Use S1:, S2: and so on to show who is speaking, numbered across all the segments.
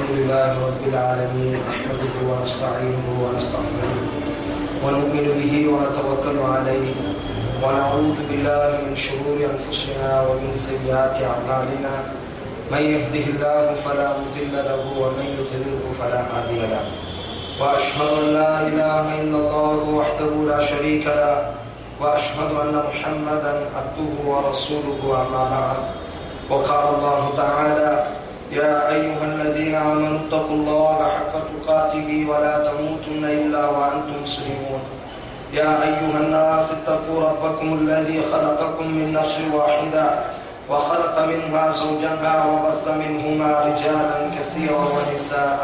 S1: الحمد لله رب العالمين نحمده ونستعينه ونستغفره ونؤمن به ونتوكل عليه ونعوذ بالله من شرور انفسنا ومن سيئات اعمالنا من يهده الله فلا مضل له ومن يضلله فلا هادي له واشهد ان لا اله الا الله وحده لا شريك له واشهد ان محمدا عبده ورسوله اما بعد وقال الله تعالى يا ايها الذين امنوا اتقوا الله حق تقاته ولا تموتن الا وانتم مسلمون يا ايها الناس اتقوا ربكم الذي خلقكم من نفس واحده وخلق منها زوجها وبث منهما رجالا كثيرا ونساء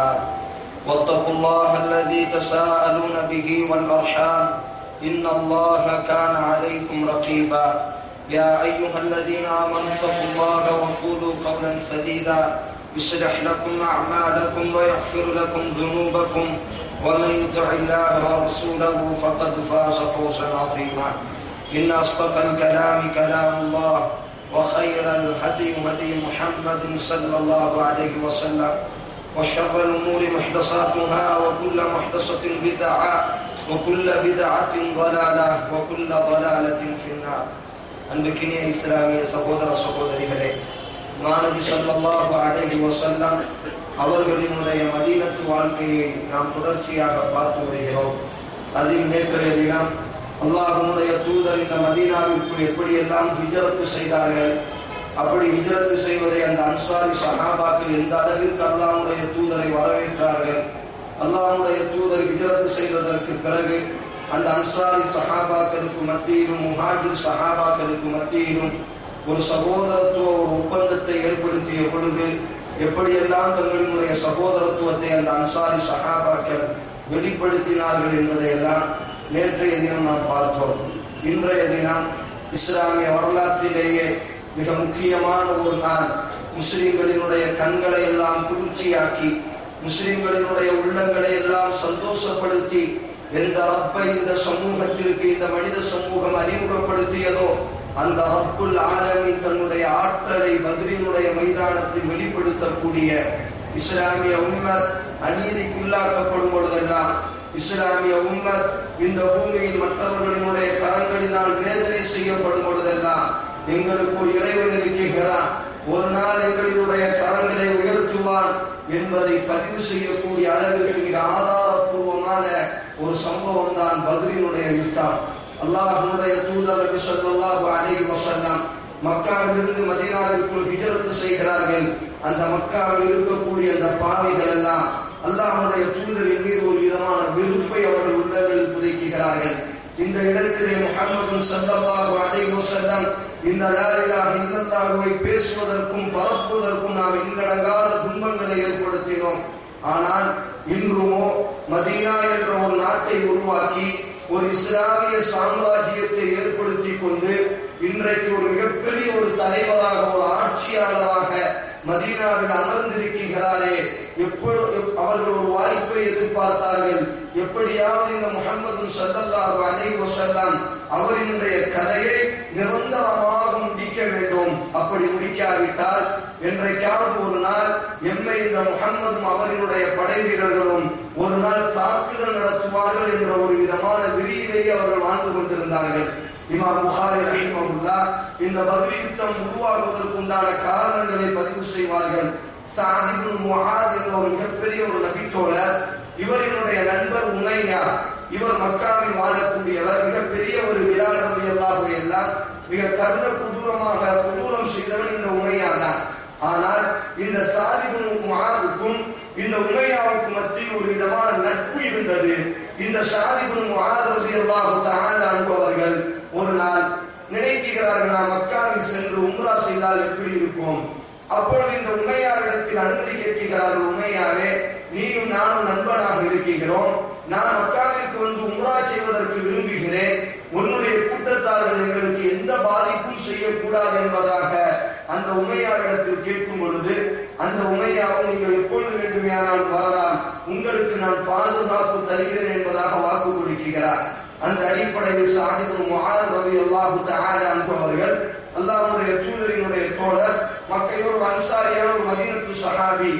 S1: واتقوا الله الذي تساءلون به والارحام ان الله كان عليكم رقيبا يا ايها الذين امنوا اتقوا الله وقولوا قولا سديدا يصلح لكم اعمالكم ويغفر لكم ذنوبكم ومن يطع الله ورسوله فقد فاز فوزا عظيما ان اصدق الكلام كلام الله وخير الهدي هدي محمد صلى الله عليه وسلم وشر الامور محدثاتها وكل محدثه بدعه وكل بدعه ضلاله وكل ضلاله في النار அன்பிற்கினிய இஸ்லாமிய சகோதர சகோதரிகளே மாணவி சல்லாஹு அலைஹி வசல்லம் அவர்களினுடைய மதீனத்து வாழ்க்கையை நாம் தொடர்ச்சியாக பார்த்து வருகிறோம் அதில் மேற்கொள்ள தினம் அல்லாஹனுடைய தூதர் இந்த மதீனாவிற்குள் எப்படியெல்லாம் ஹிஜரத்து செய்தார்கள் அப்படி ஹிஜரத்து செய்வதை அந்த அன்சாரி சஹாபாக்கள் எந்த அளவிற்கு அல்லாஹுடைய தூதரை வரவேற்றார்கள் அல்லாஹுடைய தூதர் ஹிஜரத்து செய்ததற்கு பிறகு அந்த அன்சாரி சஹாபாக்களுக்கு மத்தியிலும் முஹாஜிர் சஹாபாக்களுக்கு மத்தியிலும் ஒரு சகோதரத்துவ ஒரு ஒப்பந்தத்தை ஏற்படுத்திய பொழுது எப்படியெல்லாம் தங்களினுடைய சகோதரத்துவத்தை அந்த அன்சாரி சஹாபாக்கள் வெளிப்படுத்தினார்கள் என்பதையெல்லாம் நேற்றைய தினம் நாம் பார்த்தோம் இன்றைய தினம் இஸ்லாமிய வரலாற்றிலேயே மிக முக்கியமான ஒரு நாள் முஸ்லிம்களினுடைய கண்களை எல்லாம் குளிர்ச்சியாக்கி முஸ்லிம்களினுடைய உள்ளங்களை எல்லாம் சந்தோஷப்படுத்தி எந்த ரப்பை இந்த சமூகத்திற்கு இந்த மனித சமூகம் அறிமுகப்படுத்தியதோ அந்த ரப்புல் ஆலமின் தன்னுடைய ஆற்றலை பதிலினுடைய மைதானத்தில் வெளிப்படுத்தக்கூடிய இஸ்லாமிய உம்மத் அநீதிக்குள்ளாக்கப்படும் பொழுதெல்லாம் இஸ்லாமிய உம்மத் இந்த பூமியில் மற்றவர்களினுடைய கரங்களினால் வேதனை செய்யப்படும் பொழுதெல்லாம் எங்களுக்கு ஒரு இறைவன் இருக்கிறான் ஒரு நாள் எங்களினுடைய கரங்களை உயர்த்துவான் என்பதை பதிவு செய்யக்கூடிய அளவிற்கு மிக ஆதாரபூர்வமான ஒரு சம்பவம் தான் பதிலினுடைய யுத்தம் அல்லாஹனுடைய தூதர் நபி ஸல்லல்லாஹு அலைஹி வஸல்லம் மக்காவிலிருந்து மதீனாவிற்குள் ஹிஜரத்து செய்கிறார்கள் அந்த மக்காவில் இருக்கக்கூடிய அந்த பாவிகள் எல்லாம் அல்லாஹனுடைய தூதரின் மீது ஒரு விதமான வெறுப்பை அவர்கள் உள்ளங்களில் புதைக்கிறார்கள் இந்த இடத்திலே முகமது ஸல்லல்லாஹு அலைஹி வஸல்லம் இந்த லா இலாஹ இல்லல்லாஹுவை பேசுவதற்கும் பரப்புவதற்கும் நாம் இன்னடங்காத துன்பங்களை ஏற்படுத்தினோம் ஆனால் இன்றுமோ மதீனா என்ற ஒரு நாட்டை உருவாக்கி ஒரு இஸ்லாமிய சாம்ராஜ்யத்தை ஏற்படுத்தி கொண்டு இன்றைக்கு ஒரு மிகப்பெரிய ஒரு தலைவராக ஒரு ஆட்சியாளராக மதீனாவில் அமர்ந்திருக்கிறாரே எப்பொழுது அவர்கள் ஒரு வாய்ப்பை எதிர்பார்த்தார்கள் எப்படியாவது இந்த முகமது சல்லல்லாஹு அலைஹி வஸல்லம் அவரினுடைய கதையை நிரந்தரமாக முடிக்க வேண்டும் அப்படி முடிக்காவிட்டால் என்றைக்காவது ஒரு நாள் எம்மை இந்த முகம்மதும் அவரினுடைய படை வீரர்களும் ஒரு நாள் தாக்குதல் நடத்துவார்கள் என்ற ஒரு விதமான விரியிலேயே அவர்கள் வாழ்ந்து கொண்டிருந்தார்கள் இமாம் புகாரி ரஹிமகுல்லா இந்த பதில் யுத்தம் உருவாகுவதற்குண்டான காரணங்களை பதிவு செய்வார்கள் சாதிபு முஹாத் என்ற ஒரு மிகப்பெரிய ஒரு நபித்தோழர் இவரினுடைய நண்பர் உமையா இவர் மக்காவில் வாழக்கூடியவர் மிகப்பெரிய ஒரு விழாநபதி எல்லாரும் எல்லாம் மிக கருண குதூரமாக குதூரம் செய்தவன் இந்த உமையா தான் ஆனால் இந்த சாதிபு முஹாதுக்கும் இந்த உமையாவுக்கு மத்தியில் ஒரு விதமான நட்பு இருந்தது இந்த சாதிபு முஹாது அல்லாஹு தஆலா அனுபவர்கள் ஒரு நாள் நினைக்கிறார்கள் நாம் மக்காவில் சென்று உம்ரா செய்தால் எப்படி இருக்கும் அப்பொழுது இந்த உமையாரிடத்தில் அனுமதி கேட்கிறார்கள் உமையாவே நீயும் நானும் நண்பனாக இருக்கிறோம் நான் மக்காவிற்கு வந்து உம்ரா செய்வதற்கு விரும்புகிறேன் உன்னுடைய கூட்டத்தார்கள் எங்களுக்கு எந்த பாதிப்பும் செய்யக்கூடாது என்பதாக அந்த உமையாரிடத்தில் கேட்கும் பொழுது அந்த உமையாவும் நீங்கள் எப்பொழுது வேண்டுமையானால் வரலாம் உங்களுக்கு நான் பாதுகாப்பு தருகிறேன் என்பதாக வாக்கு கொடுக்கிறார் அந்த அடிப்படையில் சாதிபு முஹாரத் ரவி அல்லாஹு தஆலா அன்பவர்கள் அல்லாஹ்வுடைய தூதரினுடைய தோழர் மக்களோடு அன்சாரியான ஒரு மதீனத்து சஹாபி இப்படி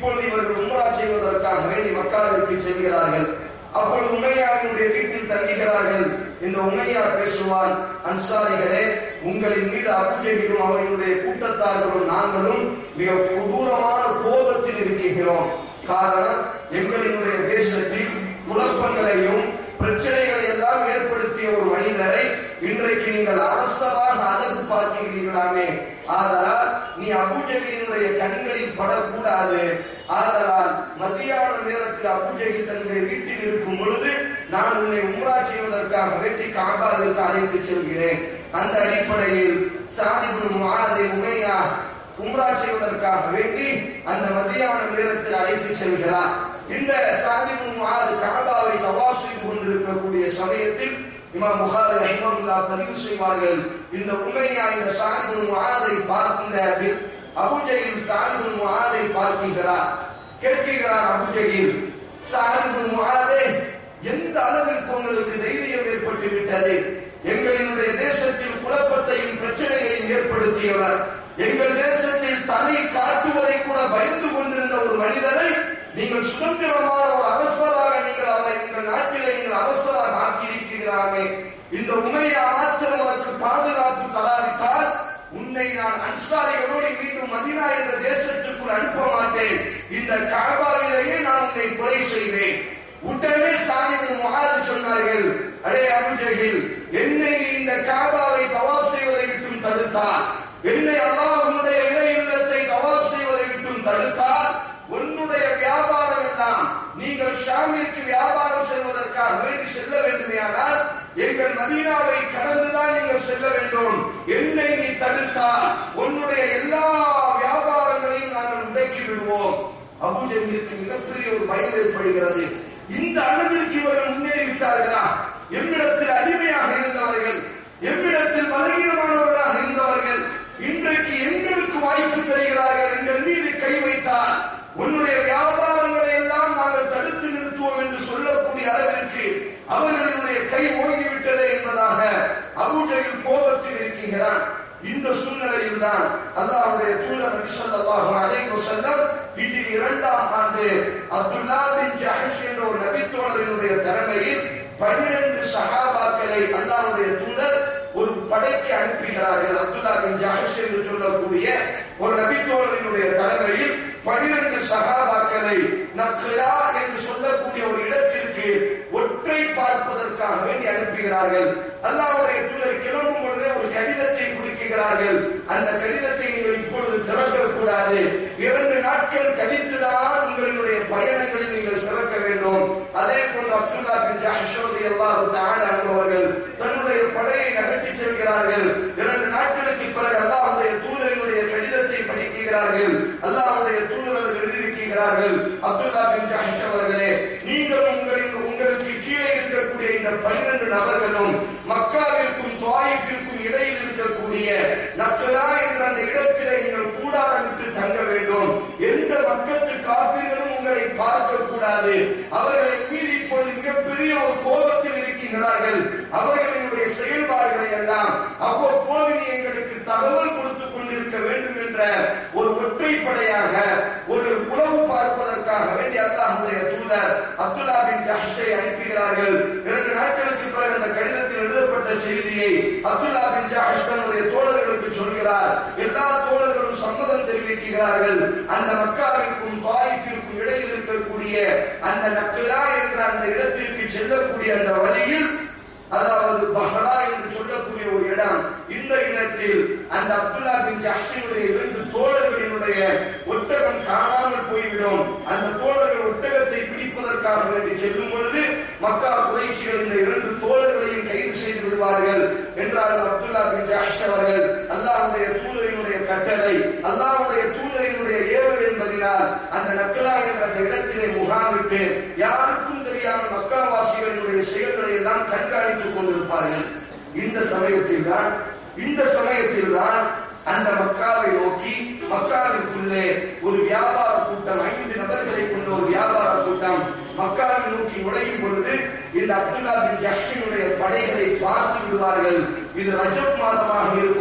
S1: இப்பொழுது இவர்கள் உம்ரா செய்வதற்காக வேண்டி மக்காவிற்கு செல்கிறார்கள் அப்பொழுது உமையாவினுடைய வீட்டில் தங்குகிறார்கள் இந்த உமையார் பேசுவான் அன்சாரிகளே உங்களின் மீது அபுஜெகிலும் அவர்களுடைய கூட்டத்தார்களும் நாங்களும் மிக கொடூரமான கோபத்தில் இருக்கின்றோம் காரணம் எங்களினுடைய தேசத்தில் குழப்பங்களையும் பிரச்சனைகளை எல்லாம் ஏற்படுத்திய ஒரு மனிதரை இன்றைக்கு நீங்கள் அரசராக அழகு பார்க்கிறீர்களாமே ஆதலால் நீ அபுஜகினுடைய கண்களில் படக்கூடாது ஆதலால் மத்தியான நேரத்தில் அபுஜகி தன்னுடைய வீட்டில் இருக்கும் பொழுது நான் உன்னை உம்ரா செய்வதற்காக வேண்டி காபாவிற்கு அழைத்து செல்கிறேன் அந்த அடிப்படையில் சாதிபுல் முஆதை உமையா உம்ரா செய்வதற்காக வேண்டி அந்த மத்தியான நேரத்தில் அழைத்து செல்கிறார் இந்த சாதிபுல் முஆது காபாவை தவாப் செய்து கொண்டிருக்கக்கூடிய சமயத்தில் இமாம் புகாரி ரஹிமஹுல்லா பதிவு செய்வார்கள் இந்த உமையா இந்த சாதிபுல் முஆதை பார்க்கின்ற அபுஜகில் சாதிபுல் முஆதை பார்க்கிறார் கேட்கிறார் அபுஜகில் சாதிபுல் முஆதே எந்த அளவிற்கு உங்களுக்கு தைரியம் ஏற்பட்டு விட்டது எங்களினுடைய தேசத்தில் குழப்பத்தையும் பிரச்சனையையும் ஏற்படுத்தியவர் எங்கள் தேசத்தில் தலை காட்டுவதை கூட பயந்து கொண்டிருந்த ஒரு மனிதரை நீங்கள் சுதந்திரமான ஒரு அரசராக நீங்கள் அவரை எங்கள் நாட்டிலே நீங்கள் அரசராக ஆக்கியிருக்கிறாமே இந்த உண்மையா மாத்திரம் உனக்கு பாதுகாப்பு தராவிட்டால் உன்னை நான் அன்சாரிகளோடு மீண்டும் மதினா என்ற தேசத்துக்குள் அனுப்ப மாட்டேன் இந்த காபாவிலேயே நான் உன்னை கொலை செய்வேன் உடனே சாதிபு முகாது சொன்னார்கள் அடே அபுஜகில் என்னை நீ இந்த காபாவை தவாப் செய்வதை விட்டும் தடுத்தார் என்னை அல்லாஹ் உன்னுடைய இறை இல்லத்தை தவாப் செய்வதை விட்டும் தடுத்தார் உன்னுடைய வியாபாரம் எல்லாம் நீங்கள் ஷாமிற்கு வியாபாரம் செல்வதற்காக வேண்டி செல்ல வேண்டுமையானால் எங்கள் மதீனாவை கடந்துதான் நீங்கள் செல்ல வேண்டும் என்னை நீ தடுத்தால் உன்னுடைய எல்லா வியாபாரங்களையும் நாங்கள் முடக்கி விடுவோம் அபூஜர்களுக்கு மிகப்பெரிய ஒரு பயம் ஏற்படுகிறது இந்த அளவிற்கு இவர்கள் முன்னேறி விட்டார்களா எம்மிடத்தில் அடிமையாக இருந்தவர்கள் எம்மிடத்தில் பலகீனமானவர்களாக இருந்தவர்கள் இன்றைக்கு எங்களுக்கு வாய்ப்பு தருகிறார்கள் எங்கள் மீது கை வைத்தால் உன்னுடைய வியாபாரங்களை எல்லாம் நாங்கள் தடுத்து நிறுத்துவோம் என்று சொல்லக்கூடிய அளவிற்கு அவர்களுடைய கை ஓங்கிவிட்டதே என்பதாக அபூஜையில் கோபத்தில் இருக்கின்றான் இந்த சூழ்நிலையில் தான் அல்லாஹ்வுடைய தூதர் நபி ஸல்லல்லாஹு அலைஹி வஸல்லம் ஹிஜ்ரி இரண்டாம் ஆண்டு அப்துல்லா பின் ஜஹஷ் என்ற ஒரு நபித்தோழரினுடைய தலைமையில் பனிரெண்டு சஹாபாக்களை அல்லாஹ்வுடைய தூதர் ஒரு படைக்கு அனுப்புகிறார்கள் அப்துல்லா பின் ஜஹஷ் என்று சொல்லக்கூடிய ஒரு நபித்தோழரினுடைய தலைமையில் பனிரெண்டு சகாபாக்களை நக்லா என்று சொல்லக்கூடிய ஒரு இடத்திற்கு ஒற்றை பார்ப்பதற்காக வேண்டி அனுப்புகிறார்கள் அல்லாவுடைய தூதர் கிளம்பும் பொழுதே ஒரு கடிதத்தை கொடுக்கிறார்கள் அந்த கடிதத்தை நீங்கள் இப்பொழுது திறக்க கூடாது இரண்டு நாட்கள் கழித்துதான் உங்களுடைய பயணங்களில் நீங்கள் திறக்க வேண்டும் அதே போன்று அப்துல்லா பின் ஜஹஷோதி அல்லாஹு தஆலா அவர்கள் தன்னுடைய படையை நகர்த்தி செல்கிறார்கள் இரண்டு நாட்களுக்கு பிறகு அல்லாஹ்வுடைய தூதரினுடைய கடிதத்தை படிக்கிறார்கள் அல்லாஹ்வுடைய தூதர்கள் எழுதியிருக்கிறார்கள் அப்துல்லா பின் ஜஹஷ் அவர்களே நீங்கள் உங்களின் உங்களுக்கு கீழே இருக்கக்கூடிய இந்த பனிரெண்டு நபர்களும் மக்காவிற்கும் துவாயிஃபிற்கும் இடையில் இருக்கக்கூடிய நக்சலா என்ற அந்த இடத்திலே நீங்கள் கூடாரமிட்டு தங்க வேண்டும் எந்த மக்கத்து காப்பீர்களும் உங்களை பார்க்க கூடாது அவர்களை மீது இப்பொழுது மிகப்பெரிய ஒரு கோபத்தில் இருக்கின்றார்கள் அவர்களினுடைய செயல்பாடுகளை எல்லாம் அவ்வப்போது நீ எங்களுக்கு தகவல் கொடுத்துக் கொண்டிருக்க வேண்டும் என்ற ஒரு ஒற்றைப்படையாக ஒரு உளவு பார்ப்பதற்காக வேண்டி அல்லாஹுடைய தூதர் அப்துல்லா பின் ஜஹ்ஷை அனுப்புகிறார்கள் இரண்டு நாட்களுக்கு பிறகு அந்த கடிதத்தில் எழுதப்பட்ட செய்தியை அப்துல்லா பின் ஜஹஷ் தன்னுடைய தோழர்களுக்கு சொல்கிறார் எல்லா தோழர்களும் சம்மதம் தெரிவிக்கிறார்கள் அந்த மக்காவிற்கும் தாயிஃபிற்கும் இடையில் இருக்கக்கூடிய அந்த நக்லா என்ற அந்த இடத்திற்கு செல்லக்கூடிய அந்த வழியில் அதாவது பஹரா என்று சொல்லக்கூடிய ஒரு இடம் இந்த இடத்தில் அந்த அப்துல்லா பின் ஜஹ்ஷினுடைய இரண்டு தோழர்களினுடைய ஒட்டகம் காணாமல் போய்விடும் அந்த தோழர்கள் ஒட்டகத்தை பிடிப்பதற்காக வேண்டி செல்லும் பொழுது மக்கா குறைசிகள் இந்த இரண்டு தோழர்களையும் கைது செய்து விடுவார்கள் என்றாலும் அப்துல்லா பின் ஜஹ்ஷ் அவர்கள் அல்லாஹ்வுடைய தூதரினுடைய கட்டளை அல்லாஹ்வுடைய தூதரினுடைய ஏவல் என்பதனால் அந்த நக்கலா என்ற அந்த இடத்திலே முகாமிட்டு யாருக்கும் தெரியாமல் மக்காவாசிகளினுடைய செயல்களை எல்லாம் கண்காணித்துக் கொண்டிருப்பார்கள் இந்த சமயத்தில் தான் இந்த சமயத்தில் தான் அந்த மக்காவை நோக்கி மக்காவிற்குள்ளே ஒரு வியாபார கூட்டம் ஐந்து நபர்களை கொண்ட ஒரு வியாபார கூட்டம் மக்காவை நோக்கி நுழையும் பொழுது இந்த அப்துல்லா பின் ஜஹ்ஷினுடைய படைகளை பார்த்து விடுவார்கள் இது ரஜப் மாதமாக இருக்கும்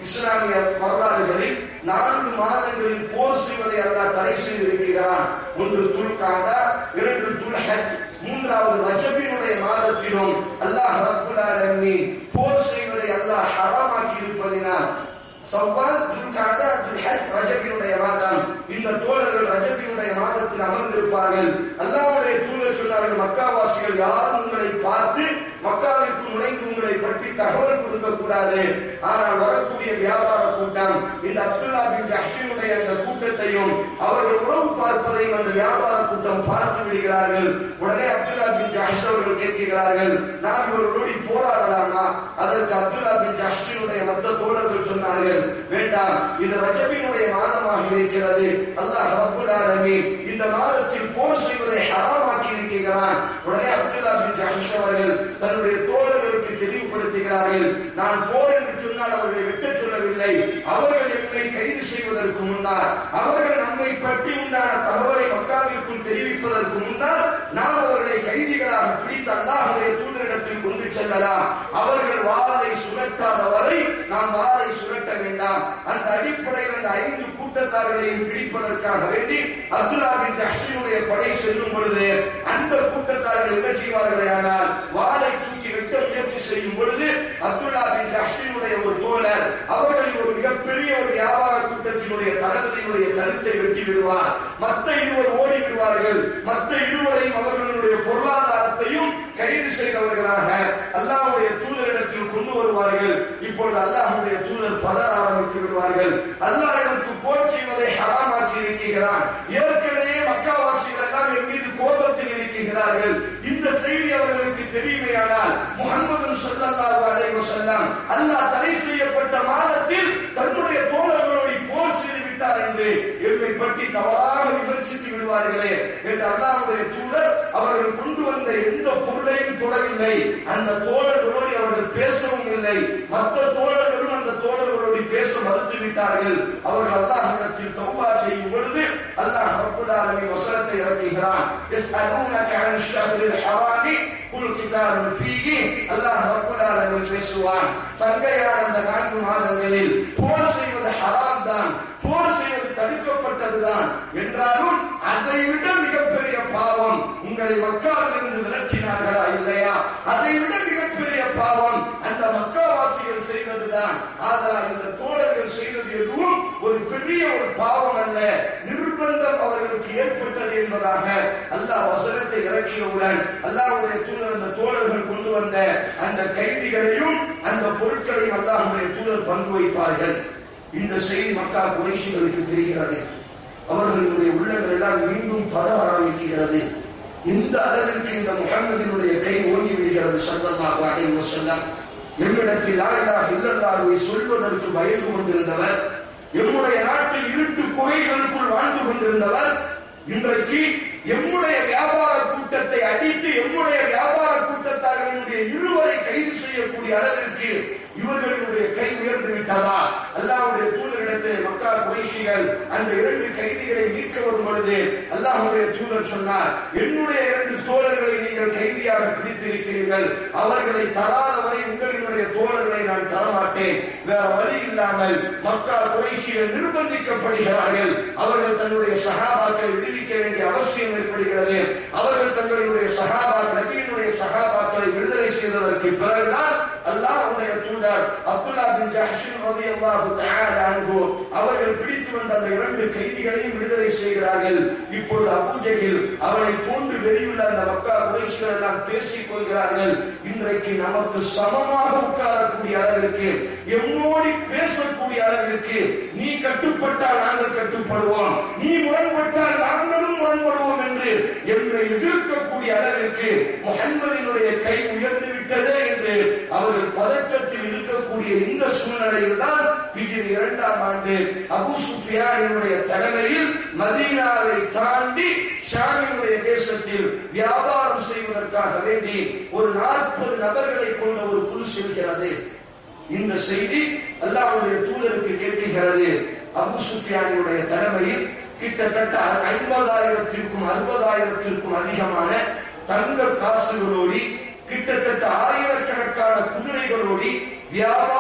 S2: இஸ்லாமிய வரலாறுகளில் நான்கு மாதங்களில் போர் செய்வதை அல்லாஹ் தடை செய்திருக்கிறான் ஒன்று துல்காதா இரண்டு துல்ஹஜ் மூன்றாவது ரஜபினுடைய மாதத்திலும் அல்லாஹ் ரப்புல் ஆலமீன் போர் செய்வதை அல்லாஹ் ஹராமாக்கி இருப்பதினால் சவ்வால் துல்காதா துல்ஹஜ் ரஜபினுடைய மாதம் இந்த தோழர்கள் ரஜபினுடைய மாதத்தில் அமர்ந்திருப்பார்கள் அல்லாஹ்வுடைய தூதர் சொன்னார்கள் மக்காவாசிகள் யாரும் உங்களை பார்த்து மக்காவிற்கு நுழைந்து உங்களை பற்றி தகவல் கொடுக்க கூடாது ஆனால் வரக்கூடிய வியாபார கூட்டம் இந்த அப்துல்லா பின் ஜஹ்ஷினுடைய அந்த கூட்டத்தையும் அவர்கள் உறவு பார்ப்பதையும் அந்த வியாபார கூட்டம் பார்த்து விடுகிறார்கள் உடனே அப்துல்லா பின் ஜஹ்ஷ் அவர்கள் கேட்கிறார்கள் நான் இவர்களோடு போராடலாமா அதற்கு அப்துல்லா பின் ஜஹ்ஷினுடைய மற்ற தோழர்கள் சொன்னார்கள் வேண்டாம் இது ரஜபினுடைய மாதமாக இருக்கிறது அல்லாஹ் ரப்புல் ஆலமீன் இந்த மாதத்தில் போர் செய்வதை ஹராமாக்கி இருக்கிறான் உடனே அப்துல்லா பின் ஜஹ்ஷ் அவர்கள் தன்னுடைய தோழர்களுக்கு தெளிவுபடுத்துகிறார்கள் நான் போர் என்று சொன்னால் அவர்களை விட்டுச் சொல்லவில்லை அவர்கள் என்னை கைது செய்வதற்கு முன்னால் அவர்கள் நம்மை பற்றி உண்டான தகவலை மக்காவிற்குள் தெரிவிப்பதற்கு முன்னால் நாம் அவர்களை கைதிகளாக பிடித்து அல்லாஹுடைய தூதரிடத்தில் கொண்டு செல்லலாம் அவர்கள் வாளை சுரட்டாத வரை நாம் வாளை சுரட்ட வேண்டாம் அந்த அடிப்படையில் அந்த ஐந்து கூட்டத்தார்களையும் பிடிப்பதற்காக வேண்டி அப்துல்லா பின் ஜஹ்ஷினுடைய படை செல்லும் பொழுது அந்த கூட்டத்தார்கள் என்ன செய்வார்களே ஆனால் வாளை தூக்கி வெட்ட முயற்சி செய்யும் பொழுது அப்துல்லா பின் ஜஹ்ஷினுடைய ஒரு தோழர் அவர்களில் ஒரு மிகப்பெரிய ஒரு வியாபார கூட்டத்தினுடைய தளபதியினுடைய கழுத்தை வெட்டி விடுவார் மற்ற இருவர் ஓடி விடுவார்கள் மற்ற இருவரையும் அவர்களுடைய பொருளாதாரத்தையும் கைது செய்தவர்களாக அல்லாஹ்வுடைய தூதரிடத்தில் கொண்டு வருவார்கள் இப்பொழுது அல்லாஹ்வுடைய தூதர் பதற ஆரம்பித்து விடுவார்கள் அல்லாஹ் எனக்கு போர் செய்வதை ஹராமாக்கி இருக்கிறான் ஏற்கனவே மக்காவாசிகள் எல்லாம் என் மீது கோபத்தில் இருக்கிறார்கள் இந்த செய்தி அவர்களுக்கு தெரியுமேயானால் முகமது ஸல்லல்லாஹு அலைஹி வஸல்லம் அல்லாஹ் தடை செய்யப்பட்ட மாதத்தில் தன்னுடைய தோழர்களோடு போர் செய்து விட்டார் என்று என்னை பற்றி தவறாக விமர்சித்து விடுவார்களே என்று அல்லாஹ்வுடைய தூதர் அவர்கள் கொண்டு வந்த எந்த பொருளையும் தொடவில்லை அந்த தோழர்களோடு அவர்கள் பேசவும் இல்லை மற்ற தோழர்களும் அந்த தோழர்களோடு பேச மறுத்து விட்டார்கள் அவர்கள் அல்லாஹ்விடத்தில் தௌபா செய்யும் பொழுது அல்லாஹ் ரப்பல் ஆலமீன் வசனத்தை இறக்குகிறான் يسألونك عن الشهر الحرام قل قتال فيه அல்லாஹ் ரப்பல் ஆலமீன் பேசுவான் சங்கையான அந்த நான்கு மாதங்களில் போர் செய்வது ஹராம் தான் போர் செய்வது தடுக்கப்பட்டதுதான் என்றாலும் அதை விட மிகப்பெரிய பாவம் உங்களை மக்காவிலிருந்து விரட்டினார்களா இல்லையா அதை விட மிகப்பெரிய பாவம் அந்த மக்காவாசிகள் செய்வதுதான் ஆனால் இந்த தோழர்கள் செய்தது எதுவும் ஒரு பெரிய ஒரு பாவம் அல்ல நிர்பந்தம் அவர்களுக்கு ஏற்பட்டது என்பதாக அல்லாஹ் வசனத்தை இறக்கியவுடன் அல்லாஹ்வுடைய தூதர் அந்த தோழர்கள் கொண்டு வந்த அந்த கைதிகளையும் அந்த பொருட்களையும் அல்லாஹ்வுடைய தூதர் பங்கு வைப்பார்கள் இந்த செய்தி மக்கா குறைஷிகளுக்கு தெரிகிறது அவர்களுடைய உள்ளங்கள் எல்லாம் மீண்டும் பரவ ஆரம்பிக்கிறது இந்த அளவிற்கு இந்த முகமதினுடைய கை ஓங்கி விடுகிறது சல்லல்லாஹு அலைஹி வஸல்லம் எம்மிடத்தில் லா இலாஹ இல்லல்லாஹுவை சொல்வதற்கு பயந்து கொண்டிருந்தவர் எம்முடைய நாட்டில் இருட்டு குகைகளுக்குள் வாழ்ந்து கொண்டிருந்தவர் இன்றைக்கு எம்முடைய வியாபார கூட்டத்தை அடித்து எம்முடைய வியாபார கூட்டத்தார்களுடைய இருவரை கைது செய்யக்கூடிய அளவிற்கு இவர்களுடைய கை உயர்ந்து விட்டதா அல்லாஹ்வுடைய தூதரிடத்தில் மக்கா குறைஷிகள் அந்த இரண்டு கைதிகளை மீட்க வரும் பொழுது அல்லாஹ்வுடைய தூதர் சொன்னார் என்னுடைய இரண்டு தோழர்களை நீங்கள் கைதியாக பிடித்திருக்கிறீர்கள் அவர்களை தராத வரை உங்களினுடைய தோழர்களை நான் தரமாட்டேன் வேற வழி இல்லாமல் மக்கா குறைஷிகள் நிர்பந்திக்கப்படுகிறார்கள் அவர்கள் தன்னுடைய சகாபாக்களை விடுவிக்க வேண்டிய அவசியம் ஏற்படுகிறது அவர்கள் தங்களுடைய சகாபாக்கள் நபியினுடைய சகாபாக்களை விடுதலை செய்ததற்கு பிறகுதான் அல்லாஹ்வுடைய தூதர் அப்துல்லா பின் ஜஹ்ஷின் ரலியல்லாஹு தஆலா அன்ஹு அவர்கள் பிடித்து வந்த அந்த இரண்டு கைதிகளையும் விடுதலை செய்கிறார்கள் இப்பொழுது அபூஜையில் அவனை போன்று வெளியுள்ள அந்த மக்கா குறைஷிகள் எல்லாம் பேசிக் கொள்கிறார்கள் இன்றைக்கு நமக்கு சமமாக உட்காரக்கூடிய அளவிற்கு எம்மோடி பேசக்கூடிய அளவிற்கு நீ கட்டுப்பட்டால் நாங்கள் கட்டுப்படுவோம் நீ முரண்பட்டால் நாங்களும் முரண்படுவோம் என்று என்னை எதிர்க்கக்கூடிய அளவிற்கு முகம்மதினுடைய கை உயர்ந்து விட்டதே என்று அவர்கள் பதற்றத்தில் இருக்கக்கூடிய இந்த சூழ்நிலையில் தான் ஹிஜ்ரி இரண்டாம் ஆண்டு அபு சுஃபியானினுடைய தலைமையில் மதீனாவை தாண்டி ஷாமினுடைய தேசத்தில் வியாபாரம் செய்வதற்காக வேண்டி ஒரு நாற்பது நபர்களை கொண்ட ஒரு குழு செல்கிறது இந்த செய்தி அல்லாஹ்வுடைய தூதருக்கு கேட்கிறது அபு சுஃபியானினுடைய தலைமையில் கிட்டத்தட்ட ஐம்பதாயிரத்திற்கும் அறுபதாயிரத்திற்கும் அதிகமான தங்க காசுகளோடி கிட்டத்தட்ட ஆயிரக்கணக்கான குதிரைகளோடி வியாபார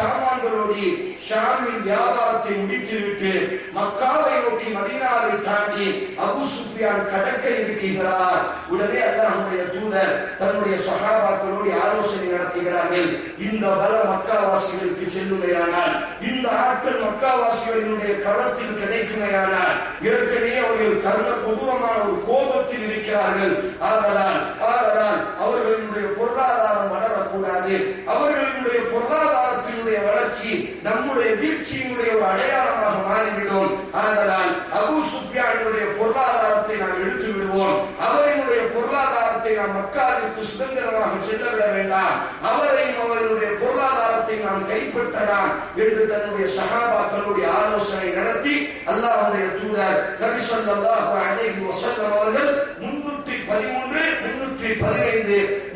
S2: சாமான்களோடு ஷாமின் வியாபாரத்தை முடித்துவிட்டு மக்காவை நோக்கி மதீனாவை தாண்டி அபு சுஃபியான் கடக்க இருக்கிறார் உடனே அல்லாஹ்வுடைய தூதர் தன்னுடைய சகாபாக்களோடு ஆலோசனை நடத்துகிறார்கள் இந்த பல மக்காவாசிகளுக்கு செல்லுமையானால் இந்த ஆட்கள் மக்காவாசிகளினுடைய கரத்தில் கிடைக்குமையானால் ஏற்கனவே அவர்கள் கர்ண கொடூரமான ஒரு கோபத்தில் இருக்கிறார்கள் ஆதலால் ஆதலால் அவர்களினுடைய பொருளாதாரம் வளரக்கூடாது அவர்களினுடைய பொருளாதாரத்தினுடைய வளர்ச்சி நம்முடைய வீழ்ச்சியினுடைய ஒரு அடையாளமாக மாறிவிடும் ஆதலால் அபு சுஃபியானுடைய பொருளாதாரத்தை நாம் எடுத்து விடுவோம் அவரினுடைய பொருளாதாரத்தை நாம் மக்காவிற்கு சுதந்திரமாக செல்ல விட வேண்டாம் அவரையும் அவருடைய பொருளாதாரத்தை நாம் கைப்பற்றலாம் என்று தன்னுடைய சகாபாக்களுடைய ஆலோசனை நடத்தி அல்லாஹ்வுடைய தூதர் நபி ஸல்லல்லாஹு அலைஹி வஸல்லம் அவர்கள் 313 315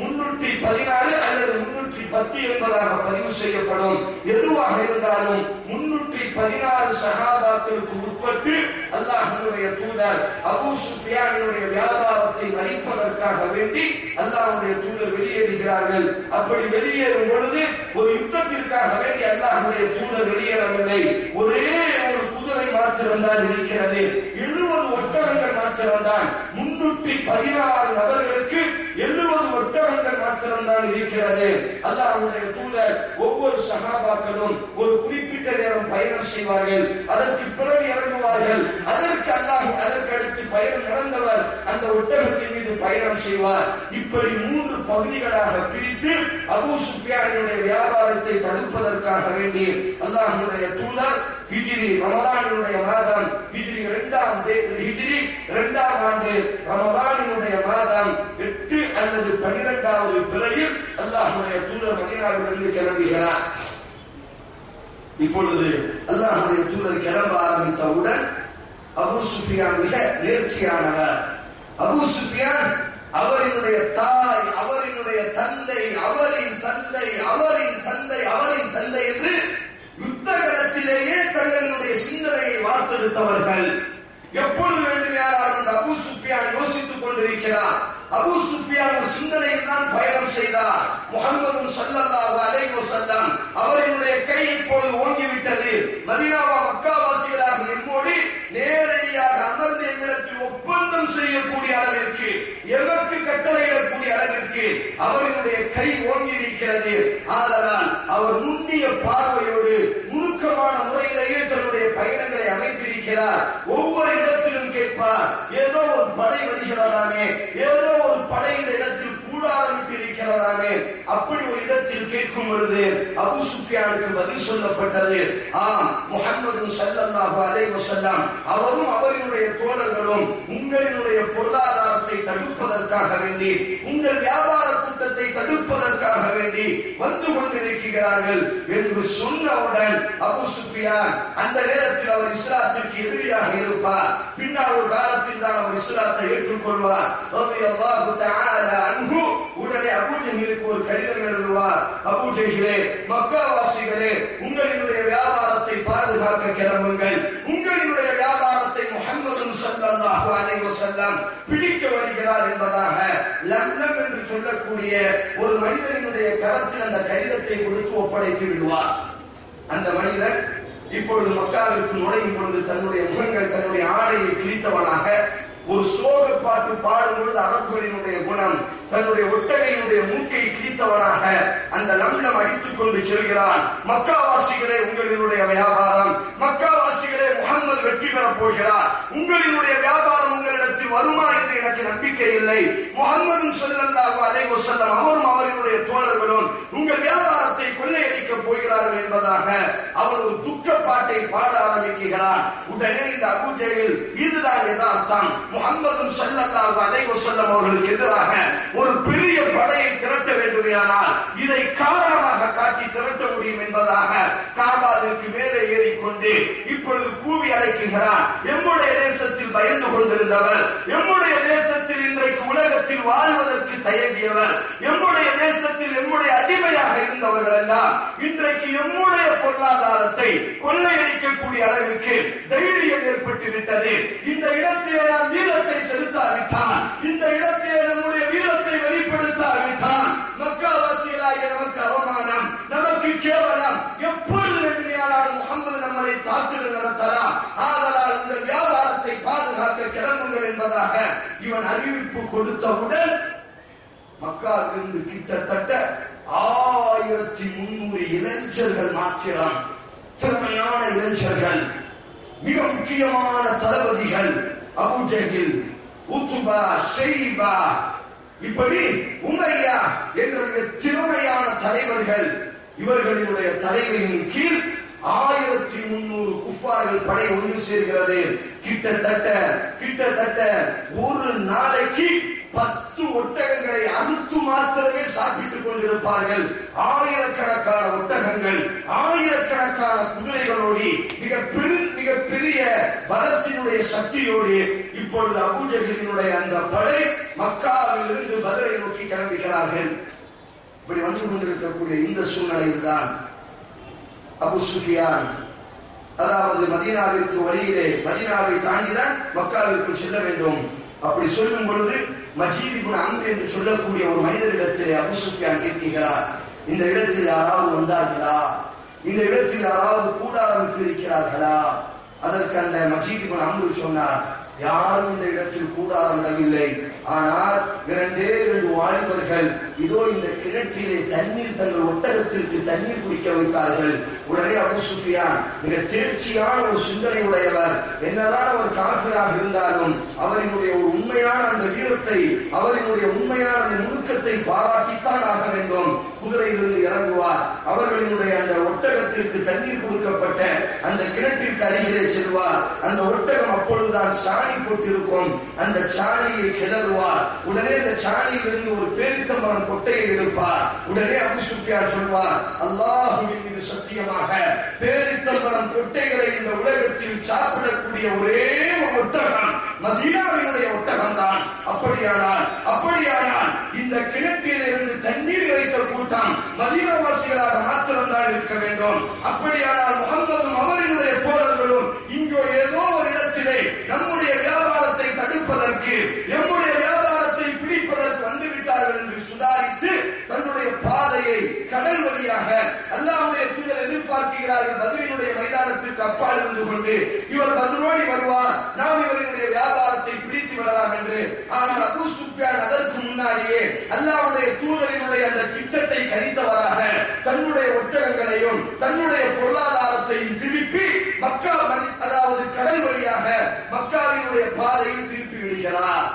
S2: 316 அல்லது 310 என்பதாக பதிவு செய்யப்படும் எதுவாக இருந்தாலும் 316 சகாபாக்களுக்கு உட்பட்டு அல்லாஹ்வுடைய தூதர் அபூ சுஃபியானுடைய வியாபாரத்தை மறைப்பதற்காக வேண்டி அல்லாஹ்வுடைய தூதர் வெளியேறுகிறார்கள் அப்படி வெளியேறும் பொழுது ஒரு யுத்தத்திற்காக வேண்டி அல்லாஹ்வுடைய தூதர் வெளியேறவில்லை ஒரே ஒரு குதிரை மாத்திரம்தான் இருக்கிறது எழுபது ஒட்டகங்கள் மாத்திரம்தான் முன்னூற்றி பதினாறு நபர்களுக்கு எழுபது ஒட்டகங்கள் மாத்திரம்தான் இருக்கிறது அல்லாஹ்வுடைய தூதர் ஒவ்வொரு சகாபாக்களும் ஒரு குறிப்பிட்ட நேரம் பயணம் செய்வார்கள் அதற்கு பிறகு இறங்குவார்கள் அதற்கு அல்லாஹ் அதற்கு அடுத்து பயணம் நடந்தவர் அந்த ஒட்டகத்தின் மீது பயணம் செய்வார் இப்படி மூன்று பகுதிகளாக பிரித்து அபூ சுஃபியானுடைய வியாபாரத்தை தடுப்பதற்காக வேண்டி அல்லாஹ்வுடைய தூதர் ஹிஜ்ரி ரமலானினுடைய மாதம் ஹிஜ்ரி இரண்டாம் தே- ஹிஜ்ரி இரண்டாம் ஆண்டு ரமலானினுடைய மாதம் எட்டு அல்லது பனிரெண்டாவது பிறையில் அல்லாஹ்வுடைய தூதர் மதீனாவிலிருந்து கிளம்புகிறார் இப்பொழுது அல்லாஹ்வுடைய தூதர் கிளம்ப ஆரம்பித்தவுடன் அபூ சுஃபியான் மிக நேர்ச்சியானவர் அபூ சுஃபியான் அவரினுடைய தாய் அவரினுடைய தந்தை அவரின் தந்தை அவரின் தந்தை அவரின் தந்தை என்று யுத்த களத்திலேயே தங்களினுடைய சிந்தனையை வார்த்தெடுத்தவர்கள் எப்பொழுது வேண்டுமானாலும் அந்த அபூ சுஃபியான் யோசித்துக் கொண்டிருக்கிறார் அபூ சுஃபியான் ஒரு சிந்தனையில் தான் பயணம் செய்தார் முகமது ஸல்லல்லாஹு அலைஹி வஸல்லம் அவரினுடைய கை இப்பொழுது ஓங்கிவிட்டது மதீனாவா மக்காவாசிகளாக நம்மோடு நேரடியாக அமர்ந்து எங்களிடத்தில் ஒப்பந்தம் செய்யக்கூடிய அளவிற்கு எமக்கு கட்டளையிடக்கூடிய அளவிற்கு அவரினுடைய கை ஓங்கி இருக்கிறது ஆதலால் அவர் நுண்ணிய பார்வையோடு நுணுக்கமான முறையிலேயே தன்னுடைய பயணங்களை அமைத்திருக்கிறார் ஒவ்வொரு இடத்திலும் கேட்பார் ஏதோ ஒரு படை வருகிறதாமே ஏதோ ஒரு படை இந்த இடத்தில் கூட ஆரம்பித்து இருக்கிறதாமே அப்படி ஒரு இடத்தில் கேட்கும் பொழுது அபு சுஃபியானுக்கு பதில் சொல்லப்பட்டது ஆம் முஹம்மது ஸல்லல்லாஹு அலைஹி வஸல்லம் அவரும் அவரினுடைய தோழர்களும் உங்களினுடைய பொருளாதாரத்தை தடுப்பதற்காக வேண்டி உங்கள் வியாபார கூட்டத்தை தடுப்பதற்காக வேண்டி வந்து கொண்டிருக்கிறார்கள் என்று சொன்னவுடன் அபு சுஃபியான் அந்த நேரத்தில் அவர் இஸ்லாத்திற்கு எதிரியாக இருப்பார் பின்னால் ஒரு காலத்தில் தான் அவர் இஸ்லாத்தை ஏற்றுக்கொள்வார் ரலியல்லாஹு தஆலா அன்ஹு உடனே அபூ ஜஹிலுக்கு ஒரு கடிதம் எழுதுவார் அபூ ஜஹிலே மக்காவாசிகளே உங்களினுடைய வியாபாரத்தை பாதுகாக்க கிளம்புங்கள் உங்களினுடைய வியாபாரத்தை முஹம்மது ஸல்லல்லாஹு அலைஹி வஸல்லம் பிடிக்க வருகிறார் என்பதாக லக்னம் என்று சொல்லக்கூடிய ஒரு மனிதனுடைய கரத்தில் அந்த கடிதத்தை கொடுத்து ஒப்படைத்து விடுவார் அந்த மனிதன் இப்பொழுது மக்காவிற்கு நுழையும் பொழுது தன்னுடைய முகங்கள் தன்னுடைய ஆடையை கிழித்தவனாக ஒரு சோக பாட்டு பாடும் பொழுது அரபுகளினுடைய குணம் தன்னுடைய ஒட்டகையினுடைய மூக்கை கிழித்தவனாக அந்த லம்லம் அடித்துக் கொண்டு செல்கிறான் மக்காவாசிகளே உங்களினுடைய வியாபாரம் மக்காவாசிகளே முகம்மது வெற்றி பெறப் போகிறார் உங்களினுடைய வியாபாரம் உங்களிடத்தில் வருமா என்று எனக்கு நம்பிக்கை இல்லை முகம்மது ஸல்லல்லாஹு அலைஹி வஸல்லம் அவரும் அவர்களுடைய தோழர்களும் உங்கள் வியாபாரத்தை கொள்ளையடிக்கப் போகிறார்கள் என்பதாக அவர் ஒரு துக்க பாட்டை பாட ஆரம்பிக்கிறார் உடனே இந்த அபூஜையில் இதுதான் யதார்த்தம் முகம்மது ஸல்லல்லாஹு அலைஹி வஸல்லம் அவர்களுக்கு எதிராக ஒரு பெரிய படையை திரட்ட வேண்டுமானால் இதை காரணமாக காட்டி திரட்ட முடியும் என்பதாக காபாவிற்கு மேலே ஏறிக்கொண்டு இப்பொழுது கூவி அழைக்குகிறார் எம்முடைய தேசத்தில் பயந்து கொண்டிருந்தவர் எம்முடைய தேசத்தில் இன்றைக்கு உலகத்தில் வாழ்வதற்கு தயங்கியவர் எம்முடைய தேசத்தில் எம்முடைய அடிமையாக இருந்தவர்கள் எல்லாம் இன்றைக்கு எம்முடைய பொருளாதாரத்தை கொள்ளையடிக்கக்கூடிய அளவிற்கு தைரியம் ஏற்பட்டு விட்டது இந்த இடத்திலே நாம் வீரத்தை செலுத்தாவிட்டால் இந்த இடத்திலே நம்முடைய வீரத்தை வெளிப்படுத்தாவிட்டால் மக்காவாசிகளாகிய நமக்கு அவமானம் நமக்கு கேவலம் தாக்குதல் நடத்தலாம் ஆதலால் உங்கள் வியாபாரத்தை பாதுகாக்க கிளம்புங்கள் என்பதாக இவன் அறிவிப்பு கொடுத்தவுடன் மக்காவிலிருந்து கிட்டத்தட்ட ஆயிரத்தி முன்னூறு இளைஞர்கள் மாத்திரம் திறமையான இளைஞர்கள் மிக முக்கியமான தளபதிகள் அபுஜகில் உத்துபா ஷெய்பா இப்படி உமையா என்ற திறமையான தலைவர்கள் இவர்களினுடைய தலைமையின் கீழ் ஆயிரத்தி முன்னூறு குஃபார்கள் படை ஒன்று சேர்கிறது கிட்டத்தட்ட கிட்டத்தட்ட ஒரு நாளைக்கு பத்து ஒட்டகங்களை அறுத்து மாத்திரமே சாப்பிட்டுக் கொண்டிருப்பார்கள் ஆயிரக்கணக்கான ஒட்டகங்கள் ஆயிரக்கணக்கான குதிரைகளோடு மிக பெரு மிக பெரிய பலத்தினுடைய சக்தியோடு இப்பொழுது அபூஜகளினுடைய அந்த படை மக்காவில் இருந்து பதிலை நோக்கி கிளம்புகிறார்கள் இப்படி வந்து கொண்டிருக்கக்கூடிய இந்த சூழ்நிலையில் தான் அபு சுஃபியான் அதாவது மதீனாவிற்கு வழியிலே மதீனாவை தாண்டிதான் மக்காவிற்கு செல்ல வேண்டும் அப்படி சொல்லும் பொழுது மஜீதி குண அங்கு என்று சொல்லக்கூடிய ஒரு மனிதரிடத்திலே அபு சுஃபியான் கேட்கிறார் இந்த இடத்தில் யாராவது வந்தார்களா இந்த இடத்தில் யாராவது கூடாரம் இருக்கிறார்களா அதற்கு அந்த மஜீதி குண அம்பு சொன்னார் யாரும் இந்த இடத்தில் கூடாரம் இடவில்லை ஆனால் இரண்டே இரண்டு வாலிபர்கள் இதோ இந்த கிணற்றிலே தண்ணீர் தங்கள் ஒட்டகத்திற்கு தண்ணீர் குடிக்க வைத்தார்கள் உடனே அபு சுஃபியான் மிக தேர்ச்சியான ஒரு சிந்தனை உடையவர் என்னதான் அவர் காபிராக இருந்தாலும் அவரினுடைய ஒரு உண்மையான அந்த வீரத்தை அவரினுடைய உண்மையான அந்த நுணுக்கத்தை பாராட்டித்தான் ஆக வேண்டும் குதிரையிலிருந்து இறங்குவார் அவர்களினுடைய அந்த ஒட்டகத்திற்கு தண்ணீர் கொடுக்கப்பட்ட அந்த கிணற்றிற்கு அருகிலே செல்வார் அந்த ஒட்டகம் அப்பொழுதுதான் சாணி போட்டிருக்கும் அந்த சாணியை கிளறுவார் உடனே அந்த சாணியிலிருந்து ஒரு பேரித்தம்பரம் கொட்டையை எடுப்பார் உடனே அபு சுஃபியான் சொல்வார் அல்லாஹுவின் மீது சத்தியமாக பேரித்தம்பரம் கொட்டைகளை இந்த உலகத்தில் சாப்பிடக்கூடிய ஒரே ஒரு ஒட்டகம் மதீனாவினுடைய ஒட்டகம் தான் அப்படியானால் அப்படியானால் இந்த கிணற்றில் இருந்து தண்ணீர் இறைத்த கூட்டம் மதீனவாசிகளாக மாத்திரம்தான் இருக்க வேண்டும் அப்படியானால் முகம்மதும் அவர்களுடைய தோழர்களும் இங்கோ ஏதோ ஒரு இடத்திலே நம்முடைய வியாபாரத்தை தடுப்பதற்கு நம்முடைய வியாபாரத்தை பிடிப்பதற்கு வந்துவிட்டார்கள் என்று சுதாரித்து தன்னுடைய பாதையை கடல் வழியாக அல்லாவுடைய தூதர் எதிர்பார்க்கிறார்கள் பதிலினுடைய மைதானத்திற்கு அப்பால் இருந்து கொண்டு இவர் பதிலோடி வருவார் நாம் இவர்களுடைய வியாபாரத்தை பிடித்து விடலாம் என்று ஆனால் அபு சுஃபியான் அதற்கு முன்னாடியே அல்லாவுடைய தூதரினுடைய அந்த திட்டத்தை கணித்தவராக தன்னுடைய ஒட்டகங்களையும் தன்னுடைய பொருளாதாரத்தையும் திருப்பி மக்கா மணி- அதாவது கடல் வழியாக மக்காவினுடைய பாதையை திருப்பி விடுகிறார்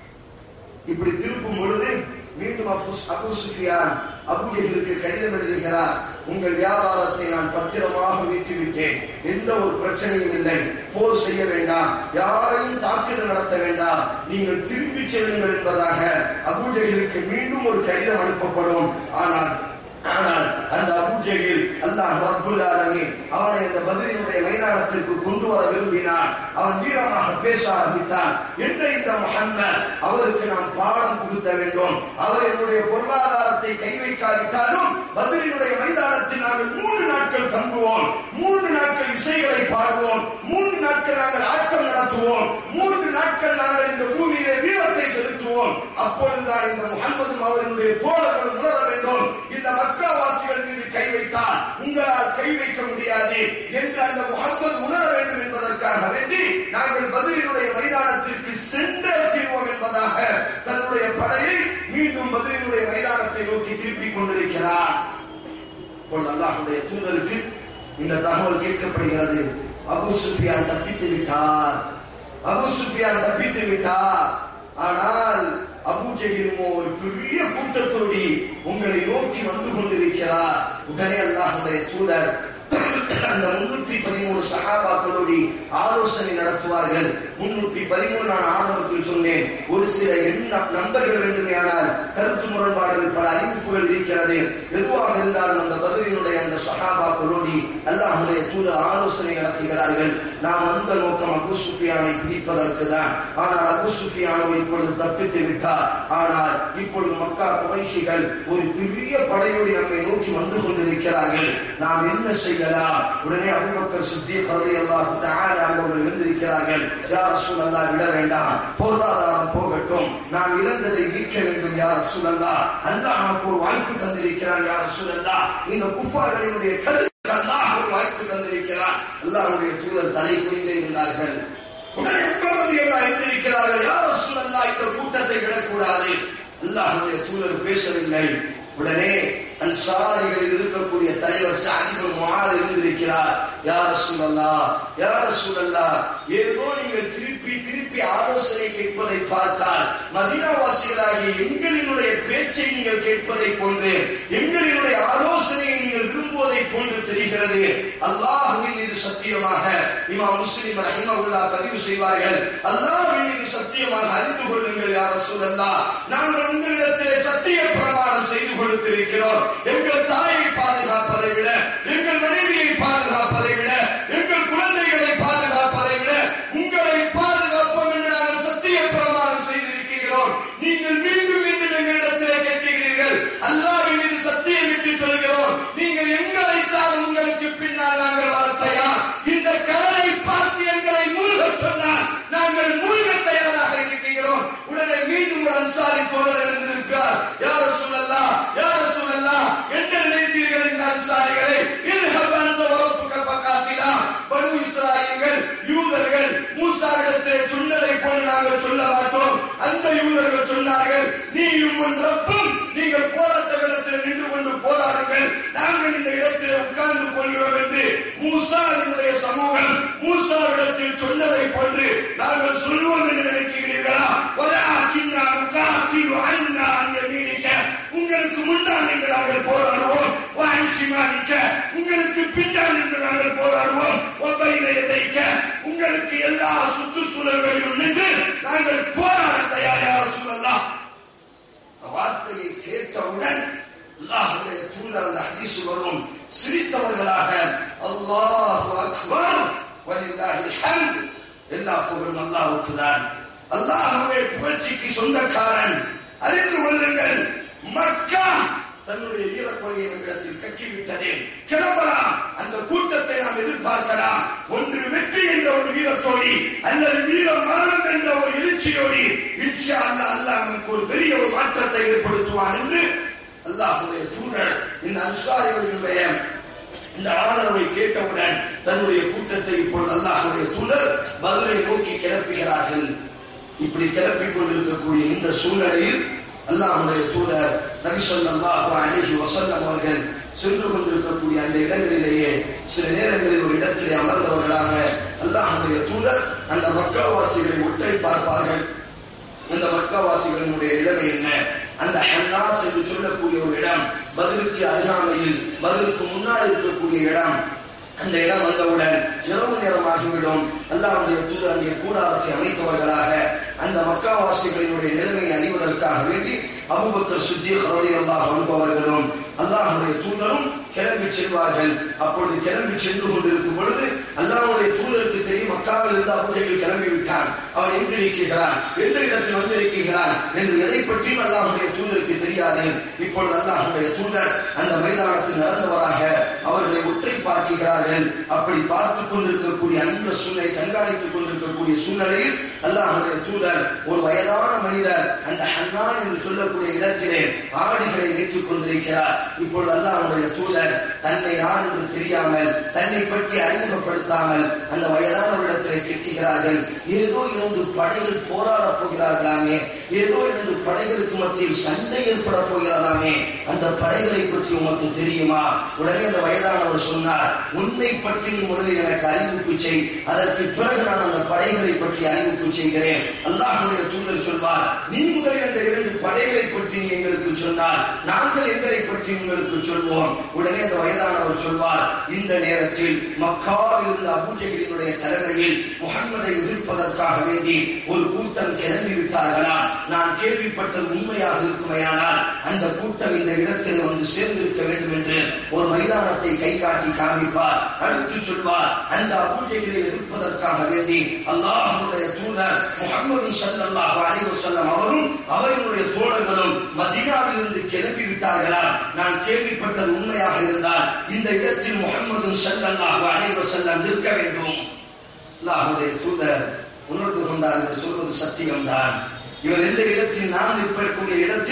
S2: இப்படி திருப்பும் பொழுது மீண்டும் அபு- அபு சுஃபியான் அபுஜஹிலுக்கு கடிதம் எழுதுகிறார் உங்கள் வியாபாரத்தை நான் பத்திரமாக விட்டுவிட்டேன் எந்த ஒரு பிரச்சனையும் இல்லை போர் செய்ய வேண்டாம் யாரையும் தாக்குதல் நடத்த வேண்டாம் நீங்கள் திரும்பி செல்லுங்கள் என்பதாக அபுஜஹிலுக்கு மீண்டும் ஒரு கடிதம் அனுப்பப்படும் ஆனால் ஆனால் அந்த அபூஜையில் அல்லாஹ் ரப்புல் ஆலமீன் அவனை அந்த பதிலினுடைய மைதானத்திற்கு கொண்டு வர விரும்பினான் அவன் வீரமாக பேச ஆரம்பித்தான் என்ற இந்த முஹம்மத் அவருக்கு நாம் பாடம் புகுத்த வேண்டும் அவர் என்னுடைய பொருளாதாரத்தை கை வைக்காவிட்டாலும் பதிலினுடைய மைதானத்தில் நாங்கள் மூன்று நாட்கள் தங்குவோம் மூன்று நாட்கள் இசைகளை பாடுவோம் மூன்று நாட்கள் நாங்கள் ஆட்டம் நடத்துவோம் மூன்று நாட்கள் நாங்கள் இந்த பூமியிலே வீரத்தை செலுத்துவோம் அப்பொழுதுதான் இந்த முகம்மதும் அவர்களுடைய தோழர்கள் உணர வேண்டும் இந்த மக்காவாசிகள் மீது கை வைத்தால் உங்களால் கை வைக்க முடியாது என்று அந்த முகம்மது உணர வேண்டும் என்பதற்காக வேண்டி நாங்கள் பதிலினுடைய மைதானத்திற்கு சென்றே தீர்வோம் என்பதாக தன்னுடைய படையை மீண்டும் பதிலினுடைய மைதானத்தை நோக்கி திருப்பிக் கொண்டிருக்கிறார் இப்பொழுது அல்லாஹ்வுடைய தூதருக்கு இந்த தகவல் கேட்கப்படுகிறது அபு சுஃபியான் தப்பித்து விட்டார் அபு சுஃபியான் தப்பித்து விட்டார் ஆனால் அபூஜையிலுமோ ஒரு பெரிய கூட்டத்தோடி உங்களை நோக்கி வந்து கொண்டிருக்கிறார் உடனே அல்லாஹ்வுடைய தூதர் அந்த முன்னூற்றி பதிமூணு சகாபாக்களோடு ஆலோசனை நடத்துவார்கள் முன்னூற்றி பதிமூணு நான் ஆரம்பத்தில் சொன்னேன் ஒரு சில எண்ண நம்பர்கள் வேண்டுமையானால் கருத்து முரண்பாடுகள் பல அறிவிப்புகள் இருக்கிறது எதுவாக இருந்தாலும் அந்த பதிலினுடைய அந்த சகாபாக்களோடு அல்லாஹுடைய தூதர் ஆலோசனை நடத்துகிறார்கள் நாம் வந்த நோக்கம் அபு சுஃபியானை பிடிப்பதற்கு தான் ஆனால் அபு சுஃபியானோ இப்பொழுது தப்பித்து விட்டார் ஆனால் இப்பொழுது மக்கா குறைஷிகள் ஒரு பெரிய படையோடு நம்மை நோக்கி வந்து கொண்டிருக்கிறார்கள் நாம் என்ன செய்யலாம் உடனே அபுபக்கர் சித்திக் ரலியல்லாஹு தஆலா அவர்கள் எழுந்திருக்கிறார்கள் யா ரசூலல்லாஹ் விட வேண்டாம் பொருளாதாரம் போகட்டும் நாம் இழந்ததை மீட்க வேண்டும் யா ரசூலல்லாஹ் அல்லாஹ் நமக்கு ஒரு வாய்ப்பு தந்திருக்கிறான் யா ரசூலல்லாஹ் இந்த குஃபார்களினுடைய கருத்து அல்லாஹ் ஒரு வாய்ப்பு தந்திருக்கிறார் அல்லாஹ்வுடைய தூதர் தலை குனிந்து இருந்தார்கள் உடனே உட்கார்ந்து எல்லாம் எழுந்திருக்கிறார்கள் யார் ரசூலல்லா இந்த கூட்டத்தை விடக்கூடாது அல்லாஹ்வுடைய தூதர் பேசவில்லை உடனே அன்சாரிகளில் இருக்கக்கூடிய தலைவர் சாதிபுல் முஆத் இருந்திருக்கிறார் யார் ரசூலல்லா யார் ரசூலல்லா ஏதோ நீங்கள் திருப்பி திருப்பி ஆலோசனை கேட்பதை பார்த்தால் மதீனாவாசிகளாகிய எங்களினுடைய பேச்சை நீங்கள் கேட்பதை போன்று எங்களினுடைய ஆலோசனையை நீங்கள் விரும்புவதை போன்று தெரிகிறது அல்லாஹ்வின் மீது சத்தியமாக இமாம் முஸ்லிம் ரஹிமஹுல்லா பதிவு செய்வார்கள் அல்லாஹ்வின் மீது சத்தியமாக அறிந்து கொள்ளுங்கள் யார் ரசூலல்லா நாங்கள் உங்களிடத்திலே சத்திய பிரமாணம் செய்து கொடுத்திருக்கிறோம் எங்கள் தாயை பாதுகாப்பதை விட எங்கள் மனைவியை பாதுகாப்பதை விட எங்கள் குழந்தைகளை பாதுகாப்பதை விட உங்களை பாதுகாப்போம் என்று நாங்கள் சத்திய பிரமாணம் செய்திருக்கிறோம் நீங்கள் மீண்டும் மீண்டும் எங்களிடத்திலே கேட்கிறீர்கள் அல்லாஹ்வின் மீது சத்தியம் விட்டு சொல்கிறோம் நீங்கள் எங்களை தான் உங்களுக்கு பின்னால் நாங்கள் வர தயார் இந்த கடலை பார்த்து எங்களை மூழ்கச் சொன்னால் நாங்கள் மூழ்க தயாராக இருக்கிறோம் உடனே மீண்டும் ஒரு அன்சாரி தோழர் எழுந்திருக்கிறார் யார சொல்லலாம் யார சொல்லலாம் என்ன நினைத்தீர்கள் இந்த அன்சாரிகளை இது அந்த வகுப்பு பக்காத்திலா பனு இஸ்ராயல்கள் யூதர்கள் மூசாவிடத்திலே சொன்னதை போல நாங்கள் சொல்ல மாட்டோம் அந்த யூதர்கள் சொன்னார்கள் நீயும் உன் ரப்பும் நீங்கள் போராட்ட இடத்தில் நின்று கொண்டு போராடுங்கள் நாங்கள் இந்த இடத்திலே உட்கார்ந்து கொள்கிறோம் என்று மூசாவினுடைய சமூகம் மூசாவிடத்தில் சொன்னதை போன்று நாங்கள் சொல்வோம் என்று நினைக்கிறீர்களா வலாக்கின்னா முகாத்திரு அண்ணா அங்க நீடிக்க உங்களுக்கு முன்னால் நின்று நாங்கள் போராடுவோம் வாய்ச்சிமானிக்க உங்களுக்கு பின்னால் நின்று நாங்கள் போராடுவோம் ஒப்பையில எதைக்க உங்களுக்கு எல்லா சுற்றுச்சூழல்களிலும் நின்று நாங்கள் போராட தயாராக சொல்லலாம் வார்த்தையை கேட்டவுடன் அல்லாஹ்வுடைய தூதர் அந்த ஹதீஸ் வரும் சிரித்தவர்களாக அல்லாஹு அக்பர் வலில்லாஹில் ஹம்த் எல்லா புகழும் அல்லாஹ்வுக்கு தான் அல்லாஹ்வுடைய புகழ்ச்சிக்கு சொந்தக்காரன் அறிந்து கொள்ளுங்கள் மக்கா தன்னுடைய ஈரக்குறையை நம்மிடத்தில் கக்கிவிட்டது கிளம்பலாம் அந்த கூட்டத்தை நாம் எதிர்பார்க்கலாம் ஒன்று வெற்றி என்ற ஒரு வீரத்தோடி அல்லது வீர மரணம் என்ற ஒரு எழுச்சியோடி இன்ஷா அல்லாஹ் அல்லாஹ் நமக்கு ஒரு பெரிய ஒரு மாற்றத்தை ஏற்படுத்துவான் என்று அல்லாஹ்வுடைய தூதர் இந்த அன்சாரிகளுடைய இந்த ஆதரவை கேட்டவுடன் தன்னுடைய கூட்டத்தை இப்பொழுது அல்லாஹ்வுடைய தூதர் பதிலை நோக்கி கிளப்புகிறார்கள் இப்படி கிளப்பிக் கொண்டிருக்கக்கூடிய இந்த சூழ்நிலையில் அல்லாஹ்வுடைய தூதர் நபி ஸல்லல்லாஹு அலைஹி வஸல்லம் அவர்கள் சென்று கொண்டிருக்கக்கூடிய அந்த இடங்களிலேயே சில நேரங்களில் ஒரு இடத்திலே அமர்ந்தவர்களாக அல்லாஹ்வுடைய தூதர் அந்த மக்காவாசிகளை ஒற்றை பார்ப்பார்கள் அந்த மக்காவாசிகளினுடைய இடமே என்ன அந்த ஹன்னாஸ் என்று சொல்லக்கூடிய ஒரு இடம் பதிலுக்கு அருகாமையில் பதிலுக்கு முன்னால் இருக்கக்கூடிய இடம் அந்த இடம் வந்தவுடன் இரவு நேரமாகிவிடும் அல்லாஹ்வுடைய தூதர் அங்கே கூடாரத்தை அமைத்தவர்களாக அந்த மக்காவாசிகளினுடைய நிலைமையை அறிவதற்காக வேண்டி அபூபக்கர் சித்திக் ரலியல்லாஹு அன்ஹு அவர்களும் அல்லாஹ்வுடைய தூதரும் கிளம்பி செல்வார்கள் அப்பொழுது கிளம்பி சென்று கொண்டிருக்கும் பொழுது அல்லாஹ்வுடைய தூதருக்கு தெரியும் மக்காவில் இருந்து அபூஜைகள் கிளம்பி விட்டான் அவன் எங்கு இருக்கிறான் எந்த இடத்தில் வந்து இருக்கிறான் என்று எதை பற்றியும் அல்லாஹ்வுடைய தூதருக்கு தெரியாது இப்பொழுது அல்லாஹ்வுடைய தூதர் அந்த மைதானத்தில் நடந்தவராக அவர்களை ஒற்றை பார்க்கிறார்கள் அப்படி பார்த்துக் கொண்டிருக்கக்கூடிய அந்த சூழ்நிலை கண்காணித்துக் கொண்டிருக்கக்கூடிய சூழ்நிலையில் அல்லாஹ்வுடைய தூதர் ஒரு வயதான மனிதர் அந்த ஹன்னான் என்று சொல்லக்கூடிய இடத்திலே ஆடைகளை வைத்துக் கொண்டிருக்கிறார் இப்பொழுது அல்லாஹ்வுடைய தூதர் தன்னை யார் என்று தெரியாமல் தன்னை பற்றி அறிமுகப்படுத்தாமல் அந்த வயதானவரிடத்திலே கேட்கிறார்கள் ஏதோ இரண்டு படைகள் போராடப் போகிறார்களாமே ஏதோ இரண்டு படைகளுக்கு மத்தியில் சண்டை ஏற்பட போகிறதாமே அந்த படைகளை பற்றி உமக்கு தெரியுமா உடனே அந்த வயதானவர் சொன்னார் உன்னை பற்றி நீ முதலில் எனக்கு அறிவிப்பு செய் அதற்கு பிறகு நான் அந்த படைகளை பற்றி அறிவிப்பு செய்கிறேன் அல்லாஹ்வுடைய தூதர் சொல்வார் நீ முதலில் அந்த இரண்டு படைகளை பற்றி நீ எங்களுக்கு சொன்னார் நாங்கள் எங்களை பற்றி உங்களுக்கு சொல்வோம் உடனே அந்த வயதானவர் சொல்வார் இந்த நேரத்தில் மக்காவில் இருந்த அபூஜைகளினுடைய தலைமையில் முகம்மதை எதிர்ப்பதற்காக வேண்டி ஒரு கூட்டம் கிளம்பி விட்டார்களா நான் கேள்விப்பட்டது உண்மையாக இருக்குமையானால் அந்த கூட்டம் இந்த இடத்தில் வந்து சேர்ந்திருக்க வேண்டும் என்று ஒரு மைதானத்தை கை காட்டி காண்பிப்பார் அடுத்து சொல்வார் அந்த அபூஜைகளை எதிர்ப்பதற்காக வேண்டி அல்லாஹ்வுடைய தூதர் முகமது ஸல்லல்லாஹு அலைஹி வஸல்லம் அவரும் அவர்களுடைய தோழர்களும் மதீனாவில் இருந்து கிளம்பி விட்டார்களா நான் கேள்விப்பட்டது உண்மையாக இருந்தால் இந்த இடத்தில் முகமது ஸல்லல்லாஹு அலைஹி வஸல்லம் நிற்க வேண்டும் அல்லாஹ்வுடைய தூதர் உணர்ந்து கொண்டார் என்று சொல்வது சத்தியம்தான் இவர் எந்த இடத்தில் நாம் நிற்பக்கூடிய இடத்தில்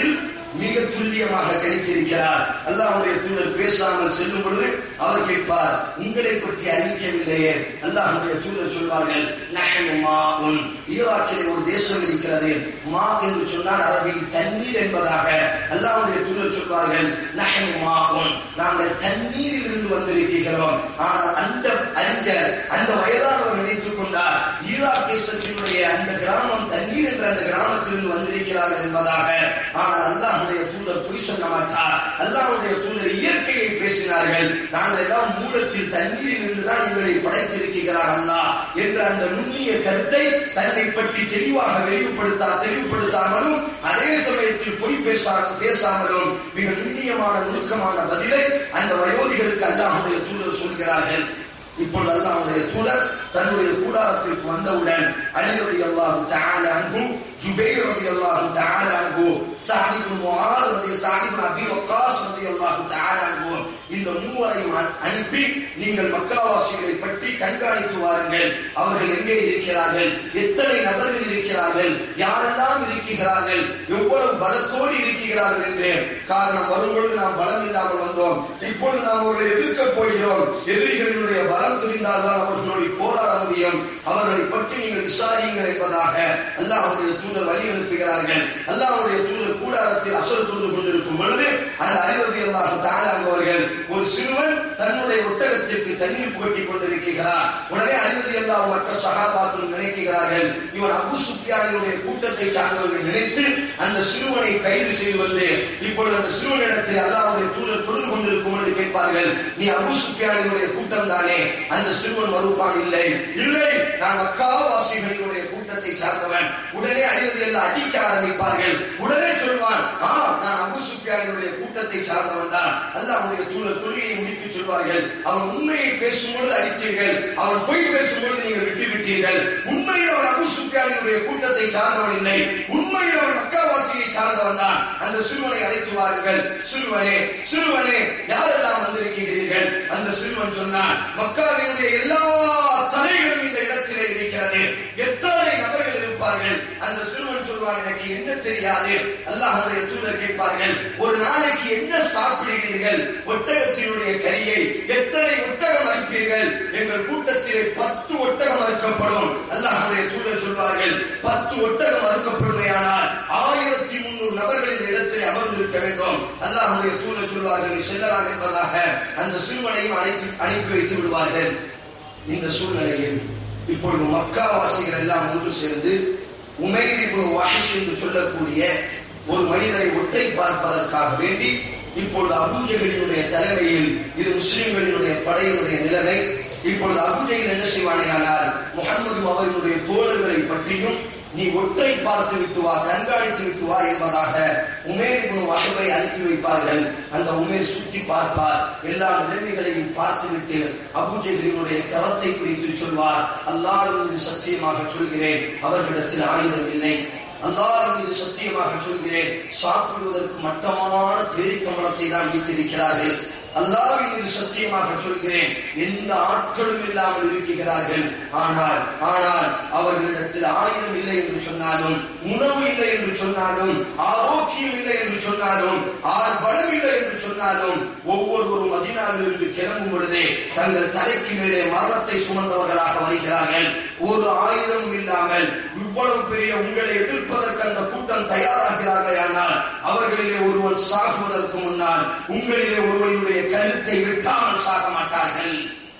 S2: மிக துல்லியமாக கிடைத்திருக்கிறார் அல்லாஹ்வுடைய தூதர் பேசாமல் செல்லும் பொழுது அவர் கேட்பார் உங்களை பற்றி அறிவிக்கவில்லையே அல்லாஹ்வுடைய தூதர் சொல்வார்கள் நஹனு மாஉன் ஈராக்கிலே ஒரு தேசம் இருக்கிறது மா என்று சொன்னால் அரபியில் தண்ணீர் என்பதாக அல்லாஹ்வுடைய தூதர் சொல்வார்கள் நஹனு மாஉன் நாங்கள் தண்ணீரில் இருந்து வந்திருக்கிறோம் ஆனால் அந்த அறிஞர் அந்த வயதானவர் நினைத்துக் கொண்டார் ஈராக் தேசத்தினுடைய அந்த கிராமம் தண்ணீர் என்ற அந்த கிராமத்திலிருந்து வந்திருக்கிறார்கள் என்பதாக ஆனால் அல்லாஹ்வுடைய தூதர் பொய் சொல்ல மாட்டார் அல்லாஹ்வுடைய தூதர் இயற்கையை பேசினார்கள் நாங்கள் எல்லாம் மூலத்தில் தண்ணீரில் இருந்துதான் எங்களை படைத்திருக்கிறார் அல்லாஹ் என்ற அந்த நுண்ணிய கருத்தை தன்னை பற்றி தெளிவாக வெளிப்படுத்தா தெளிவுபடுத்தாமலும் அதே சமயத்தில் பொய் பேசா பேசாமலும் மிக நுண்ணியமான நுணுக்கமான பதிலை அந்த வயோதிகருக்கு அல்லாஹ்வுடைய தூதர் சொல்கிறார்கள் இப்பொழுது அல்லாஹ்வுடைய தூதர் தன்னுடைய கூடாரத்திற்கு வந்தவுடன் அலி ரலியல்லாஹு தஆலா அன்ஹு ஜுபைர் ரலியல்லாஹு தஆலா அன்ஹு சஅத் இப்னு முஆத் ரலி சஅத் இப்னு அபி வக்காஸ் ரலியல்லாஹு தஆலா அன்ஹு இந்த மூவரையும் அ- அனுப்பி நீங்கள் மக்காவாசிகளை பற்றி கண்காணித்து வாருங்கள் அவர்கள் எங்கே இருக்கிறார்கள் எத்தனை நபர்கள் இருக்கிறார்கள் யாரெல்லாம் இருக்கிறார்கள் எவ்வளவு பலத்தோடு இருக்கிறார்கள் என்று காரணம் வரும்பொழுது நாம் பலம் இல்லாமல் வந்தோம் இப்பொழுது நாம் அவர்களை எதிர்க்க போகிறோம் எதிரிகளினுடைய பலம் தெரிந்தால்தான் அவர்களோடு போராட முடியும் அவர்களை பற்றி நீங்கள் விசாரியுங்கள் என்பதாக அல்லாஹ்வுடைய தூதர் வழி அனுப்புகிறார்கள் அல்லாஹ்வுடைய தூதர் கூடாரத்தில் அசல் தூண்டு கொண்டிருக்கும் பொழுது அந்த அறிவதி அல்லாஹ் தாழாங்குவர்கள் ஒரு சிறுவன் தன்னுடைய ஒட்டகத்திற்கு தண்ணீர் புகட்டி கொண்டிருக்கிறார் உடனே அறிவதி அல்லாஹ் மற்ற சகாபாக்கள் நினைக்கிறார்கள் இவன் அபு சுஃபியானினுடைய கூட்டத்தை சார்ந்தவர்கள் நினைத்து அந்த சிறுவனை கைது செய்து வந்து இப்பொழுது அந்த சிறுவனிடத்தில் அல்லாஹ்வுடைய தூதர் தொழுது கொண்டிருக்கும் பொழுது கேட்பார்கள் நீ அபு சுஃபியானினுடைய கூட்டம் தானே அந்த சிறுவன் மறுப்பான் இல்லை இல்லை நான் மக்காவாசிகளினுடைய கூட்டத்தை சார்ந்தவன் உடனே அறிவதி எல்லாம் அடிக்க ஆரம்பிப்பார்கள் உடனே சொல்வான் ஆ நான் அபு சுஃபியானினுடைய கூட்டத்தை சார்ந்தவன் தான் அல்லாஹ்வுடைய தூதர் தொழுகையை முடித்து சொல்வார்கள் அவன் உண்மையை பேசும்பொழுது அடித்தீர்கள் அவன் பொய் பேசும்பொழுது நீங்கள் விட்டு விட்டீர்கள் உண்மையில் அவன் அபு சுஃபியானினுடைய கூட்டத்தை சார்ந்தவன் இல்லை உண்மையில் அவன் மக்காவாசியை சார்ந்தவன் தான் அந்த சிறுவனை அழைத்து வாருங்கள் சிறுவனே சிறுவனே யாரெல்லாம் வந்திருக்கிறீர்கள் அந்த சிறுவன் சொன்னான் மக்காவினுடைய எல்லா தலைகளும் இந்த இடத்திலே இருக்கிறது எத்தனை நபர்கள் இருப்பார்கள் அந்த சிறுவன் சொல்வான் எனக்கு என்ன தெரியாது அல்லாஹ்வுடைய தூதர் கேட்பார்கள் ஒரு நாளைக்கு என்ன சாப்பிடுகிறீர்கள் ஒட்டகத்தினுடைய கரியை எத்தனை ஒட்டகம் அறுப்பீர்கள் எங்கள் கூட்டத்திலே பத்து ஒட்டகம் அறுக்கப்படும் அல்லாஹ்வுடைய தூதர் சொல்வார்கள் பத்து ஒட்டகம் அறுக்கப்படுமையானால் ஆயிரத்தி முன்னூறு நபர்கள் இந்த இடத்திலே அமர்ந்திருக்க வேண்டும் அல்லாஹ்வுடைய தூதர் சொல்வார்கள் நீ செல்லலாம் என்பதாக அந்த சிறுவனையும் அழைத்து அனுப்பி வைத்து விடுவார்கள் இந்த சூழ்நிலையில் இப்பொழுது மக்காவாசிகள் எல்லாம் ஒன்று சேர்ந்து உமைர் இப்னு வாஹிஷ் என்று சொல்லக்கூடிய ஒரு மனிதரை ஒற்றை பார்ப்பதற்காக வேண்டி இப்பொழுது அபூஜகளினுடைய தலைமையில் இது முஸ்லிம்களினுடைய படையினுடைய நிலைமை இப்பொழுது அபூஜைகள் என்ன செய்வானேயானால் முகமது அவர்களுடைய தோழர்களை பற்றியும் நீ ஒற்றை பார்த்து விட்டு வா கண்காணித்து விட்டு வா என்பதாக உமேர் இப்னு வஹபை அனுப்பி வைப்பார்கள் அந்த உமேர் சுத்தி பார்ப்பார் எல்லா நிலைமைகளையும் பார்த்துவிட்டு அபூஜைகளினுடைய கரத்தை பிடித்து சொல்வார் அல்லாஹ் மீது சத்தியமாக சொல்கிறேன் அவர்களிடத்தில் ஆயுதம் இல்லை அல்லாஹ் மீது சத்தியமாக சொல்கிறேன் சாப்பிடுவதற்கு மட்டமான பேரித்தம்பளத்தை தான் வைத்திருக்கிறார்கள் அல்லாஹ்வின் மீது சத்தியமாக சொல்கிறேன் எந்த ஆட்களும் இல்லாமல் இருக்கிறார்கள் ஆனால் ஆனால் அவர்களிடத்தில் ஆயுதம் இல்லை என்று சொன்னாலும் உணவு இல்லை என்று சொன்னாலும் ஆரோக்கியம் இல்லை என்று சொன்னாலும் ஆர் பலம் இல்லை என்று சொன்னாலும் ஒவ்வொருவரும் மதினாவில் இருந்து கிளம்பும் பொழுதே தங்கள் தலைக்கு மேலே மரணத்தை சுமந்தவர்களாக வருகிறார்கள் ஒரு ஆயுதமும் இல்லாமல் இவ்வளவு பெரிய உங்களை எதிர்ப்பதற்கு அந்த கூட்டம் தயாராகிறார்களே ஆனால் அவர்களிலே ஒருவன் சாகுவதற்கு முன்னால் உங்களிலே ஒருவனுடைய கழுத்தை வெட்டாமல் சாக மாட்டார்கள்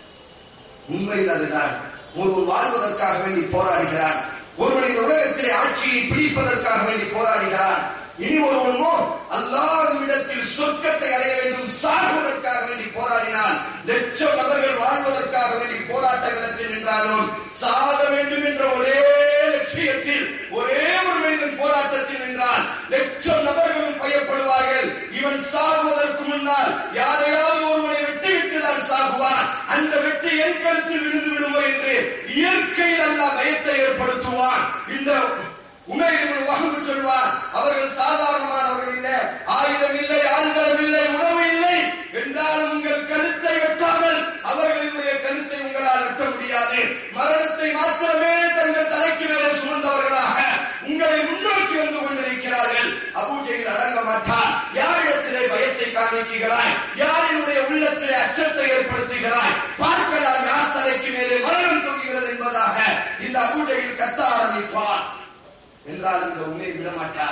S2: உண்மையில் அதுதான் ஒருவன் வாழ்வதற்காக வேண்டி போராடுகிறான் ஒருவன் இந்த உலகத்திலே ஆட்சியை பிடிப்பதற்காக வேண்டி போராடுகிறான் இனி ஒருவனோ அல்லாஹ்விடத்தில் சொர்க்கத்தை அடைய வேண்டும் சாகுவதற்காக வேண்டி போராடினான் லட்சம் நபர்கள் வாழ்வதற்காக வேண்டி போராட்ட களத்தில் நின்றாலும் சாக வேண்டும் என்ற ஒரே லட்சியத்தில் ஒரே ஒரு மனிதன் போராட்டத்தில் நின்றான் லட்சம் நபர்களும் பயப்படுவார்கள் இவன் சாகுவதற்கு முன்னால் யாரையாவது ஒருவனை வெட்டி விட்டு தான் சாகுவான் அந்த வெட்டி என் கருத்தில் விழுந்து விடுமோ என்று இயற்கையில் அல்லாஹ் பயத்தை ஏற்படுத்துவான் இந்த உணவு வகுப்பு சொல்வார் அவர்கள் சாதாரணமானவர்கள் இல்லை ஆயுதம் இல்லை ஆண்களும் இல்லை உணவு இல்லை என்றாலும் உங்கள் கழுத்தை வெட்டாமல் அவர்களினுடைய கழுத்தை உங்களால் வெட்ட முடியாது மரணத்தை மாத்திரமே தங்கள் தலைக்கு மேலே சுமந்தவர்களாக உங்களை முன்னோக்கி வந்து கொண்டிருக்கிறார்கள் அபூஜையில் அடங்க மாட்டார் என்றால் இந்த உண்மையை விடமாட்டார்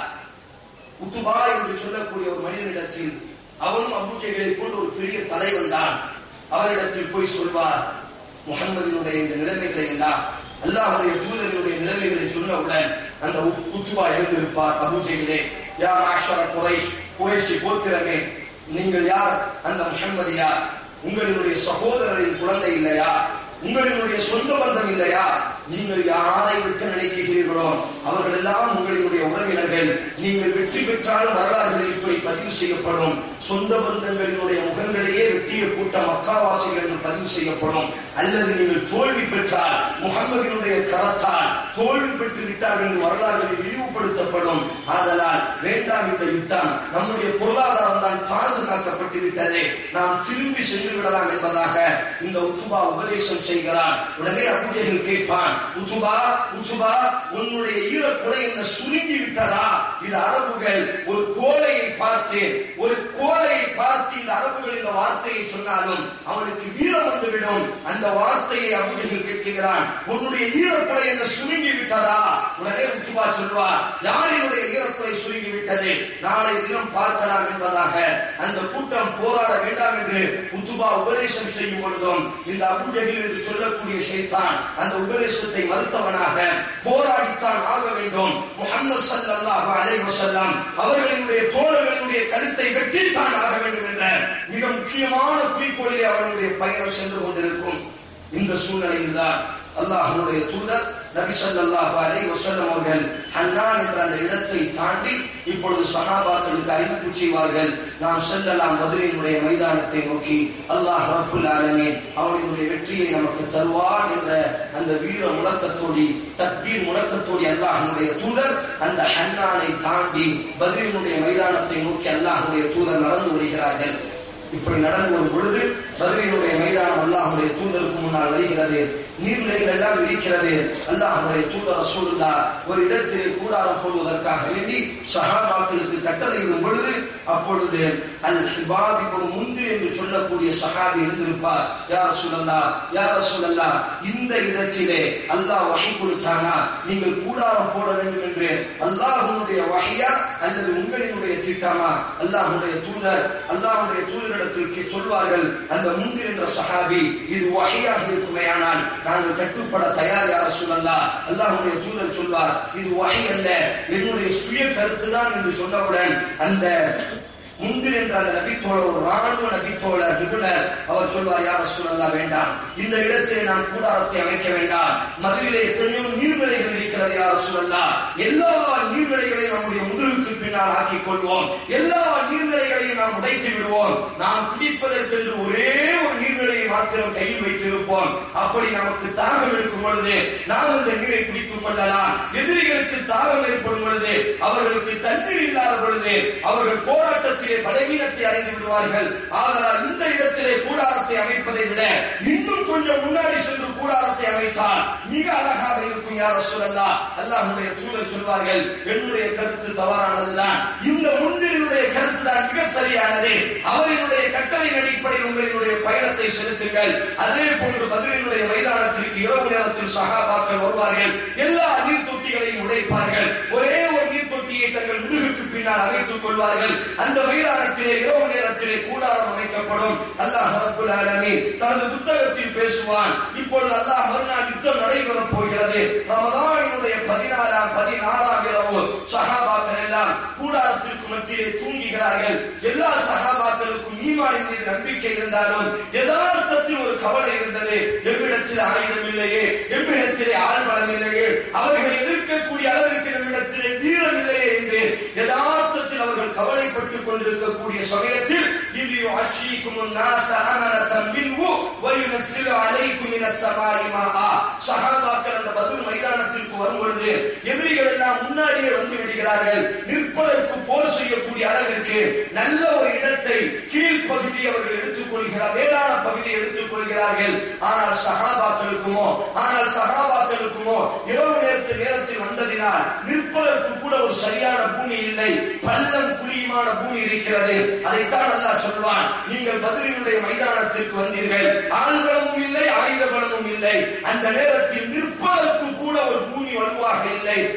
S2: உத்துபா என்று சொல்லக்கூடிய ஒரு மனிதனிடத்தில் அவனும் அபூஜைகளை போன்ற ஒரு பெரிய தலைவன் தான் அவரிடத்தில் போய் சொல்வார் முகம்மதினுடைய இந்த நிலைமைகளை எல்லாம் அல்லாஹுடைய தூதரினுடைய நிலைமைகளை சொன்னவுடன் அந்த உத்- உத்துபா எழுந்திருப்பார் அபூஜைகளே யா மாஷர குறைஷ் குறைஷி கோத்திரமே நீங்கள் யார் அந்த முகம்மது யார் உங்களினுடைய சகோதரரின் குழந்தை இல்லையா உங்களினுடைய சொந்த பந்தம் இல்லையா நீங்கள் யாரை விட்டு நினைக்கிறீர்களோ அவர்கள் எல்லாம் உங்களினுடைய உறவினர்கள் நீங்கள் வெற்றி பெற்றாலும் வரலாறுகளில் இப்படி பதிவு செய்யப்படும் சொந்த பந்தங்களினுடைய முகங்களையே வெட்டிய கூட்டம் மக்காவாசிகள் என்று பதிவு செய்யப்படும் அல்லது நீங்கள் தோல்வி பெற்றால் முகம்மதினுடைய கரத்தால் தோல்வி பெற்று விட்டார்கள் என்று வரலாறுகளில் இழிவுபடுத்தப்படும் ஆதலால் வேண்டாம் இந்த யுத்தம் நம்முடைய பொருளாதாரம் தான் பாதுகாக்கப்பட்டு விட்டதே நாம் திரும்பி சென்று விடலாம் என்பதாக இந்த உத்துபா உபதேசம் செய்கிறார் உடனே அபூஜைகள் கேட்பான் உத்துபா உத்துபா உன்னுடைய ஈரக்குடை என்ன சுருங்கி விட்டதா இது அரபுகள் ஒரு கோலையை பார்த்து ஒரு கோலையை பார்த்து இந்த அரபுகள் இந்த வார்த்தையை சொன்னாலும் அவனுக்கு வீரம் வந்துவிடும் அந்த வார்த்தையை அபூஜைகள் கேட்கிறான் உன்னுடைய ஈரக்குடை என்ன சுருங்கி விட்டதா உடனே உத்துபா சொல்வார் யாரினுடைய ஈரக்குடை சுருங்கி விட்டது நாளை தினம் பார்க்கலாம் என்பதாக அந்த கூட்டம் போராட வேண்டாம் என்று உத்துபா உபதேசம் செய்யும் பொழுதும் இந்த அபுஜகில் என்று சொல்லக்கூடிய ஷைத்தான் அந்த உபதேசத்தை மறுத்தவனாக போராடித்தான் ஆக வேண்டும் முஹம்மது ஸல்லல்லாஹு அலைஹி வஸல்லம் அவர்களினுடைய தோழர்களினுடைய கழுத்தை வெட்டித்தான் ஆக வேண்டும் என்ற மிக முக்கியமான குறிக்கோளிலே அவர்களுடைய பயணம் சென்று கொண்டிருக்கும் இந்த சூழ்நிலையில் தான் அல்லாஹ்வுடைய தூதர் நபி ஸல்லல்லாஹு அலைஹி வஸல்லம் அவர்கள் ஹன்னான் என்ற அந்த இடத்தை தாண்டி இப்பொழுது சஹாபாக்களுக்கு அறிவிப்பு செய்வார்கள் நாம் செல்லலாம் மதுரையினுடைய மைதானத்தை நோக்கி அல்லாஹ் ரப்புல் ஆலமீன் அவனுடைய வெற்றியை நமக்கு தருவான் என்ற அந்த வீர முழக்கத்தோடி தக்பீர் முழக்கத்தோடி அல்லாஹ்வுடைய தூதர் அந்த ஹன்னானை தாண்டி பத்ரினுடைய மைதானத்தை நோக்கி அல்லாஹ்வுடைய தூதர் நடந்து வருகிறார்கள் இப்படி நடந்து வரும் பொழுது பத்ரினுடைய மைதானம் அல்லாஹ்வுடைய தூதருக்கு முன்னால் வருகிறது நீர்நிலைகள் எல்லாம் இருக்கிறது அல்லாஹ்வுடைய தூதர் ரசூலுல்லா ஒரு இடத்தில் கூடாரம் போடுவதற்காக வேண்டி சஹாபாக்களுக்கு கட்டளையிடும் பொழுது அப்பொழுது அல் ஹிபாப் இப்பொழுது முந்து என்று சொல்லக்கூடிய சஹாபி எழுந்திருப்பார் யார் ரசூலல்லா யார் ரசூலல்லா இந்த இடத்திலே அல்லாஹ் வகை கொடுத்தானா நீங்கள் கூடாரம் போட வேண்டும் என்று அல்லாஹ்வுடைய வகையா அல்லது உங்களினுடைய திட்டமா அல்லாஹ்வுடைய தூதர் அல்லாஹ்வுடைய தூதரிடத்திற்கு சொல்வார்கள் அந்த முந்து என்ற சஹாபி இது வகையாக இருக்குமேயானால் நாங்கள் கட்டுப்பட தயார் யார சொல்லல்லா அல்லாஹ்வுடைய தூதர் சொல்வார் இது வகை அல்ல என்னுடைய சுய கருத்து தான் என்று சொன்னவுடன் அந்த முந்திர் என்ற அந்த நபித்தோழர் ஒரு ராணுவ நபித்தோழர் நிபுணர் அவர் சொல்வார் யார சொல்லல்லா வேண்டாம் இந்த இடத்திலே நாம் கூடாரத்தை அமைக்க வேண்டாம் மதுரையிலே எத்தனையோ நீர்நிலைகள் இருக்கிறது யார சொல்லல்லா எல்லா நீர்நிலைகளையும் நம்முடைய முதுகுக்கு பின்னால் ஆக்கிக் கொள்வோம் எல்லா நீர்நிலைகளையும் நாம் உடைத்து விடுவோம் நாம் குடிப்பதற்கென்று ஒரே ஒரு நீர்நிலையை மாத்திரம் கையில் வைத்திருப்போம் அப்படி நமக்கு தாகம் எடுக்கும் பொழுது நாம் இந்த நீரை குடித்துக் கொள்ளலாம் எதிரிகளுக்கு தாகம் ஏற்படும் பொழுது அவர்களுக்கு தண்ணீர் இல்லாத பொழுது அவர்கள் போராட்டத்திலே பலவீனத்தை அடைந்து விடுவார்கள் ஆதலால் இந்த இடத்திலே கூடாரத்தை அமைப்பதை விட இன்னும் கொஞ்சம் முன்னாடி சென்று கூடாரத்தை அமைத்தால் மிக அழகாக இருக்கும் யார் சொல்லல்லா அல்லாஹ்வுடைய தூதர் சொல்வார்கள் என்னுடைய கருத்து தவறானதுதான் இந்த முன்னினுடைய கருத்து தான் மிக சரியானது அவரினுடைய கட்டளையின் அடிப்படையில் உங்களினுடைய பயணத்தை செலுத்துங்கள் அதே போன்று பதிலினுடைய மைதானத்திற்கு இரவு நேரத்தில் சகாபாக்கள் வருவார்கள் எல்லா நீர் தொட்டிகளையும் உடைப்பார்கள் ஒரே ஒரு நீர் தொட்டியை தங்கள் முதுகுக்கு பின்னால் அமைத்துக் கொள்வார்கள் அந்த மைதானத்திலே இரவு நேரத்திலே கூடாரம் அமைக்கப்படும் அல்லாஹ் ரப்புல் ஆலமீன் தனது புத்தகத்தில் பேசுவான் இப்பொழுது அல்லாஹ் மறுநாள் யுத்தம் நடைபெறப் போகிறது ரமதானினுடைய பதினாறாம் பதினாறாம் இரவு சஹாபாக்கள் எல்லாம் கூடாரத்திற்கு மத்தியிலே தூங்குகிறார்கள் எல்லா சஹாபாக்களுக்கும் ஈமானின் மீது நம்பிக்கை இருந்தாலும் யதார்த்தத்தில் ஒரு கவலை இருந்தது எவ்விடத்தில் ஆயுதம் இல்லையே எவ்விடத்திலே ஆள்பலம் இல்லையே அவர்கள் எதிர்க்கக்கூடிய அளவிற்கு நம்மிடத்திலே வீரம் இல்லையே என்று யதார்த்தத்தில் அவர்கள் கவலைப்பட்டுக் கொண்டிருக்கக்கூடிய சமயத்தில் இது யுஅஷீக்கும் الناس أمنة منه وينزل عليكم من السماء ماء சஹாபாக்கள் அந்த பத்ர் மைதானத்திற்கு வரும் பொழுது எதிரிகள் எல்லாம் முன்னாடியே வந்து விடுகிறார்கள் நிற்பதற்கு போர் செய்யக்கூடிய அளவிற்கு நல்ல ஒரு இடத்தை கீழ் பகுதி அவர்கள் எடுத்துக் கொள்கிறார் மேலான பகுதியை எடுத்துக் கொள்கிறார்கள் ஆனால் சஹாபாக்களுக்குமோ ஆனால் சஹாபாக்களுக்குமோ இரவு நேரத்து நேரத்தில் வந்ததினால் நிற்பதற்கு கூட ஒரு சரியான பூமி இல்லை பள்ளம் குழியுமான பூமி இருக்கிறது அதைத்தான் அல்லாஹ் சொல்வான் நீங்கள் பதிலினுடைய மைதானத்திற்கு வந்தீர்கள் ஆண்களும் இல்லை ஆயுத பலமும் இல்லை அந்த நேரத்தில் நிற்பதற்கு கூட ஒரு பூமி வலுவாக இல்லை இது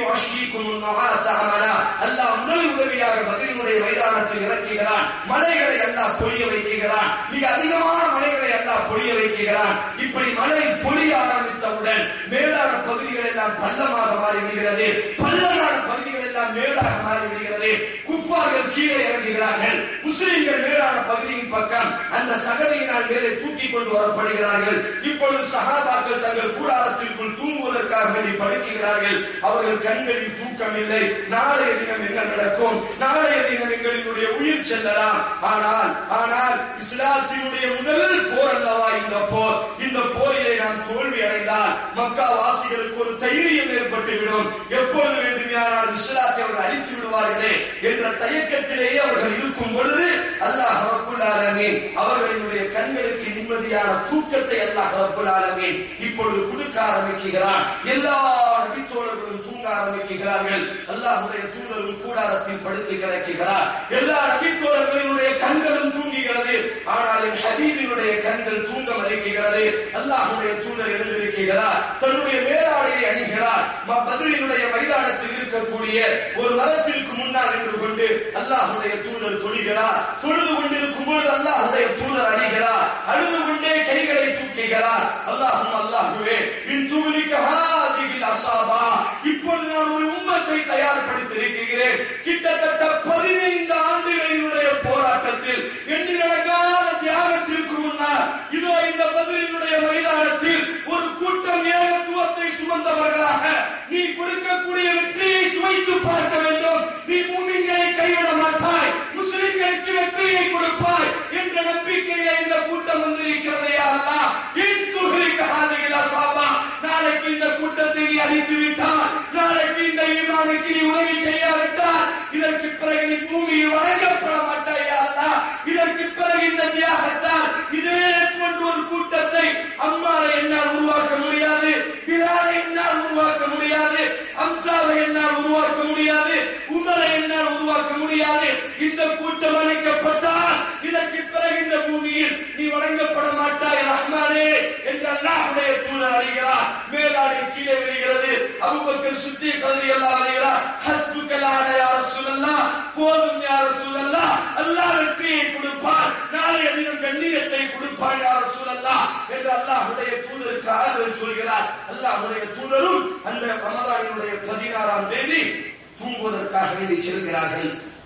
S2: யுஅஷீக்கும் النعاس அமனா அல்லாஹ் முதல் உதவியாக பதிலுடைய மைதானத்தில் இறக்குகிறான் மலைகளை அல்லாஹ் பொழிய வைக்கிறான் மிக அதிகமான மலைகளை அல்லாஹ் பொழிய வைக்கிறான் இப்படி மழை பொழிய ஆரம்பித்தவுடன் மேலான பகுதிகள் எல்லாம் பள்ளமாக மாறிவிடுகிறது பள்ளமான பகுதிகள் எல்லாம் மேலாக மாறிவிடுகிறது குஃபார்கள் கீழே இறங்குகிறார்கள் முஸ்லிம்கள் மேலான பகுதியின் பக்கம் அந்த சகதியினால் மேலே தூக்கி கொண்டு வரப்படுகிறார்கள் இப்பொழுது சகாபாக்கள் தங்கள் கூடாரத்திற்குள் தூங்குவதற்காக வேண்டி படுக்கிறார்கள் அவர்கள் கண்களில் தூக்கம் இல்லை நாளைய தினம் என்ன நடக்கும் நாளைய தினம் எங்களினுடைய உயிர் செல்லலாம் ஆனால் ஆனால் இஸ்லாத்தினுடைய முதல் போர் அல்லவா இந்த போர் இந்த போரிலே நாம் தோல்வி அடைந்தால் மக்கா வாசிகளுக்கு ஒரு தைரியம் ஏற்பட்டு விடும் எப்பொழுது வேண்டுமானால் இஸ்லாத்தை அவர்கள் அழித்து விடுவார்களே என்ற தயக்கத்திலேயே அவர்கள் இருக்கும் பொழுது அல்லாஹ் ரப்புல் ஆலமீன் அவர்களினுடைய கண்களுக்கு நிம்மதியான தூக்கத்தை அல்லாஹ் ரப்புல் ஆலமீன் இப்பொழுது கொடுக்க ஆரம்பிக்கிறான் எல்லா நபித்தோழர்களும் தூங்க ஆரம்பிக்கிறார்கள் அல்லாஹ்வுடைய தூதரும் கூடாரத்தில் படுத்து கிடக்கிறார் எல்லா நபித்தோழர்களினுடைய கண்களும் தூங்குகிறது ஆனால் என் ஹபீபினுடைய கண்கள் தூங்க மறுக்கிறது அல்லாஹ்வுடைய தூதர் எழுந்திருக்கிறார் தன்னுடைய மேலாடையை அணிகிறார் ம- பத்ரினுடைய மைதானத்தில் இருக்கக்கூடிய ஒரு மரத்திற்கு முன்னால் நின்று கொண்டு அல்லாஹ்வுடைய தூதர் தொழுகிறார் தொழுது கொண்டிருக்கும் பொழுது அல்லாஹ்வுடைய தூதர் அணிகிறார் அழுது கொண்டே கைகளை தூக்குகிறார் அல்லாஹும் அல்லாஹுவே இன் தூலிக்க ஹாதிகில் அசாபா இப்பொழுது நான் ஒரு உம்மத்தை தயார்படுத்தி இருக்கிறேன் கிட்டத்தட்ட பதினைந்து ஆண்டுகளினுடைய போராட்டத்தில் எண்ணி நடக்காத தியாகத்திற்கு முன்னால் இதோ இந்த பதிலினுடைய மைதானத்தில் ஒரு கூட்டம் ஏகத்துவத்தை சுமந்தவர்களாக நீ கொடுக்கக்கூடிய வெற்றியை சுவைத்து பார்க்க வேண்டும் நீ மூமின்களை கைவிட மாட்டாய் முஸ்லிம்களுக்கு வெற்றியை கொடுப்பாய் என்ற நம்பிக்கையில இந்த கூட்டம் வந்திருக்கிறதே அல்லாஹ் என் துகளுக்கு ஹாதிகள் அசாபா நாளைக்கு இந்த கூட்டத்தை நீ அழித்து விட்டால் நாளைக்கு இந்த ஈமானுக்கு நீ உதவி செய்யாவிட்டால் இதற்கு பிறகு நீ பூமியில் வணங்கப்பட மாட்டாயா அல்லாஹ் இதற்கு பிறகு இந்த தியாகத்தால் இதே போன்ற ஒரு கூட்டத்தை அம்மாவை என்னால் உருவாக்க முடியாது பிலாலை என்னால் உருவாக்க முடியாது அம்சாவை என்னால் உருவாக்க முடியாது உமரை என்னால் உருவாக்க முடியாது இந்த கூட்டம் அழைக்கப்பட்டால் இதற்கு பிறகு இந்த பூமியில் நீ வணங்கப்பட மாட்டாய் ரஹ்மானே என்று அல்லாஹ்வுடைய தூதர் அழிகிறார் மேலாடை கீழே விழுகிறது அபூபக்கர் சித்திக் ரலியல்லாஹு வருகிறார் ஹஸ்புக்கலான யா ரசூலல்லாஹ் போதும் யா ரசூலல்லாஹ் அல்லாஹ் வெற்றியை கொடுப்பார் நாளைய தினம் கண்ணியத்தை கொடுப்பார் யா ரசூலல்லாஹ் என்று அல்லாஹ்வுடைய தூதருக்கு ஆறுதல் சொல்கிறார் அல்லாஹ்வுடைய தூதரும் அந்த ரமதானினுடைய பதினாறாம் தேதி தூங்குவதற்காக வேண்டி செல்கிறார்கள்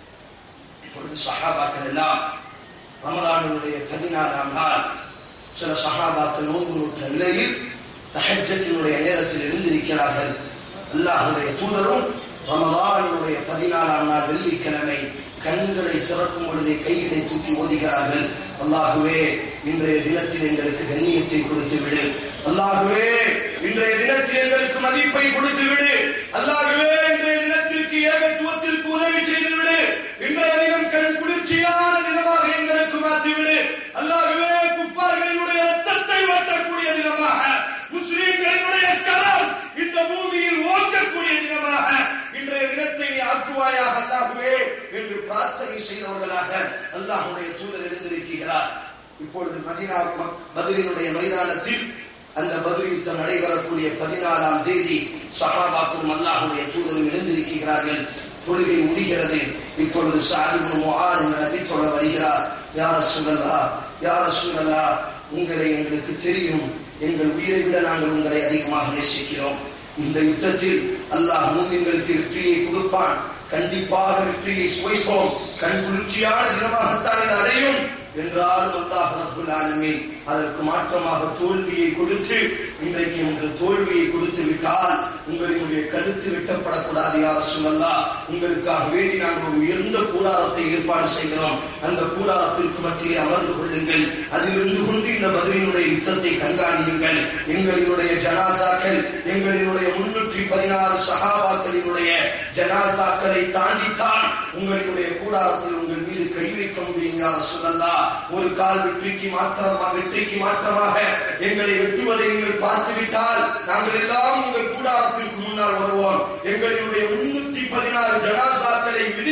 S2: இப்பொழுது சஹாபாக்கள் எல்லாம் ரமதானினுடைய பதினாறாம் நாள் சில சஹாபாக்கள் நோன்பு நோற்ற நிலையில் தஹஜத்தினுடைய நேரத்தில் எழுந்திருக்கிறார்கள் அல்லாஹுடைய தூதரும் ரமதானினுடைய பதினாறாம் நாள் வெள்ளிக்கிழமை கண்களை திறக்கும் பொழுதே கைகளை தூக்கி ஓதுகிறார்கள் அல்லாஹுவே இன்றைய தினத்தில் எங்களுக்கு கண்ணியத்தை கொடுத்து விடு அல்லாஹுவே இன்றைய தினத்தில் எங்களுக்கு மதிப்பை கொடுத்து விடு அல்லாஹுவே இன்றைய தினத்திற்கு ஏகத்துவத்திற்கு உதவி செய்து விடு இன்றைய தினம் கண் குளிர்ச்சியான தினமாக எங்களுக்கு மாற்றி விடு அல்லாஹுவே குப்பார்களினுடைய ரத்தத்தை வெட்டக்கூடிய தினமாக முஸ்லிம்களினுடைய கரம் இந்த பூமியில் ஓங்கக்கூடிய தினமாக இன்றைய தினத்தை நீ ஆக்குவாயாக அல்லாஹுவே என்று பிரார்த்தனை செய்தவர்களாக அல்லாஹுடைய தூதர் எழுந்திருக்கிறார் இப்பொழுது மதீனா பதிலினுடைய மைதானத்தில் அந்த பதில் யுத்தம் நடைபெறக்கூடிய பதினாறாம் தேதி சஹாபாக்கும் அல்லாஹுடைய தூதரும் எழுந்திருக்கிறார்கள் தொழுகை முடிகிறது இப்பொழுது சாதிபுன் முஆத் என்ற நபி சொல்ல வருகிறார் யார சுகல்லா யார சுகல்லா உங்களை எங்களுக்கு தெரியும் எங்கள் உயிரை விட நாங்கள் உங்களை அதிகமாக நேசிக்கிறோம் இந்த யுத்தத்தில் அல்லாஹ் மூமின்களுக்கு வெற்றியை கொடுப்பான் கண்டிப்பாக வெற்றியை சுவைப்போம் கண் குளிர்ச்சியான தினமாகத்தான் இது அடையும் என்றாலும் அல்லாஹ் ரப்புல் ஆலமீன் அதற்கு மாற்றமாக தோல்வியை கொடுத்து இன்றைக்கு உங்கள் தோல்வியை கொடுத்து விட்டால் உங்களினுடைய கழுத்து வெட்டப்படக்கூடாது யார் சொல்லல்லா உங்களுக்காக வேண்டி நாங்கள் ஒரு உயர்ந்த கூடாரத்தை ஏற்பாடு செய்கிறோம் அந்த கூடாரத்திற்கு மத்தியிலே அமர்ந்து கொள்ளுங்கள் அதில் இருந்து கொண்டு இந்த பதிலினுடைய யுத்தத்தை கண்காணியுங்கள் எங்களினுடைய ஜனாசாக்கள் எங்களினுடைய முன்னூற்றி பதினாறு சகாபாக்களினுடைய ஜனாசாக்களை தாண்டித்தான் உங்களினுடைய கூடாரத்தில் உங்கள் மீது கை வைக்க முடியும் யார் சொல்லல்லா ஒரு கால் வெற்றிக்கு மாத்திரமா வெற்றிக்கு மாத்திரமாக எங்களை வெட்டுவதை நீங்கள் பார்த்து விட்டால் நாங்கள் எல்லாம் உங்கள் கூடாரத்திற்கு முன்னால் வருவோம் எங்களினுடைய முன்னூத்தி பதினாறு ஜனாசாக்களை விதி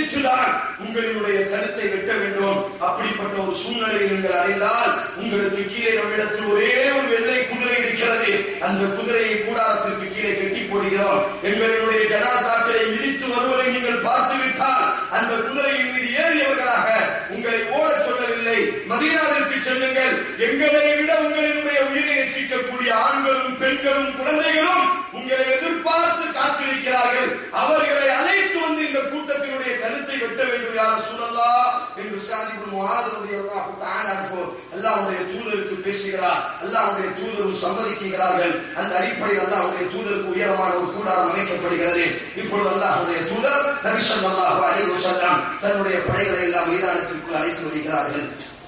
S2: மிதித்துதான் உங்களினுடைய கழுத்தை வெட்ட வேண்டும் அப்படிப்பட்ட ஒரு சூழ்நிலையை நீங்கள் அறிந்தால் உங்களுக்கு கீழே நம்மிடத்தில் ஒரே ஒரு வெள்ளை குதிரை இருக்கிறது அந்த குதிரையை கூடாரத்திற்கு கீழே கட்டி போடுகிறோம் எங்களினுடைய ஜனாசாக்களை மிதித்து வருவதை நீங்கள் பார்த்து விட்டால் அந்த குதிரையின் மீது ஏறியவர்களாக உங்களை ஓடச் சொல்லவில்லை மதீனாவிற்கு செல்லுங்கள் எங்களை விட உங்களினுடைய உயிரை நேசிக்கக்கூடிய ஆண்களும் பெண்களும் குழந்தைகளும் உங்களை எதிர்பார்த்து காத்திருக்கிறார்கள் அவர்களை அழைத்து வந்து இந்த கூட்டத்தினுடைய கருத்தை வெட்ட வேண்டும் யார் சொல்லலா என்று சாதிப்பு அல்லாவுடைய தூதருக்கு பேசுகிறார் அல்லாவுடைய தூதரும் சம்மதிக்கிறார்கள் அந்த அடிப்படையில் அல்லாவுடைய தூதருக்கு உயரமான ஒரு கூடாரம் அமைக்கப்படுகிறது இப்பொழுது அல்லாஹுடைய தூதர் நபிசன் அல்லாஹ் அலைவு செல்லாம் தன்னுடைய படைகளை எல்லாம் மைதானத்திற்குள் அழைத்து வருகிறார்கள்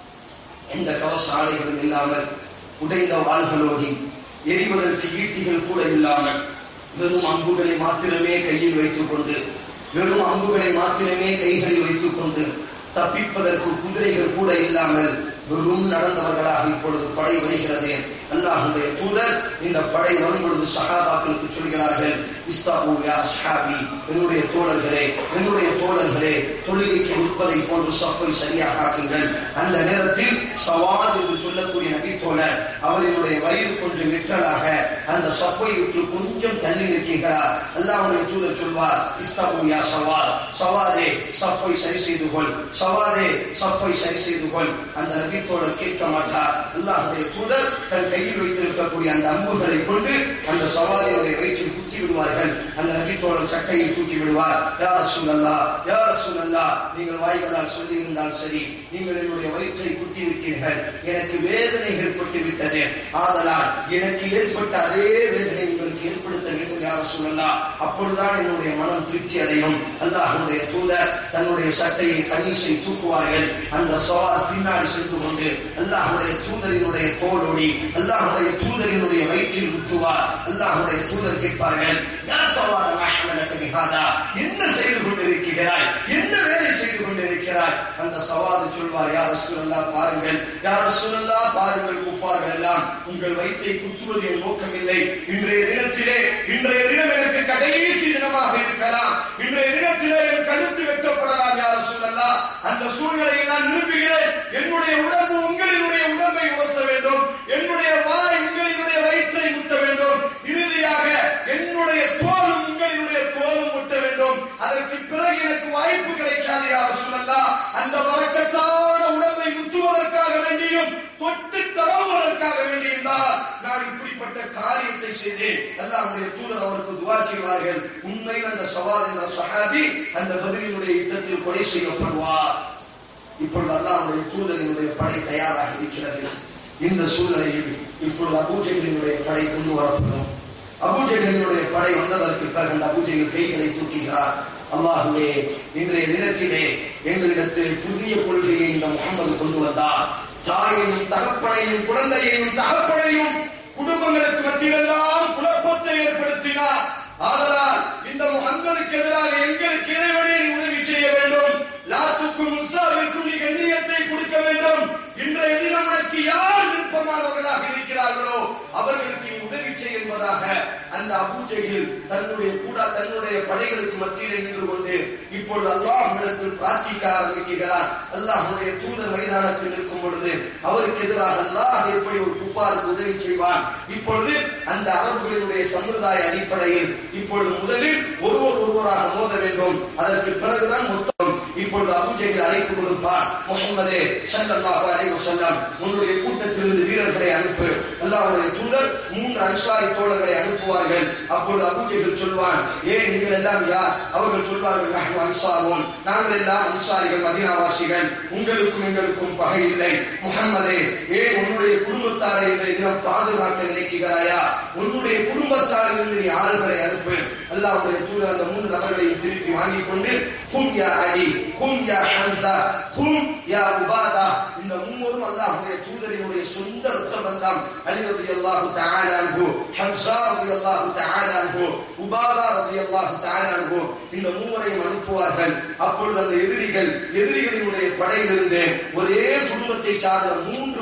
S2: எந்த கவச ஆலைகளும் இல்லாமல் உடைந்த வாள்களோடி எரிவதற்கு ஈட்டிகள் கூட இல்லாமல் வெறும் அம்புகளை மாத்திரமே கையில் வைத்துக் கொண்டு வெறும் அம்புகளை மாத்திரமே கைகளில் வைத்துக் கொண்டு தப்பிப்பதற்கு குதிரைகள் கூட இல்லாமல் வெறும் நடந்தவர்களாக இப்பொழுது படை வருகிறது அல்லாஹுடைய தூதர் இந்த படை வரும் பொழுது சஹாபாக்களுக்கு சொல்கிறார்கள் இஸ்தாபு யா அஸ்ஹாபி என்னுடைய தோழர்களே என்னுடைய தோழர்களே தொழுகைக்கு உட்பதை போன்று சப்பை சரியாக ஆக்குங்கள் அந்த நேரத்தில் சவாத் என்று சொல்லக்கூடிய நபி தோழர் அவரினுடைய வயிறு கொஞ்சம் விட்டலாக அந்த சப்பை விட்டு கொஞ்சம் தள்ளி நிற்கிறார் அல்லாஹுடைய தூதர் சொல்வார் இஸ்தாபு யா சவாத் சவாதே சப்பை சரி செய்து கொள் சவாதே சப்பை சரி செய்து கொள் அந்த நபி தோழர் கேட்க மாட்டார் அல்லாஹுடைய தூதர் தன் கையில் வைத்திருக்கக்கூடிய அந்த அம்புகளை கொண்டு அந்த சவாரியுடைய வயிற்றில் குத்தி விடுவார்கள் அந்த நபித்தோழர் சட்டையை தூக்கி விடுவார் யார் சுனல்லா யார் சுனல்லா நீங்கள் வாய்களால் சொல்லி இருந்தால் சரி நீங்கள் என்னுடைய வயிற்றை குத்தி விட்டீர்கள் எனக்கு வேதனை ஏற்பட்டு விட்டது ஆதலால் எனக்கு ஏற்பட்ட அதே வேதனை உங்களுக்கு ஏற்படுத்த வேண்டும் யார் சுனல்லா அப்பொழுதுதான் என்னுடைய மனம் திருப்தி அடையும் அல்லாஹுடைய தூதர் தன்னுடைய சட்டையை கணீசை தூக்குவார்கள் அந்த சவால் பின்னாடி சென்று கொண்டு அல்லாஹுடைய தூதரினுடைய தோலோடி அல்லாஹுடைய தூதரினுடைய வயிற்றில் குத்துவார் அல்லாஹுடைய தூதர் கேட்பார்கள் யா சவால் மஹமலக பிஹாதா என்ன செய்து கொண்டிருக்கிறாய் என்ன வேலை செய்து கொண்டிருக்கிறாய் அந்த சவால் சொல்வார் யார் ரசூலுல்லாஹ் பாருங்கள் யார் ரசூலுல்லாஹ் பாருங்கள் குஃபார்கள் எல்லாம் உங்கள் வயிற்றை குத்துவது என் நோக்கமில்லை இன்றைய தினத்திலே இன்றைய தினம் எனக்கு கடைசி தினமாக இருக்கலாம் இன்றைய தினத்திலே என் கழுத்து வெட்டப்படலாம் யார் ரசூலுல்லாஹ் அந்த சூழ்நிலையை நான் விரும்புகிறேன் என்னுடைய உடம்பு உங்களினுடைய உடம்பை உரச வேண்டும் என்னுடைய வாய் உங்களினுடைய வயிற்றை முட்ட வேண்டும் இறுதியாக என்னுடைய தோலும் உங்களினுடைய தோலும் முட்ட வேண்டும் அதற்கு பிறகு எனக்கு வாய்ப்பு கிடைக்காது யார் சொல்லலாம் அந்த வழக்கத்தான உடம்பை முத்துவதற்காக வேண்டியும் தொட்டு தடவுவதற்காக வேண்டியும் தான் நான் இப்படிப்பட்ட காரியத்தை செய்தேன் அல்லாஹ்வுடைய தூதர் அவருக்கு துவா செய்வார்கள் உண்மையில் அந்த சவால் என்ற சஹாபி அந்த பதிலினுடைய யுத்தத்தில் கொலை செய்யப்படுவார் இப்பொழுது அல்லாஹ்வுடைய தூதரினுடைய படை தயாராக இருக்கிறது இந்த சூழ்நிலையில் இப்பொழுது அபூஜைகளினுடைய படை கொண்டு வரப்படும் அபூஜைகளினுடைய படை வந்ததற்கு பிறகு அந்த அபூஜைகள் கைகளை தூக்குகிறார் அல்லாஹுவே இன்றைய தினத்திலே எங்களிடத்தில் புதிய கொள்கையை இந்த முகமது கொண்டு வந்தார் தாயையும் தகப்பனையும் குழந்தையையும் தகப்பனையும் குடும்பங்களுக்கு மத்தியிலெல்லாம் குழப்பத்தை ஏற்படுத்தினார் ஆதலால் இந்த முகம்மதுக்கு எதிராக எங்களுக்கு இறைவனே நீ உதவி செய்ய வேண்டும் லாத்துக்கும் முசாவிற்கும் நீ கண்ணியத்தை கொடுக்க வேண்டும் இன்றைய தினம் உனக்கு யார் விருப்பமானவர்களாக இருக்கிறார்களோ அவர்களுக்கு நீ உதவி செய் என்பதாக அந்த அபூஜையில் தன்னுடைய கூட தன்னுடைய படைகளுக்கு மத்தியில் நின்று கொண்டு இப்பொழுது அல்லாஹ்விடத்தில் பிரார்த்திக்க ஆரம்பிக்கிறார் அல்லாஹ்வுடைய தூதர் மைதானத்தில் இருக்கும் பொழுது அவருக்கு எதிராக அல்லாஹ் எப்படி ஒரு குஃபாருக்கு உதவி செய்வான் இப்பொழுது அந்த அரபுகளினுடைய சம்பிரதாய அடிப்படையில் இப்பொழுது முதலில் ஒருவர் ஒருவராக மோத வேண்டும் அதற்கு பிறகுதான் மொத்தம் இப்பொழுது அபூஜைகள் அழைப்பு கொடுப்பார் முகமதே ஸல்லல்லாஹு அலைஹி வஸல்லம் உன்னுடைய கூட்டத்திலிருந்து வீரர்களை அனுப்பு அல்லாஹ்வுடைய தூதர் மூன்று அன்சாரி தோழர்களை அனுப்புவார்கள் அப்பொழுது அபூஜைகள் சொல்வான் ஏன் நீங்கள் எல்லாம் யார் அவர்கள் சொல்வார்கள் நஹ்னு அன்சாரோன் நாங்கள் எல்லாம் அன்சாரிகள் மதீனாவாசிகள் உங்களுக்கும் எங்களுக்கும் பகை இல்லை முகம்மதே ஏன் உன்னுடைய குடும்பத்தாரை இன்றைய தினம் பாதுகாக்க நினைக்கிறாயா உன்னுடைய குடும்பத்தாரிலிருந்து நீ ஆளுகளை அனுப்பு அல்லாஹ்வுடைய தூதர் அந்த மூன்று நபர்களையும் திருப்பி வாங்கிக் கொண்டு கும் யா அலி கும் யா ஹம்சா கும் யா உபாதா இந்த மூவரும் அல்லாஹ்வுடைய தூதரினுடைய சொந்த ரத்த பந்தம் அலி ரலியல்லாஹு தஆலா அன்ஹு ஹம்சா ரலியல்லாஹு தஆலா அன்ஹு உபாதா ரலியல்லாஹு தஆலா அன்ஹு இந்த மூவரையும் அனுப்புவார்கள் அப்பொழுது அந்த எதிரிகள் எதிரிகளினுடைய படையிலிருந்து ஒரே குடும்பத்தை சார்ந்த மூன்று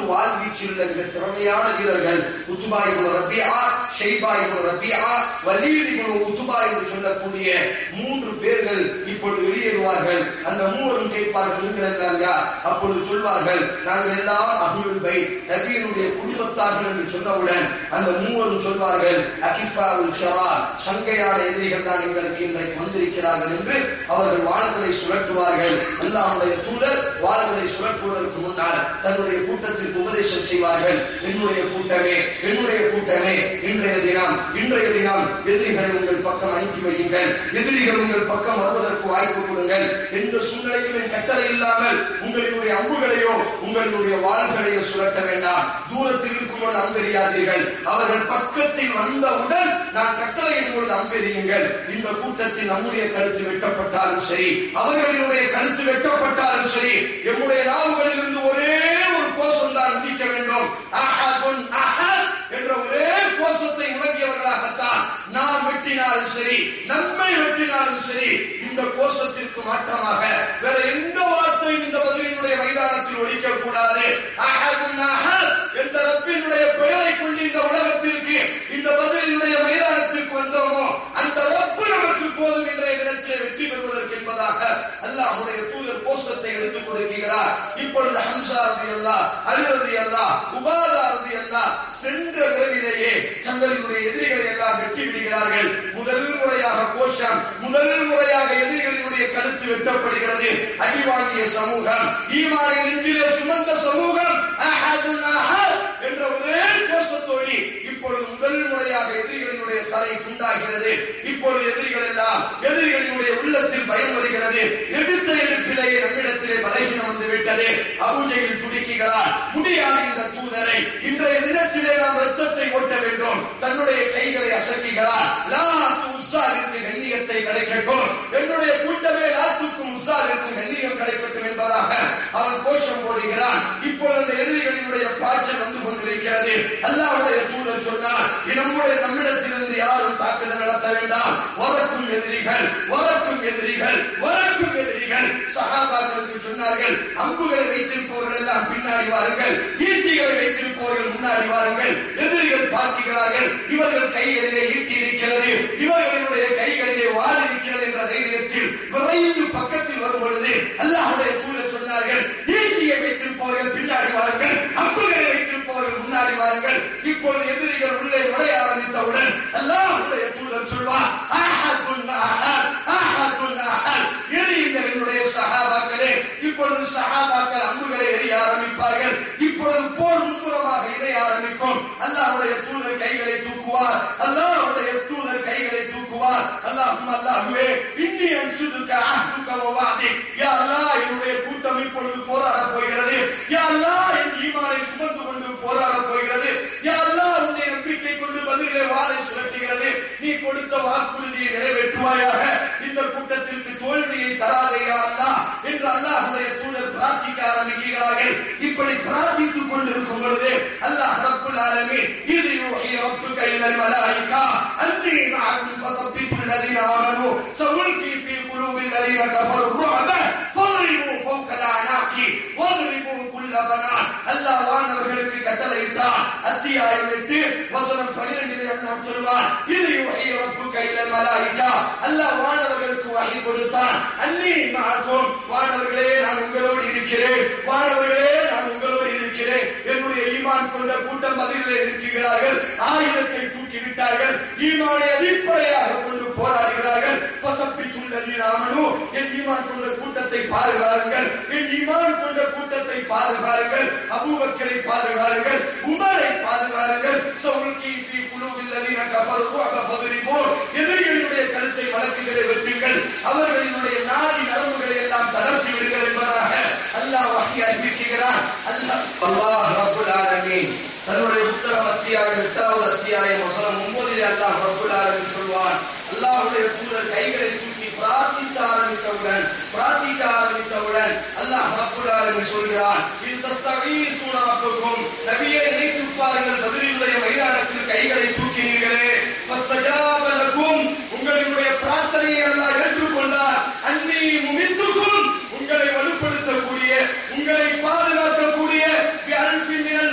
S2: வாழ்வீச்சில் மிக திறமையான வீரர்கள் உத்துபாய் ரபியா ஷெய்பாய் ரபியா வலீதி உத்துபா என்று சொல்லக்கூடிய மூன்று பேர்கள் இப்பொழுது வெளியேறுவார்கள் அந்த மூவரும் கேட்பார்கள் நீங்கள் இருந்தாங்க அப்பொழுது சொல்வார்கள் நாங்கள் எல்லாம் அகுல் பை நபியினுடைய குடும்பத்தார்கள் என்று சொன்னவுடன் அந்த மூவரும் சொல்வார்கள் அகிஃபா உல் ஷரா சங்கையான எதிரிகள் தான் எங்களுக்கு இன்றைக்கு வந்திருக்கிறார்கள் என்று அவர்கள் வாழ்களை சுழற்றுவார்கள் அல்லாஹ்வுடைய தூதர் வாழ்களை சுழற்றுவதற்கு முன்னால் தன்னுடைய கூட்டத்திற்கு உபதேசம் செய்வார்கள் என்னுடைய கூட்டமே என்னுடைய கூட்டமே இன்றைய தினம் இன்றைய தினம் எதிரிகளை உங்கள் பக்கம் அனுப்பி வையுங்கள் எதிரிகள் உங்கள் பக்கம் வருவதற்கு வாய்ப்பு கொடுங்கள் எந்த சூழ்நிலையிலும் கட்டளை இல்லாமல் உங்களுடைய அம்புகளையோ உங்களுடைய வாள்களையோ சுழற்ற வேண்டாம் தூரத்தில் இருக்கும் பொழுது அம்பெறியாதீர்கள் அவர்கள் பக்கத்தில் வந்தவுடன் நான் கட்டளையின் பொழுது அம்பெறியுங்கள் இந்த கூட்டத்தில் நம்முடைய கருத்து வெட்டப்பட்டாலும் சரி அவர்களுடைய கருத்து வெட்டப்பட்டாலும் சரி எம்முடைய நாவுகளில் இருந்து ஒரே ஒரு கோஷம் தான் உதிக்க வேண்டும் அஹதுன் அஹத் என்ற ஒரே கோஷத்தை முழங்கியவர்களாகத்தான் நாம் வெட்டினாலும் சரி நம்மை வெட்டினாலும் சரி இந்த கோஷத்திற்கு மாற்றமாக வேற எந்த வார்த்தையும் இந்த பதிலினுடைய மைதானத்தில் ஒழிக்க கூடாது அஹதுன் அஹத் எந்த ரப்பினுடைய பெயரை கொண்டு இந்த உலகத்திற்கு இந்த பதிலினுடைய மைதானத்திற்கு வந்தோமோ அந்த ரப்பு நமக்கு போதும் இன்றைய தினத்திலே வெற்றி பெறுவதற்கு என்பதாக அல்லாஹ்வுடைய தூதர் கோஷத்தை எடுத்துக் கொடுக்கிறார் இப்பொழுது ஹம்சா ரதி அல்லா அலி ரதி அல்லா உபாதா ரதி அல்லா சென்ற விரைவிலேயே தங்களினுடைய எதிரிகளை எல்லாம் வெட்டி விடுகிறார்கள் முதல் முறையாக கோஷம் முதல் முறையாக எதிரிகளினுடைய கருத்து வெட்டப்படுகிறது அடி வாங்கிய சமூகம் ஈமானை நெஞ்சிலே சுமந்த சமூகம் அஹதுன் அஹத் என்ற ஒரே கோஷத்தோடி இப்பொழுது முதல் முறையாக எதிரிகளினுடைய தலை துண்டாகிறது இப்பொழுது எதிரிகள் எல்லாம் எதிரிகளினுடைய உள்ளத்தில் பயம் வருகிறது எடுத்த எடுப்பிலேயே நம்மிடத்திலே பலகீனம் வந்து விட்டது அபுஜையில் துடிக்கிறார் முடியாத இந்த தூதரை இன்றைய தினத்திலே நாம் ரத்தத்தை ஓட்ட வேண்டும் தன்னுடைய கைகளை அசைக்கிறார் லாத்து உஸ்ஸாருக்கு கண்ணியத்தை கிடைக்கட்டும் என்னுடைய கூட்டமே லாத்துக்கும் உஸ்ஸாருக்கு கண்ணியம் கிடைக்கட்டும் என்பதாக அவன் கோஷம் போடுகிறான் இப்பொழுது அந்த எதிரிகளினுடைய பாய்ச்சல் வந்து கொண்டிருக்கிறது அல்லாஹ்வுடைய தூதர் சொன்னார் நம்முடைய நம்மிடத்திலிருந்து யாரும் தாக்குதல் நடத்த வேண்டாம் வரட்டும் எதிரிகள் வரட்டும் எதிரிகள் வரட்டும் எதிரிகள் சகாபாக்களுக்கு சொன்னார்கள் அம்புகளை வைத்திருப்பவர்கள் எல்லாம் பின்னாடி வாருங்கள் ஈட்டிகளை வைத்திருப்பவர்கள் முன்னாடி வாருங்கள் எதிரிகள் பார்க்கிறார்கள் இவர்கள் கைகளிலே ஈட்டி இருக்கிறது இவர்களுடைய கைகளிலே வாள் இருக்கிறது என்ற தைரியத்தில் விரைந்து பக்கத்தில் வரும் பொழுது அல்லாஹ்வுடைய தூதர் சொன்னார்கள் ஈட்டியை வைத்திருப்பவர்கள் பின்னாடி வாருங்கள் அம்புகளை வைத்திருப்பவர்கள் முன்னாடி வாருங்கள் இப்பொழுது எதிரிகள் உள்ளே நுழைய ஆரம்பித்தவுடன் அல்லாஹ்வுடைய தூதர் சொல்வார் அஹதுன் அஹத் அஹதுன் அஹத் எரியுங்கள் என்னுடைய சஹாபாக்களே இப்பொழுது சஹாபாக்கள் அம்புகளை எறிய ஆரம்பிப்பார்கள் இப்பொழுது போர் முன்புறமாக இணைய ஆரம்பிக்கும் அல்லாஹ்வுடைய தூதர் கைகளை தூக்குவார் அல்லாஹ்வுடைய தூதர் கைகளை தூக்குவார் அல்லாஹும் அல்லாஹுவே இன்னி அன்சுதுக்க அஹ்துக்க வவாதி யா அல்லாஹ் என்னுடைய கூட்டம் இப்பொழுது போராட போகிறது யா அல்லாஹ் என் ஈமானை சுமந்து கொண்டு போராட போகிறது யா அல்லாஹ் உன்னை நம்பிக்கை கொண்டு பதிலே வாளை சுழற்றுகிறது நீ கொடுத்த வாக்குறுதியை நிறைவேற்றுவாயாக இந்த கூட்டத்திற்கு தோல்வியை தராதே யா அல்லாஹ் என்று அல்லாஹ்வுடைய தூதர் பிரார்த்திக்க ஆரம்பிக்கிறார்கள் இப்படி பிரார்த்தித்துக் கொண்டிருக்கும் பொழுது அல்லாஹ் ரப்புல் ஆலமீன் இது யூஹி ரப்புக இலல் மலாயிகா அன்னி மஅக்கும் ஃபஸபித்து الذين آمنوا سألقي في قلوب الذين كفروا الرعب فاضربوا فوق الأعناق واضربوا كل بنان அல்லாஹ் வானவர்களுக்கு கட்டளையிட்டான் அத்தியாயம் எட்டு வசனம் பனிரெண்டில் என்ன சொல்வான் இது யூஹி ரப்புக இலல் மலாயிகா அல்லாஹ் வானவர்களுக்கு வகை கொடுத்தான் அன்னி மஅக்கும் வானவர்களே நான் உங்களோடு இருக்கிறேன் வானவர்களே நான் உங்களோடு இருக்கிறேன் என்னுடைய ஈமான் கொண்ட கூட்டம் பதிலே இருக்கிறார்கள் ஆயுதத்தை தூக்கி விட்டார்கள் ஈமானை அடிப்படையாக கொண்டு போராடுகிறார்கள் பசப்பித்துள்ளதில் ராமனு என் ஈமான் கொண்ட கூட்டத்தை பாருகாருங்கள் என் ஈமான் கொண்ட கூட்டத்தை பாருகாருங்கள் அபூபக்கரை பாருகாருங்கள் உமரை பாருகாருங்கள் சவுல்கி ஃபீ குலூபில் லதீன கஃபரு ஃபதரிபு எதிரிகளுடைய கருத்தை வளர்க்குகிற வெட்டுங்கள் அவர்களினுடைய நாடி நரம்புகளை எல்லாம் தளர்த்தி விடுங்கள் என்பதாக அல்லாஹ் வஹி அறிவிக்கிறான் அல்லாஹ் அல்லாஹ் ரப்புல் ஆலமீன் தன்னுடைய புத்தகம் அத்தியாயம் எட்டாவது அத்தியாயம் வசனம் ஒன்பதிலே அல்லாஹ் ரப்புல் ஆலமீன் சொல்வான் அல்லாஹ்வுடைய தூதர் கைகளை தூக்கி பிரார்த்திக்க ஆரம்பித்தவுடன் பிரார்த்திக்க ஆரம்பித்தவுடன் அல்லாஹ் ரப்புல் ஆலமீன் சொல்கிறான் இது தஸ்தகீசுன ரப்புக்கும் நபியே நினைத்து பாருங்கள் பதிலுடைய மைதானத்தில் கைகளை தூக்கினீர்களே ஃபஸ்தஜாப லக்கும் உங்களுடைய பிரார்த்தனையை அல்லாஹ் ஏற்றுக்கொண்டார் அன்னி முமித்துக்கும் உங்களை வலுப்படுத்தக்கூடிய உங்களை பாதுகாக்கக்கூடிய அல்பின்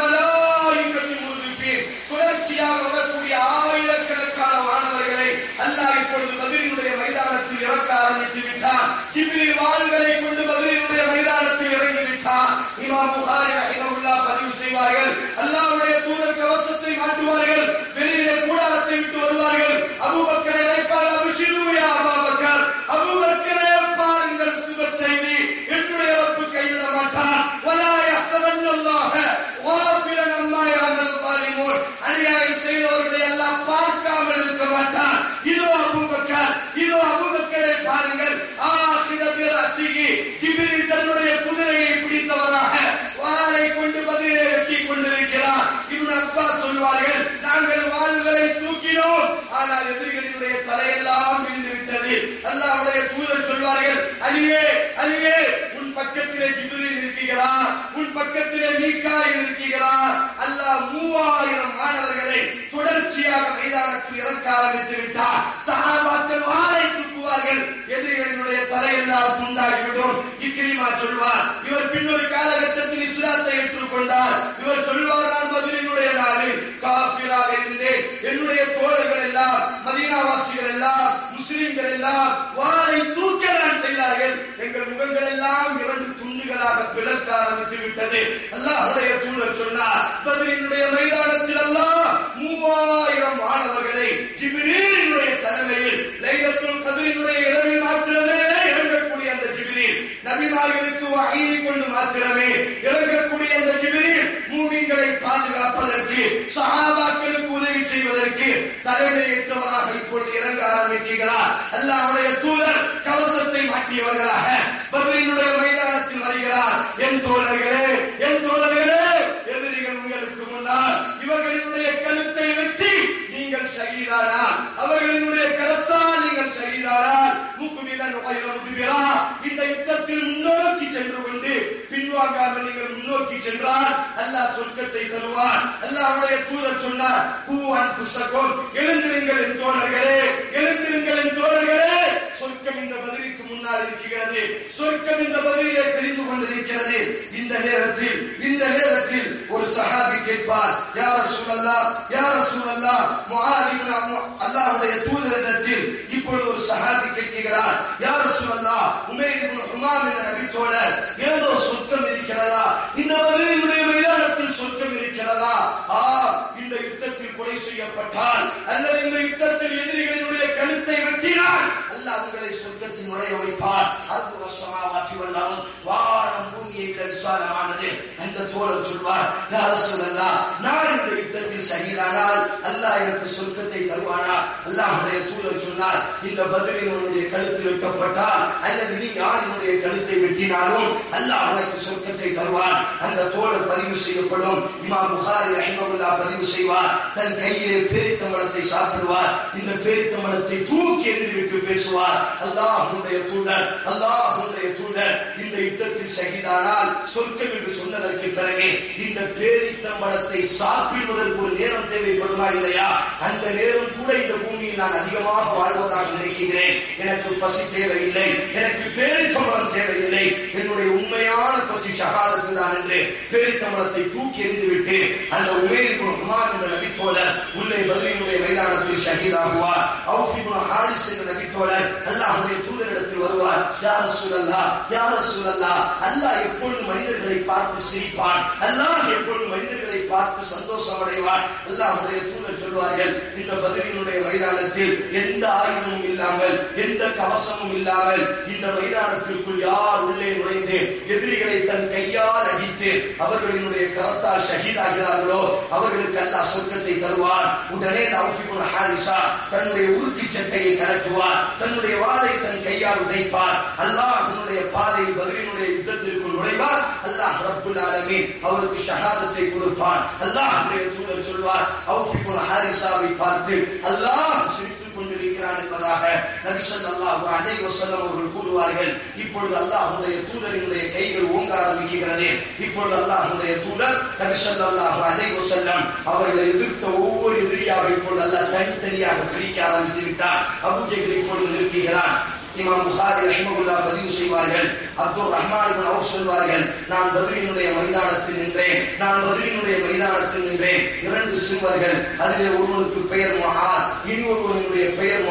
S2: அல்லாஹ் இப்பொழுது பதிலினுடைய மைதானத்தில் இறக்க ஆரம்பித்து விட்டார் ஜிப்ரீல் வாள்களை கொண்டு பதிலினுடைய மைதானத்தில் இறங்கி விட்டார் இமாம் புகாரி ரஹிமஹுல்லாஹ் பதிவு செய்வார்கள் அல்லாஹ்வுடைய தூதர் கவசத்தை மாட்டுவார்கள் வெளியிலே கூடாரத்தை விட்டு வருவார்கள் அபூபக்கர் அழைப்பார் அபிஷிரு யா அபூபக்கர் அபூபக்கரே பாருங்கள் சுப செய்தி என்னுடைய ரப்பு கைவிட மாட்டான் வலா யஹ்சபன்னல்லாஹ வாஃபிலன் அம்மா யஅமல் ஸாலிமூன் அநியாயம் செய்தவர்களை எல்லாம் பார்க்காமல் இருக்க மாட்டான் இதோ அபூபக்கர் இதோ அபூபக்கரை பாருங்கள் ஆஹிரத்தி ரசிகி ஜிப்ரீல் தன்னுடைய குதிரையை பிடித்தவராக வாளை கொண்டு பதிலை வெட்டி கொண்டிருக்கிறார் இவன் அப்பா சொல்வார்கள் நாங்கள் வாள்களை தூக்கினோம் ஆனால் எதிரிகளினுடைய தலையெல்லாம் விழுந்து விட்டது அல்லாஹ்வுடைய தூதர் சொல்வார்கள் அலியே அலியே உன் பக்கத்திலே ஜிப்ரீல் இருக்கிறார் உன் பக்கத்திலே மீகாயில் இருக்கிறார் அல்லாஹ் மூவாயிரம் மாணவர்களை தொடர்ச்சியாக மைதானத்தில் இறக்க ஆரம்பித்து விட்டார் சஹாபாக்கள் வாளை தூக்குவார்கள் எதிரிகளினுடைய தலையெல்லாம் துண்டாகிவிடும் இக்ரிமா சொல்வார் இவர் பின்னொரு காலகட்டத்தில் இஸ்லாத்தை ஏற்றுக்கொண்டார் இவர் சொல்வார் நான் பதிலினுடைய நாளில் காபிராக இருந்தேன் என்னுடைய தோழர்கள் எல்லாம் மதீனாவாசிகள் எல்லாம் முஸ்லிம்கள் எல்லாம் வாளை தூக்கலான் செய்தார்கள் எங்கள் முகங்கள் எல்லாம் இரண்டு துண்டுகளாக பிளக்க ஆரம்பித்து விட்டது அல்லாஹ்வுடைய தூதர் சொன்னார் பதிலினுடைய மைதானத்தில் அல்லாஹ் மூவாயிரம் மாணவர்களை ஜிப்ரீலினுடைய தலைமையில் லைலத்துல் கதிரினுடைய இரவில் மாத்திரமே இறங்கக்கூடிய அந்த ஜிப்ரீல் நபிமார்களுக்கு வகையை கொண்டு மாத்திரமே இறங்கக்கூடிய அந்த ஜிப்ரீல் மூமின்களை பாதுகாப்பதற்கு சஹாபாக்களுக்கு உதவி செய்வதற்கு தலைமையேற்றவராக இப்பொழுது இறங்க ஆரம்பிக்கிறார் அல்லாஹ்வுடைய தூதர் கவசத்தை மாட்டியவர்களாக பதிலினுடைய மைதானத்தில் வருகிறார் என் தோழர்களே என் தோழர்களே எதிரிகள் உங்களுக்கு முன்னால் இவர்களினுடைய கழுத்தை வெட்டி நீங்கள் சகிதாரா அவர்களினுடைய கரத்தால் நீங்கள் சகிதாரா மூக்குமிலன் உபயோகிக்கிறா இந்த யுத்தத்தில் முன்னோக்கி சென்று கொண்டு பின்வாங்காமல் நீங்கள் முன்னோக்கி சென்றால் அல்லாஹ் சொர்க்கத்தை தருவார் அல்லாஹ்வுடைய தூதர் சொன்னார் கூவான் புசகம் எழுந்திருங்கள் என் தோழர்களே எழுந்திருங்கள் என் தோழர்களே சொர்க்கம் இந்த பதிலுக்கு முன்னால் இருக்கிறது சொர்க்கம் இந்த பதிலே தெரிந்து கொண்டிருக்கிறது இந்த நேரத்தில் இந்த நேரத்தில் ஒரு சஹாபி கேட்பார் யார சூழல்லா யார சூழல்லா முஆலிபின் அல்லாஹ்வுடைய தூதரிடத்தில் இப்பொழுது ஒரு சஹாபி கேட்கிறார் யார சூழல்லா உமைர் இப்னு ஹுமாம் என்ற நபி தோழர் ஏதோ சொர்க்கம் இருக்கிறதா இந்த பதிலினுடைய மைதானத்தில் சொர்க்கம் இருக்கிறதா ஆ இந்த யுத்தத்தில் கொலை செய்யப்பட்டால் அல்லது இந்த யுத்தத்தில் எதிரிகளினுடைய கழுத்தை வெட்டினால் அல்லாஹ் உங்களை சொர்க்கத்தில் நுழைய வைப்பார் அர்து வசமாவாத்தி வல்லாமல் வானம் பூமியை விட விசாலமானது அந்த தோழர் சொல்வார் யா ரசூலல்லாஹ் நான் இந்த யுத்தத்தில் சகிதானால் அல்லாஹ் எனக்கு சொர்க்கத்தை தருவானா அல்லாஹ்வுடைய தூதர் சொன்னார் இந்த பதிலில் உன்னுடைய கழுத்து வெட்டப்பட்டால் அல்லது நீ யாரினுடைய கழுத்தை வெட்டினாலும் அல்லாஹ் உனக்கு சொர்க்கத்தை தருவான் அந்த தோழர் பதிவு செய்யப்படும் இமாம் புகாரி ரஹிமகுல்லா பதிவு செய்வார் தன் கையிலே பேரித்தம்பளத்தை சாப்பிடுவார் இந்த பேரித்தம்பளத்தை தூக்கி எறிந்துவிட்டு பேசுவார் அல்லாஹ்வுடைய தூதர் அல்லாஹ்வுடைய தூதர் இந்த யுத்தத்தில் சகிதானால் சொர்க்கம் என்று சொன்னதற்கு பிறகு இந்த பேரித்தம்பளத்தை சாப்பிடுவதற்கு ஒரு நேரம் தேவைப்படுமா இல்லையா அந்த நேரம் கூட இந்த பூமியில் நான் அதிகமாக வாழ்வதாக நினைக்கிறேன் எனக்கு பசி தேவையில்லை எனக்கு பேரித்தம்பளம் தேவையில்லை என்னுடைய உண்மையான பசி சகாதத்து தான் என்று பேரித்தம்பளத்தை தூக்கி எறிந்துவிட்டு அந்த உமேர் ஹுமான் என்ற நபித்தோழர் உள்ளே பதிலினுடைய மைதானத்தில் ஷஹீதாகுவார் அவுஃப் இப்னு ஹாரிஸ் என்ற நபித்தோழர் அல்லாஹ்வுடைய தூதரிடத்தில் வருவார் யா ரசூலல்லாஹ் யா ரசூலல்லாஹ் அல்லாஹ் எப்பொழுது மனிதர்களை பார்த்து சிரிப்பான் அல்லாஹ் எப்பொழுது மனிதர்களை பார்த்து சந்தோஷம் அடைவான் அல்லாஹ்வுடைய தூதர் சொல்வார்கள் இந்த பதிலினுடைய மைதானத்தில் எந்த ஆயுதமும் இல்லாமல் எந்த கவசமும் இல்லாமல் இந்த மைதானத்திற்குள் யார் உள்ளே நுழைந்து எதிரிகளை தன் கையால் அடித்து அவர்களினுடைய கரத்தால் ஷஹீதாகிறார்களோ அவர்களுக்கு அல்லாஹ் சொர்க்கத்தை தருவார் உடனே நௌஃபிபுல் ஹாரிசா தன்னுடைய உருக்கி சட்டையை கலட்டுவார் தன்னுடைய வாளை தன் கையால் உடைப்பார் அல்லாஹ் உன்னுடைய பாதையில் பதிலினுடைய யுத்தத்திற்குள் நுழைவார் அல்லாஹ் ரப்புல் ஆலமீன் அவருக்கு ஷஹாதத்தை கொடுப்பான் அல்லாஹ் தூதர் சொல்வார் அவுஃபிபுல் ஹாரிசாவை பார்த்து அல்லாஹ் சிரித்துக் கொண்டிருக்கிறான் என்பதாக நபி ஸல்லல்லாஹு அலைஹி வஸல்லம் அவர்கள் கூறுவார்கள் இப்பொழுது அல்லாஹ்வுடைய தூதரினுடைய கைகள் ஓங்க ஆரம்பிக்கிறது இப்பொழுது அல்லாஹ்வுடைய தூதர் நபி ஸல்லல்லாஹு அலைஹி வஸல்லம் அவர்களை எதிர்த்த ஒவ்வொரு எதிரியாக இப்பொழுது அல்லாஹ் தனித்தனியாக பிரிக்க ஆரம்பித்து விட்டார் அபூ ஜஹல் இப்பொழுது நிற்கிறான் இமாம் புகாரி ரஹிமகுல்லா பதிவு செய்வார்கள் அப்துல் ரஹ்மான் இப்னு அவுஃப் சொல்வார்கள் நான் பதிலினுடைய மைதானத்தில் நின்றேன் நான் பதிலினுடைய மைதானத்தில் நின்றேன் இரண்டு சிறுவர்கள் அதிலே ஒருவனுக்கு பெயர் முஹாத் இனி ஒருவனுடைய பெயர் முஹப்பித்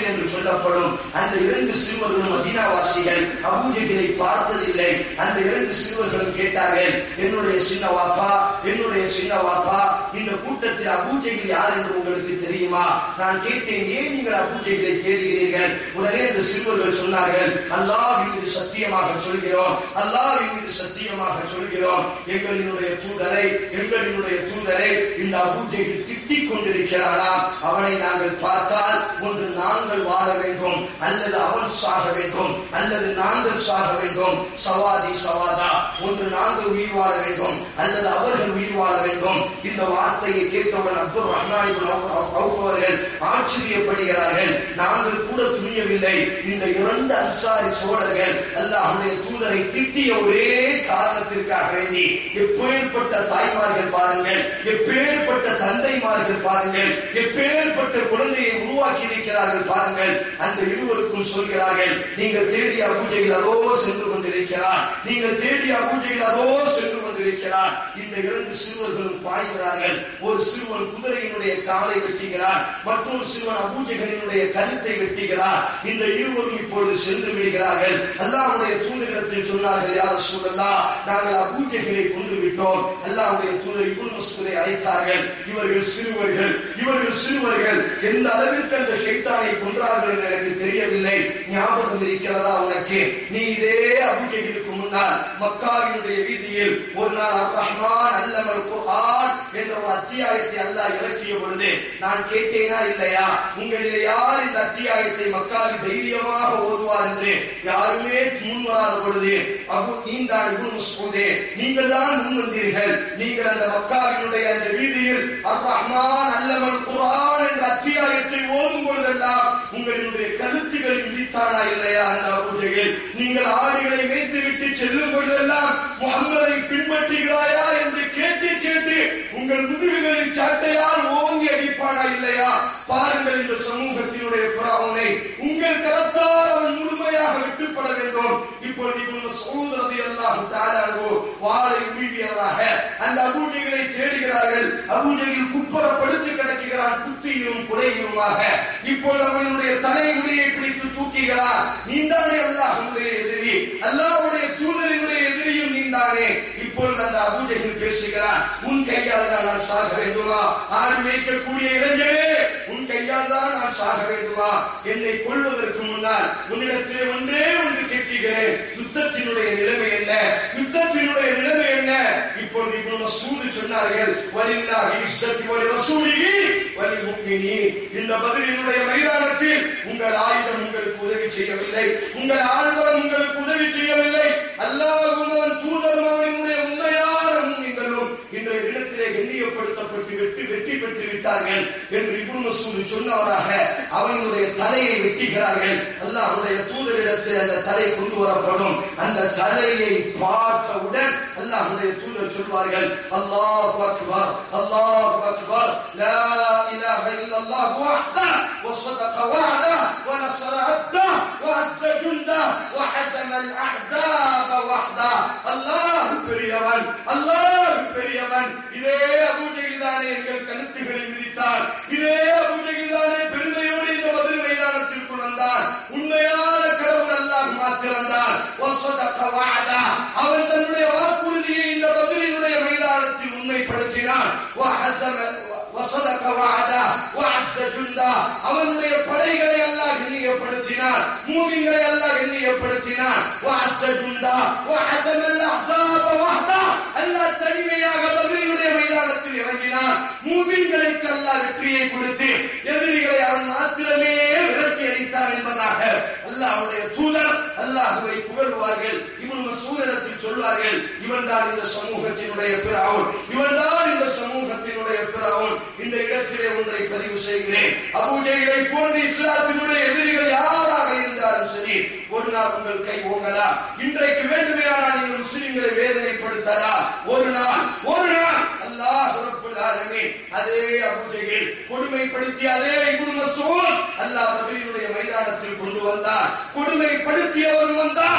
S2: முஹம்மது என்று சொல்லப்படும் அந்த இரண்டு சிறுவர்களும் மதீனாவாசிகள் அபூஜைகளை பார்த்ததில்லை அந்த இரண்டு சிறுவர்களும் கேட்டார்கள் என்னுடைய சின்ன வாப்பா என்னுடைய சின்ன வாப்பா இந்த கூட்டத்தில் அபூஜைகள் யார் என்று உங்களுக்கு தெரியுமா நான் கேட்டேன் ஏன் நீங்கள் அபூஜைகளை தேடுகிறீர்கள் உடனே அந்த சிறுவர்கள் சொன்னார்கள் அல்லாஹ்வின் மீது சத்தியமாக சொல்கிறோம் அல்லாஹ்வின் மீது சத்தியமாக சொல்கிறோம் எங்களினுடைய தூதரை எங்களினுடைய தூதரை இந்த அபூஜைகள் திட்டிக் கொண்டிருக்கிறாராம் அவனை நாங்கள் பார்த்தால் ஒன்று நாங்கள் வாழ வேண்டும் அல்லது அவன் சாக வேண்டும் அல்லது நாங்கள் சாக வேண்டும் சவாதி சவாதா ஒன்று நாங்கள் உயிர் வாழ வேண்டும் அல்லது அவர்கள் உயிர் வாழ வேண்டும் இந்த வார்த்தையை கேட்டவுடன் Abdul Rahman ibn Awf Awf Awf அவர்கள் ஆச்சரியப்படுகிறார்கள் நாங்கள் கூட துணியவில்லை இந்த இரண்டு அன்சாரி சோழர்கள் அல்லாஹ்வுடைய தூதரை திட்டிய ஒரே காரணத்திற்காக வேண்டி எப்பேற்பட்ட தாய்மார்கள் பாருங்கள் எப்பேற்பட்ட தந்தைமார்கள் பாருங்கள் எப்பேற்பட்ட குழந்தையை உருவாக்கி இருக்கிறார்கள் பாருங்கள் அந்த இருவருக்கும் சொல்கிறார்கள் நீங்கள் தேடிய பூஜைகள் அதோ சென்று கொண்டிருக்கிறார் நீங்கள் தேடிய பூஜைகள் அதோ சென்று கொண்டிருக்கிறார் இந்த இரண்டு சிறுவர்களும் பாய்கிறார்கள் ஒரு சிறுவன் குதிரையினுடைய காலை வெட்டுகிறார் மற்றொரு சிறுவன் அபூஜைகளினுடைய கழுத்தை வெட்டுகிறார் இந்த இருவரும் இப்பொழுது சென்று விடுகிறார்கள் அல்லாஹ்வுடைய தூதரிடத்தில் சொன்னார்கள் யார் சொல்லலாம் நாங்கள் அபூஜைகளை கொண்டு விட்டோம் அல்லாஹ்வுடைய தூதர் இப்னு மஸ்ஊதை அழைத்தார்கள் இவர்கள் சிறுவர்கள் இவர்கள் சிறுவர்கள் எந்த அளவிற்கு அந்த ஷைத்தானை கொன்றார்கள் என்று எனக்கு தெரியவில்லை ஞாபகம் இருக்கிறதா உனக்கு நீ இதே அபூஜைகளுக்கு முன்னால் மக்காவினுடைய வீதியில் ஒரு நாள் அர் ரஹ்மான் அல்லமல் குர்ஆன் என்ற ஒரு அத்தியாயத்தை அல்லாஹ் இறக்கிய பொழுது நான் கேட்டேனா இல்லையா உங்களிலே யார் இந்த அத்தியாயத்தை மக்காவில் தைரியமாக ஓதுவார் என்று யாருமே முன் வராத பொழுது அபு நீந்தான் இப்னு மஸ்ஊதே நீங்கள் தான் முன் வந்தீர்கள் நீங்கள் அந்த மக்காவினுடைய அந்த வீதியில் அர் ரஹ்மான் அல்லமல் குர்ஆன் என்ற அத்தியாயத்தை ஓதும் பொழுதெல்லாம் உங்களுடைய கருத்துக்களை விதித்தானா இல்லையா அந்த அபூஜையில் நீங்கள் ஆடுகளை வைத்து விட்டு செல்லும் பொழுதெல்லாம் முகம்மதை பின்பற்றுகிறாயா என்று கேட்டு கேட்டு உங்கள் முதுகுகளின் சட்டையால் ஓங்கி அடிப்பானா இல்லையா பாருங்கள் இந்த சமூகத்தினுடைய புறாவனை உங்கள் கரத்தால் அவன் முழுமையாக வெட்டுப்பட வேண்டும் இப்பொழுது இவங்க சகோதரதி அல்லாஹ் தாராகோ வாளை உரிமையவராக அந்த அபூஜைகளை தேடுகிறார்கள் அபூஜையில் குப்பரப்படுத்தி கிடக்கிறான் குத்தியும் குறையுமாக இப்பொழுது அவனுடைய தலைமுடியை பிடித்து தூக்குகிறார் நீந்தானே அல்லாஹ்வுடைய எதிரி அல்லாஹ்வுடைய தூதரினுடைய எதிரியும் நீந்தானே இப்பொழுது அந்த அபூஜைகள் பேசுகிறான் உன் கையால் தான் நான் சாக வேண்டுமா ஆடு மேய்க்கக்கூடிய இளைஞரே உன் கையால் தான் நான் சாக வேண்டுமா என்னை கொள்வதற்கு முன்னால் உன்னிடத்திலே ஒன்றே ஒன்று கேட்கிறேன் யுத்தத்தினுடைய நிலைமை என்ன யுத்தத்தினுடைய நிலைமை என்ன இப்பொழுது இப்னு மஸ்ஊத் சொன்னார்கள் வலில்லாஹி இஸ்ஸத்தி வலி ரசூலிஹி வலி முஃமினீன் இந்த பதிலினுடைய மைதானத்தில் உங்கள் ஆயுதம் உங்களுக்கு உதவி செய்யவில்லை உங்கள் ஆழ்வரம் உங்களுக்கு உதவி செய்யவில்லை அல்லாஹ்வும் அவன் தூதரும் அவனுடைய உண்மையான முன்னிங்களும் இன்றைய தினத்திலே கண்ணியப்படுத்தப்பட்டு வெற்றி வெற்றி பெற்று விட்டார்கள் என்று இப்னு மஸ்ஊத் சொன்னவராக அவனுடைய தலையை வெட்டுகிறார்கள் அல்லாஹ்வுடைய தூதரிடத்தில் அந்த தலை கொண்டு வரப்படும் அந்த தலையை பார்த்தவுடன் அல்லாஹ்வுடைய தூதர் சொல்வார்கள் அல்லாஹ் அக்பர் அல்லாஹ் அக்பர் லா இலாஹ இல்லல்லாஹ் வஹ்தா وصدق وعده ونصر عبده وعز جنده وحزم الاحزاب وحده الله பெரியவன் அல்லாஹ் பெரியவன் இதே அபூஜையில் தானே எங்கள் கருத்துக்களை விதித்தார் இதே அபூஜையில் தானே பெருமையோடு இந்த பதில் மைதானத்திற்குள் வந்தார் உண்மையான கடவுள் அல்லாஹ் மாத்திரம்தான் வசதக வஅதா அவன் தன்னுடைய வாக்குறுதியை இந்த பதிலினுடைய மைதானத்தில் உண்மைப்படுத்தினான் வஹஸம வசதக வஅதா வஅஸ்ஸ ஜுண்டா அவனுடைய படைகளை அல்லாஹ் கண்ணியப்படுத்தினான் மூமின்களை அல்லாஹ் கண்ணியப்படுத்தினான் வஅஸ்ஸ ஜுண்டா வஹஸம அல்-அஹ்ஸாப வஹ்தா அல்லாஹ் தனிமையாக பதிலினுடைய மைதானத்தில் இறங்கினான் மூமின்களுக்கு அல்லாஹ் வெற்றியை கொடுத்து எதிரிகளை அவன் மாத்திரமே விரட்டி அடித்தார் என்பதாக அல்லாஹ்வுடைய தூதர் அல்லாஹ்வை புகழ்வார்கள் இவன் மசூதனத்தில் சொல்வார்கள் இவன் தான் இந்த சமூகத்தினுடைய பிறவுன் இவன் தான் இந்த சமூகத்தினுடைய பிறவுன் இந்த இடத்திலே ஒன்றை பதிவு செய்கிறேன் அபூஜைகளை போன்ற இஸ்லாத்தினுடைய எதிரிகள் யாராக இருந்தாலும் சரி ஒரு நாள் உங்கள் கை ஓங்கலாம் இன்றைக்கு வேண்டுமையானால் நீங்கள் முஸ்லிம்களை வேதனைப்படுத்தலாம் ஒரு நாள் ஒரு நாள் அல்லாஹ் ரப்பல் ஆலமீன் அதே அபூஜையில் கொடுமைப்படுத்திய அதே இப்னு மஸ்ஊத் அல்லாஹ் பதிலுடைய மைதானத்தில் கொண்டு வந்தார் கொடுமைப்படுத்தியவன் வந்தான்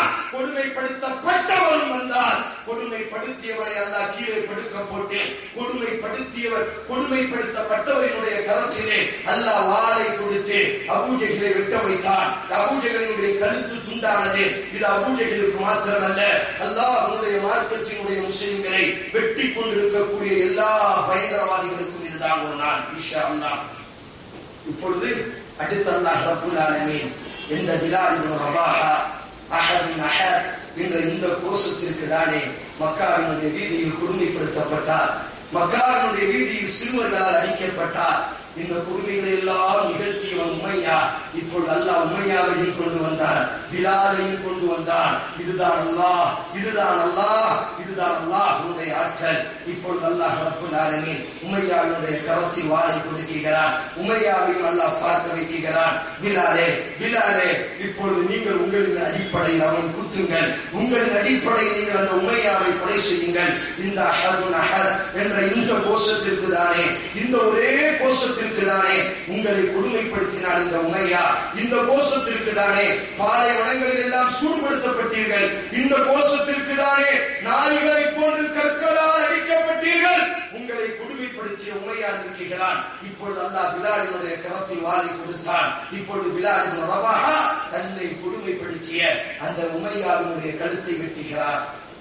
S2: கொடுமைப்படுத்தப்பட்டவன் வந்தான் கொடுமைப்படுத்தியவனை அல்லாஹ் கீழே படுக்க போட்டு கொடுமைப்படுத்தி கொடுமைப்படுத்தியவர் கொடுமைப்படுத்தப்பட்டவரினுடைய கரத்திலே அல்லாஹ் வாளை கொடுத்து அபூஜைகளை வெட்ட வைத்தான் அபூஜைகளினுடைய கழுத்து துண்டானது இது அபூஜைகளுக்கு மாத்திரமல்ல அல்லாஹ்வுடைய மார்க்கத்தினுடைய முஸ்லிம்களை வெட்டி கொண்டிருக்கக்கூடிய எல்லா பயங்கரவாதிகளுக்கும் இதுதான் ஒரு நாள் இன்ஷா அல்லாஹ் இப்பொழுது அடுத்த அல்லாஹ் ரப்புல் ஆலமீன் எந்த பிலால் இப்னு ரபாஹா அஹத் அஹத் என்ற இந்த கோஷத்திற்கு தானே மக்காவினுடைய வீதியில் கொடுமைப்படுத்தப்பட்டார் மக்காவினுடைய வீதியில் சிறுவர்களால் அடிக்கப்பட்டார் இந்த கொடுமைகளை எல்லாம் நிகழ்த்தியவன் உமையா இப்பொழுது அல்லாஹ் உமையாவையும் கொண்டு வந்தார் பிலாலையும் கொண்டு வந்தார் இதுதான் அல்லாஹ் இதுதான் அல்லாஹ் இதுதான் அல்லாஹ் உன்னுடைய ஆற்றல் இப்பொழுது அல்லாஹ் ரப்புல் ஆலமீன் உமையாவினுடைய கரத்தில் வாரி கொடுக்கிறான் உமையாவையும் அல்லாஹ் பார்க்க வைக்கிறான் பிலாலே பிலாலே இப்பொழுது நீங்கள் உங்களின் அடிப்படையில் அவன் குத்துங்கள் உங்களின் அடிப்படையில் நீங்கள் அந்த உமையாவை கொலை செய்யுங்கள் இந்த அஹதுன் அஹத் என்ற இந்த கோஷத்திற்கு தானே இந்த ஒரே கோஷத்திற்கு தானே உங்களை கொடுமைப்படுத்தினார் இந்த உமையா இந்த கோஷத்திற்கு தானே பாலை வனங்களில் எல்லாம் சூடுபடுத்தப்பட்டீர்கள் இந்த கோஷத்திற்கு தானே நாய்களை போன்று கற்களால் அடிக்கப்பட்டீர்கள் உங்களை கொடுமைப்படுத்திய உமையார் இருக்கிறான் இப்பொழுது அல்லாஹ் பிலாலினுடைய கரத்தை வாரி கொடுத்தான் இப்பொழுது பிலாலின் ரவாஹா தன்னை கொடுமைப்படுத்திய அந்த உமையாவினுடைய கழுத்தை வெட்டுகிறார்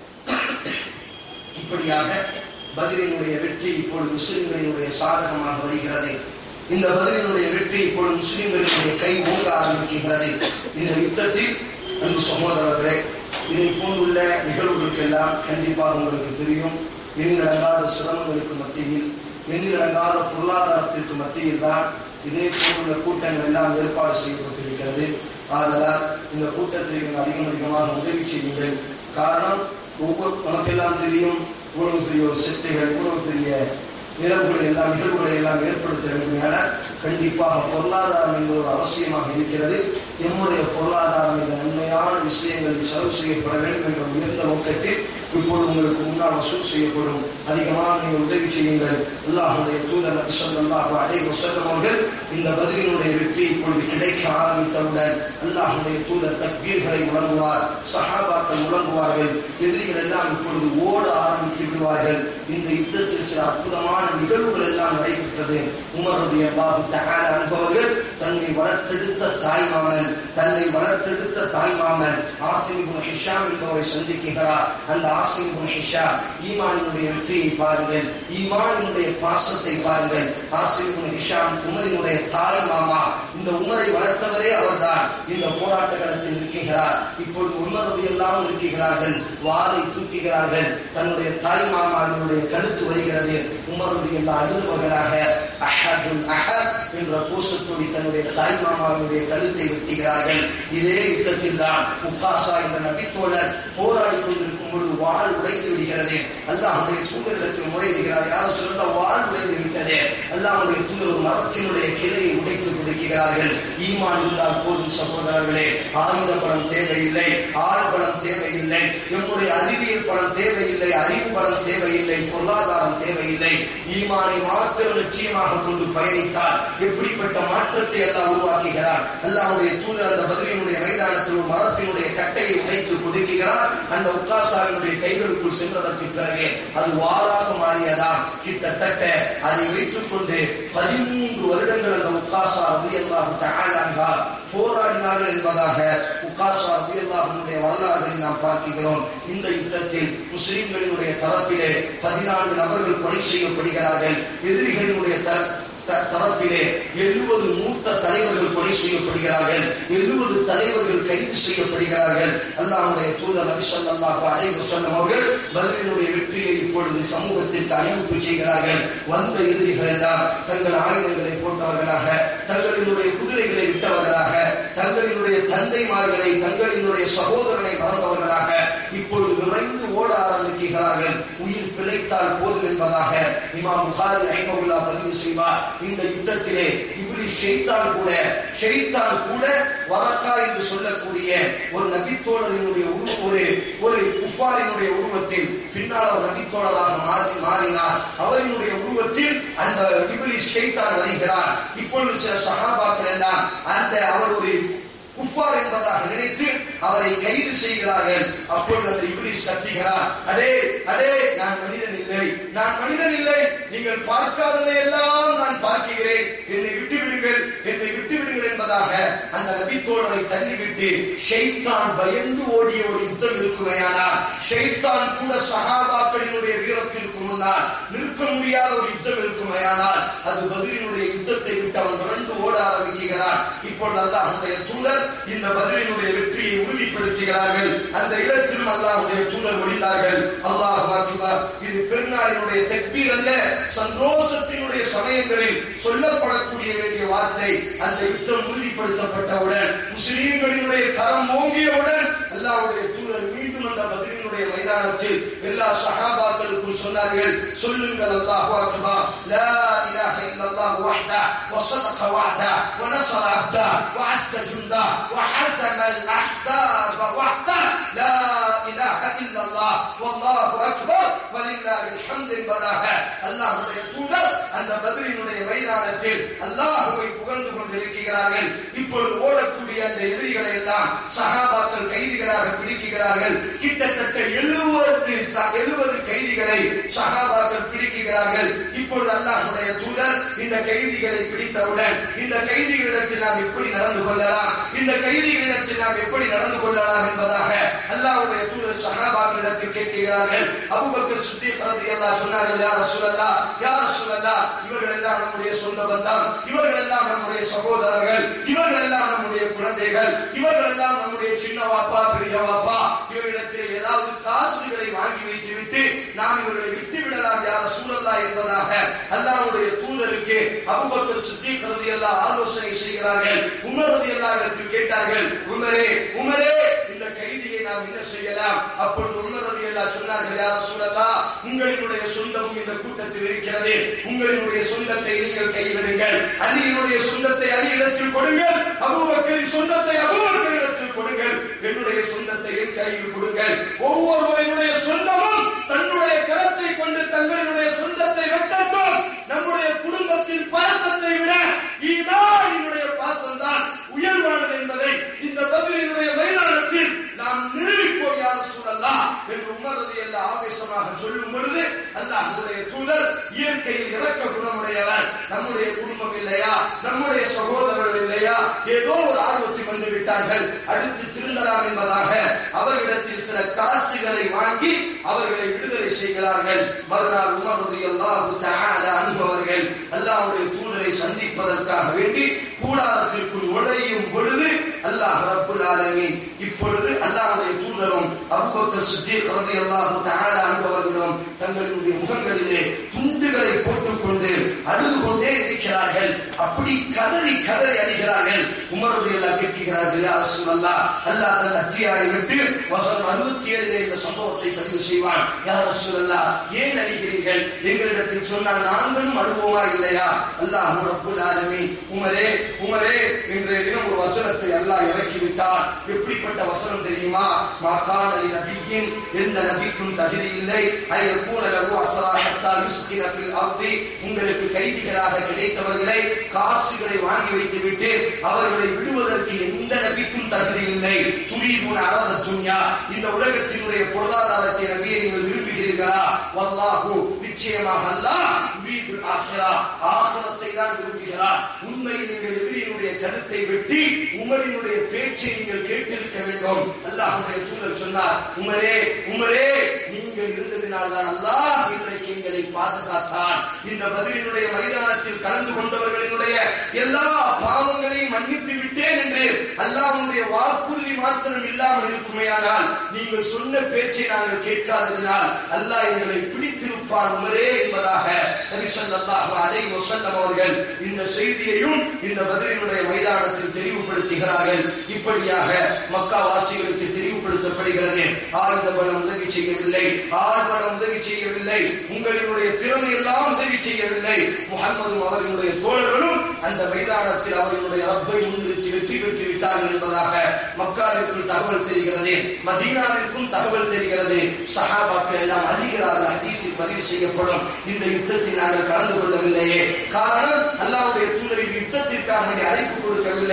S2: இப்படியாக பதிலினுடைய வெற்றி இப்பொழுது முஸ்லிம்களினுடைய சாதகமாக வருகிறது இந்த பதிலினுடைய வெற்றி இப்பொழுது முஸ்லிம்களினுடைய கை ஓங்க ஆரம்பிக்கிறது இந்த யுத்தத்தில் அன்பு சகோதரர்களே இதை போன்றுள்ள நிகழ்வுகளுக்கு எல்லாம் கண்டிப்பாக உங்களுக்கு தெரியும் எண்ணிலடங்காத சிரமங்களுக்கு மத்தியில் எண்ணிலடங்காத பொருளாதாரத்திற்கு மத்தியில் தான் இதே போன்றுள்ள கூட்டங்கள் எல்லாம் ஏற்பாடு செய்யப்பட்டிருக்கிறது ஆதலால் இந்த கூட்டத்திற்கு நீங்கள் அதிகம் அதிகமாக உதவி செய்யுங்கள் காரணம் ஒவ்வொரு நமக்கெல்லாம் தெரியும் இவ்வளவு பெரிய ஒரு சக்திகள் இவ்வளவு பெரிய நிலவுகளை எல்லாம் நிகழ்வுகளை எல்லாம் ஏற்படுத்த வேண்டுமென கண்டிப்பாக பொருளாதாரம் என்பது ஒரு அவசியமாக இருக்கிறது எம்முடைய பொருளாதாரம் இந்த நன்மையான விஷயங்களில் செலவு செய்யப்பட வேண்டும் என்ற உயர்ந்த நோக்கத்தில் இப்பொழுது உங்களுக்கு முன்னால் வசூல் செய்யப்படும் அதிகமாக நீங்கள் உதவி செய்யுங்கள் அல்லாஹுடைய தூதர் நபி ஸல்லல்லாஹு அலைஹி வஸல்லம் அவர்கள் இந்த பதிலினுடைய வெற்றி இப்பொழுது கிடைக்க ஆரம்பித்தவுடன் அல்லாஹுடைய தூதர் தக்பீர்களை முழங்குவார் சஹாபாக்கள் முழங்குவார்கள் எதிரிகள் எல்லாம் இப்பொழுது ஓட ஆரம்பித்து விடுவார்கள் இந்த யுத்தத்தில் சில அற்புதமான நிகழ்வுகள் எல்லாம் நடைபெற்றது உமருடைய பாபு தகார அனுபவர்கள் தன்னை வளர்த்தெடுத்த தாய்மாமன் தன்னை வளர்த்தெடுத்த தாய்மாமன் ஆசிம் குன் ஹிஷாம் என்பவரை சந்திக்கிறார் அந்த ஆசிம் குன் ஹிஷா ஈமானினுடைய வெற்றியை பாருங்கள் ஈமானினுடைய பாசத்தை பாருங்கள் ஆசிம் குன் ஹிஷாம் உமரினுடைய தாய் மாமா இந்த உமரை வளர்த்தவரே அவர்தான் இந்த போராட்ட களத்தில் இருக்கிறார் இப்பொழுது உமரது எல்லாம் இருக்கிறார்கள் வாளை தூக்குகிறார்கள் தன்னுடைய தாய் மாமாவினுடைய கழுத்து வருகிறது உமரது எல்லாம் அழுதுவர்களாக அஹதுல் அஹத் என்ற கோஷத்தோடி தன்னுடைய தாய் மாமாவினுடைய கழுத்தை வெட்டுகிறார்கள் இதே யுத்தத்தில் தான் உக்காசா என்ற நபித்தோழர் போராடி கொண்டிருக்கும் பொழுது வாள் உடைந்து விடுகிறது அல்லாஹுடைய தூதரிடத்தில் முறையிடுகிறார் யாரும் சொல்ல வாள் உடைந்து விட்டது அல்லாஹுடைய தூதர் ஒரு மரத்தினுடைய கிளையை உடைத்து கொடுக்கிறார்கள் ஈமான் இருந்தால் போதும் சகோதரர்களே ஆயுத பலம் தேவையில்லை ஆள் பலம் தேவையில்லை நம்முடைய அறிவியல் பலம் தேவையில்லை அறிவு பலம் தேவையில்லை பொருளாதாரம் தேவையில்லை ஈமானை மாத்திரம் லட்சியமாக கொண்டு பயணித்தால் எப்படிப்பட்ட மாற்றத்தை எல்லாம் உருவாக்குகிறார் அல்லாஹுடைய தூதர் அந்த பதிலினுடைய மைதானத்தில் ஒரு மரத்தினுடைய கட்டையை உடைத்து கொடுக்கிறார் அந்த உக்காசாவினுடைய கைகளுக்குள் சென்றதற்கு பிறகு அது வாளாக மாறியதா கிட்டத்தட்ட அதை வைத்துக் கொண்டு பதிமூன்று வருடங்கள் அந்த உக்காசா ரதியல்லாஹு தஆலா போராடினார்கள் என்பதாக உக்காசா ரதியல்லாஹுடைய வரலாறுகளை நாம் பார்க்கிறோம் இந்த யுத்தத்தில் முஸ்லிம்களினுடைய தரப்பிலே பதினான்கு நபர்கள் கொலை செய்யப்படுகிறார்கள் எதிரிகளினுடைய தர த- தரப்பிலே எழுபது மூத்த தலைவர்கள் கொலை செய்யப்படுகிறார்கள் எழுபது தலைவர்கள் கைது செய்யப்படுகிறார்கள் அல்லாஹ்வுடைய தூதர் நபி ஸல்லல்லாஹு அலைஹி வஸல்லம் அவர்கள் பதிலினுடைய வெற்றியை இப்பொழுது சமூகத்திற்கு அறிவிப்பு செய்கிறார்கள் வந்த எதிரிகள் எல்லாம் தங்கள் ஆயுதங்களை போட்டவர்களாக தங்களினுடைய குதிரைகளை விட்டவர்களாக தங்களினுடைய தந்தைமார்களை தங்களினுடைய சகோதரனை மறந்தவர்களாக இப்பொழுது விரைந்து ஓட ஆரம்பிக்கிறார்கள் உயிர் பிழைத்தால் போதும் என்பதாக இமாம் புகாரி ஐமவுல்லா பதிவு செய்வார் இந்த யுத்தத்திலே இப்படி ஷெய்தான் கூட ஷெய்தான் கூட வரக்கா என்று சொல்லக்கூடிய ஒரு நபித்தோழரினுடைய உரு ஒரு ஒரு குஃபாரினுடைய உருவத்தில் பின்னால் அவர் நபித்தோழராக மாறி மாறினார் அவரினுடைய உருவத்தில் அந்த இபிலி ஷெய்தான் வருகிறார் இப்பொழுது சில சகாபாக்கள் எல்லாம் அந்த அவர் ஒரு குஃபார் என்பதாக நினைத்து அவரை கைது செய்கிறார்கள் அப்பொழுது அந்த இப்ளீஸ் கத்துகிறார் அடே அடே நான் மனிதன் இல்லை நான் மனிதன் இல்லை நீங்கள் பார்க்காததை எல்லாம் நான் பார்க்கிறேன் என்னை விட்டு விடுங்கள் என்னை விட்டு விடுங்கள் என்பதாக அந்த நபித்தோழரை தள்ளிவிட்டு ஷைத்தான் பயந்து ஓடிய ஒரு யுத்தம் இருக்குமையானால் ஷைத்தான் கூட சகாபாக்களினுடைய வீரத்திற்கு முன்னால் நிற்க முடியாத ஒரு யுத்தம் இருக்குமையானால் அது பதிலினுடைய யுத்தத்தை விட்டு அவன் தொடர்ந்து ஓட ஆரம்பிக்கிறான் இப்பொழுது அல்லாஹ்வுடைய தூதர் இந்த பதிலினுடைய வெற்றியை உறுதிப்படுத்துகிறார்கள் அந்த இடத்திலும் அல்லாஹ்வுடைய தூதர் முடிந்தார்கள் அல்லாஹ் அக்பர் இது பெருநாளினுடைய தக்பீர் அல்ல சந்தோஷத்தினுடைய சமயங்களில் சொல்லப்படக்கூடிய வேண்டிய வார்த்தை அந்த யுத்தம் உறுதிப்படுத்தப்பட்டவுடன் முஸ்லீம்களினுடைய கரம் ஓங்கியவுடன் அல்லாஹ்வுடைய தூதர் மீண்டும் அந்த பதிலினுடைய மைதானத்தில் எல்லா சஹாபாக்களுக்கும் சொன்னார்கள் சொல்லுங்கள் அல்லாஹ் அக்பர் லா இலாஹ இல்லல்லாஹ் வஹ்தா وصدق وعده ونصر عبده وعز جنده وحزم الاحزاب وحده لا اله الا الله والله اكبر ولله الحمد என்பதாக அல்லாஹ்வுடைய தூதர் அந்த பதிலினுடைய மைதானத்தில் அல்லாஹ்வை புகழ்ந்து கொண்டிருக்கிறார்கள் இப்பொழுது ஓடக்கூடிய அந்த எதிரிகளை எல்லாம் சஹாபாக்கள் கைதிகளாக பிடிக்கிறார்கள் கிட்டத்தட்ட எழுபது எழுபது கைதிகளை சஹாபாக்கள் பிடிக்கிறார்கள் இப்பொழுது அல்லாஹ்வுடைய தூதர் இந்த கைதிகளை பிடித்தவுடன் இந்த கைதிகளிடத்தில் நாம் எப்படி நடந்து கொள்ளலாம் இந்த கைதிகளிடத்தில் நாம் எப்படி நடந்து கொள்ளலாம் என்பதாக அல்லாஹ்வுடைய தூதர் சஹாபாக்களிடத்தில் கேட்கிறார்கள் அபூபக்கர் சித்திக் ரலியல்லாஹு சொன்னார்கள் யா ரசூலல்லாஹ் யா ரசூலல்லாஹ் இவர்கள் எல்லாம் நம்முடைய சொந்த பந்தம் இவர்கள் எல்லாம் நம்முடைய சகோதரர்கள் இவர்கள் எல்லாம் நம்முடைய குழந்தைகள் இவர்கள் எல்லாம் நம்முடைய சின்ன வாப்பா பெரிய வாப்பா இவரிடத்தில் ஏதாவது காசுகளை வாங்கி வைத்துவிட்டு நாம் இவர்களை விட்டு விடலாம் யார் சூழல்லா என்பதாக அல்லாஹ்வுடைய தூதருக்கு அபூபக்கர் சித்திக் ரலியல்லாஹு ஆலோசனை செய்கிறார்கள் உமர் ரலியல்லாஹு இடத்தில் கேட்டார்கள் உமரே உமரே இந்த கைதியை நாம் என்ன செய்யலாம் அப்பொழுது உமர் ரலியல்லாஹு சொன்னார்கள் யா ரசூலல்லாஹ் உங்களினுடைய சொந்தமும் இந்த கூட்டத்தில் இருக்கிறது உங்களினுடைய சொந்தத்தை நீங்கள் கைவிடுங்கள் அலியினுடைய சொந்தத்தை அலி இடத்தில் கொடுங்கள் அபூபக்கரின் சொந்தத்தை அபூபக்கர் இடத்தில் கொடுங்கள் என்னுடைய சொந்தத்தை என் கையில் கொடுங்கள் ஒவ்வொருவருடைய சொந்தமும் தன்னுடைய கரத்தை கொண்டு தங்களினுடைய சொந்தத்தை வெட்டட்டும் நம்முடைய குடும்பத்தின் பாசத்தை விட ஈமானினுடைய பாசம்தான் உயர்வானது என்பதை இந்த பதிலினுடைய மைதானத்தில் நாம் நிரூபிப்போம் யார் சூழலாம் என்று உமரது என்ற ஆவேசமாக சொல்லும் பொழுது அல்லாஹ்வுடைய தூதர் இயற்கையில் இறக்க குணமுடையவர் நம்முடைய குடும்பம் இல்லையா நம்முடைய சகோதரர்கள் இல்லையா ஏதோ ஒரு ஆர்வத்தில் வந்து விட்டார்கள் அடுத்து திருந்தலாம் என்பதாக அவர்களிடத்தில் சில காசுகளை வாங்கி அவர்களை விடுதலை செய்கிறார்கள் மறுநாள் உமர் ரலியல்லாஹு தஆலா அன்பவர்கள் அல்லாஹ்வுடைய தூதரை சந்திப்பதற்காக வேண்டி கூடாரத்திற்குள் நுழையும் பொழுது அல்லாஹ் ரப்புல் ஆலமீன் இப்பொழுது அல்லாஹ்வுடைய தூதரும் அபூபக்கர் சித்திக் ரலியல்லாஹு தஆலா அன்பவர்களும் தங்களுடைய முகங்களிலே துண்டுகளை போட்டுக்கொண்டு அழுது கொண்டே இருக்கிறார்கள் அப்படி கதறி கதறி அடிக்கிறார்கள் உமருடைய எல்லாம் கேட்கிறார்கள் யா ரசூலல்லாஹ் அல்லாஹ் தன் அத்தியாயை விட்டு வசனம் அறுபத்தி ஏழிலே இந்த சம்பவத்தை பதிவு செய்வான் யா ரசூலல்லாஹ் ஏன் அடிக்கிறீர்கள் எங்களிடத்தில் சொன்னால் நாங்களும் அழுவோமா இல்லையா அல்லாஹ் ரப்புல் ஆலமீன் உமரே உமரே இன்றைய தினம் ஒரு வசனத்தை அல்லாஹ் இறக்கி விட்டார் எப்படிப்பட்ட வசனம் தெரியுமா மாகாண நபியின் எந்த நபிக்கும் தகுதி இல்லை ஐயக்கூன லகு அஸ்ரா ஹத்தா யுஸ்கின ஃபில் அர்தி உங்களுக்கு கைதிகளாக கிடைத்தவர்களை காசுகளை வாங்கி வைத்துவிட்டு அவர்களை விடுவதற்கு எந்த நபிக்கும் தகுதி இல்லை துணிபுன் அரத துன்யா இந்த உலகத்தினுடைய பொருளாதாரத்தை நபியை நீங்கள் விரும்புகிறீர்களா வல்லாஹு நிச்சயமாக அல்லாஹ் யுரீதுல் ஆஹிரா ஆஹிரத்தை தான் விரும்புகிறார் உண்மையில் நீங்கள் எதிரியினுடைய கருத்தை வெட்டி உமரினுடைய பேச்சை நீங்கள் கேட்டிருக்க வேண்டும் அல்லாஹ்வுடைய தூதர் சொன்னார் உமரே உமரே நீங்கள் இருந்ததினால் தான் அல்லாஹ் இன்றைக்கு எங்களை பாதுகாத்தான் இந்த பதிலினுடைய மைதானத்தில் கலந்து கொண்டவர்களினுடைய எல்லா பாவங்களையும் மன்னித்து விட்டேன் என்று அல்லாஹ்வுடைய வாக்குறுதி மாத்திரம் இல்லாமல் இருக்குமேயானால் நீங்கள் சொன்ன பேச்சை நாங்கள் கேட்காததினால் அல்லாஹ் எங்களை பிடித்திருப்பான் உமரே என்பதாக நபி ஸல்லல்லாஹு அலைஹி வஸல்லம் அவர்கள் இந்த செய்தியையும் இந்த பதிலினுடைய மைதானத்தில் தெரிவுபடுத்துகிறார்கள் இப்படியாக மக்கா வாசிகளுக்கு தெரிவுபடுத்தப்படுகிறது ஆயுத பலம் உதவி செய்யவில்லை ஆள் பலம் உதவி செய்யவில்லை உங்களினுடைய திறமை எல்லாம் உதவி செய்யவில்லை முகமது அவர்களுடைய தோழர்களும் அந்த மைதானத்தில் அவர்களுடைய ரப்பை முன்னிறுத்தி வெற்றி பெற்று விட்டார்கள் என்பதாக மக்காவிற்கும் தகவல் தெரிகிறது மதீனாவிற்கும் தகவல் தெரிகிறது சஹாபாக்கள் எல்லாம் அறிகிறார்கள் ஹதீஸில் பதிவு செய்யப்படும் இந்த யுத்தத்தில் நாங்கள் கலந்து கொள்ளவில்லையே காரணம் அல்லாஹ்வுடைய தூதர் இந்த யுத்தத்திற்காக வேண்டிய அழைப்பு கொடுக்கவில்லை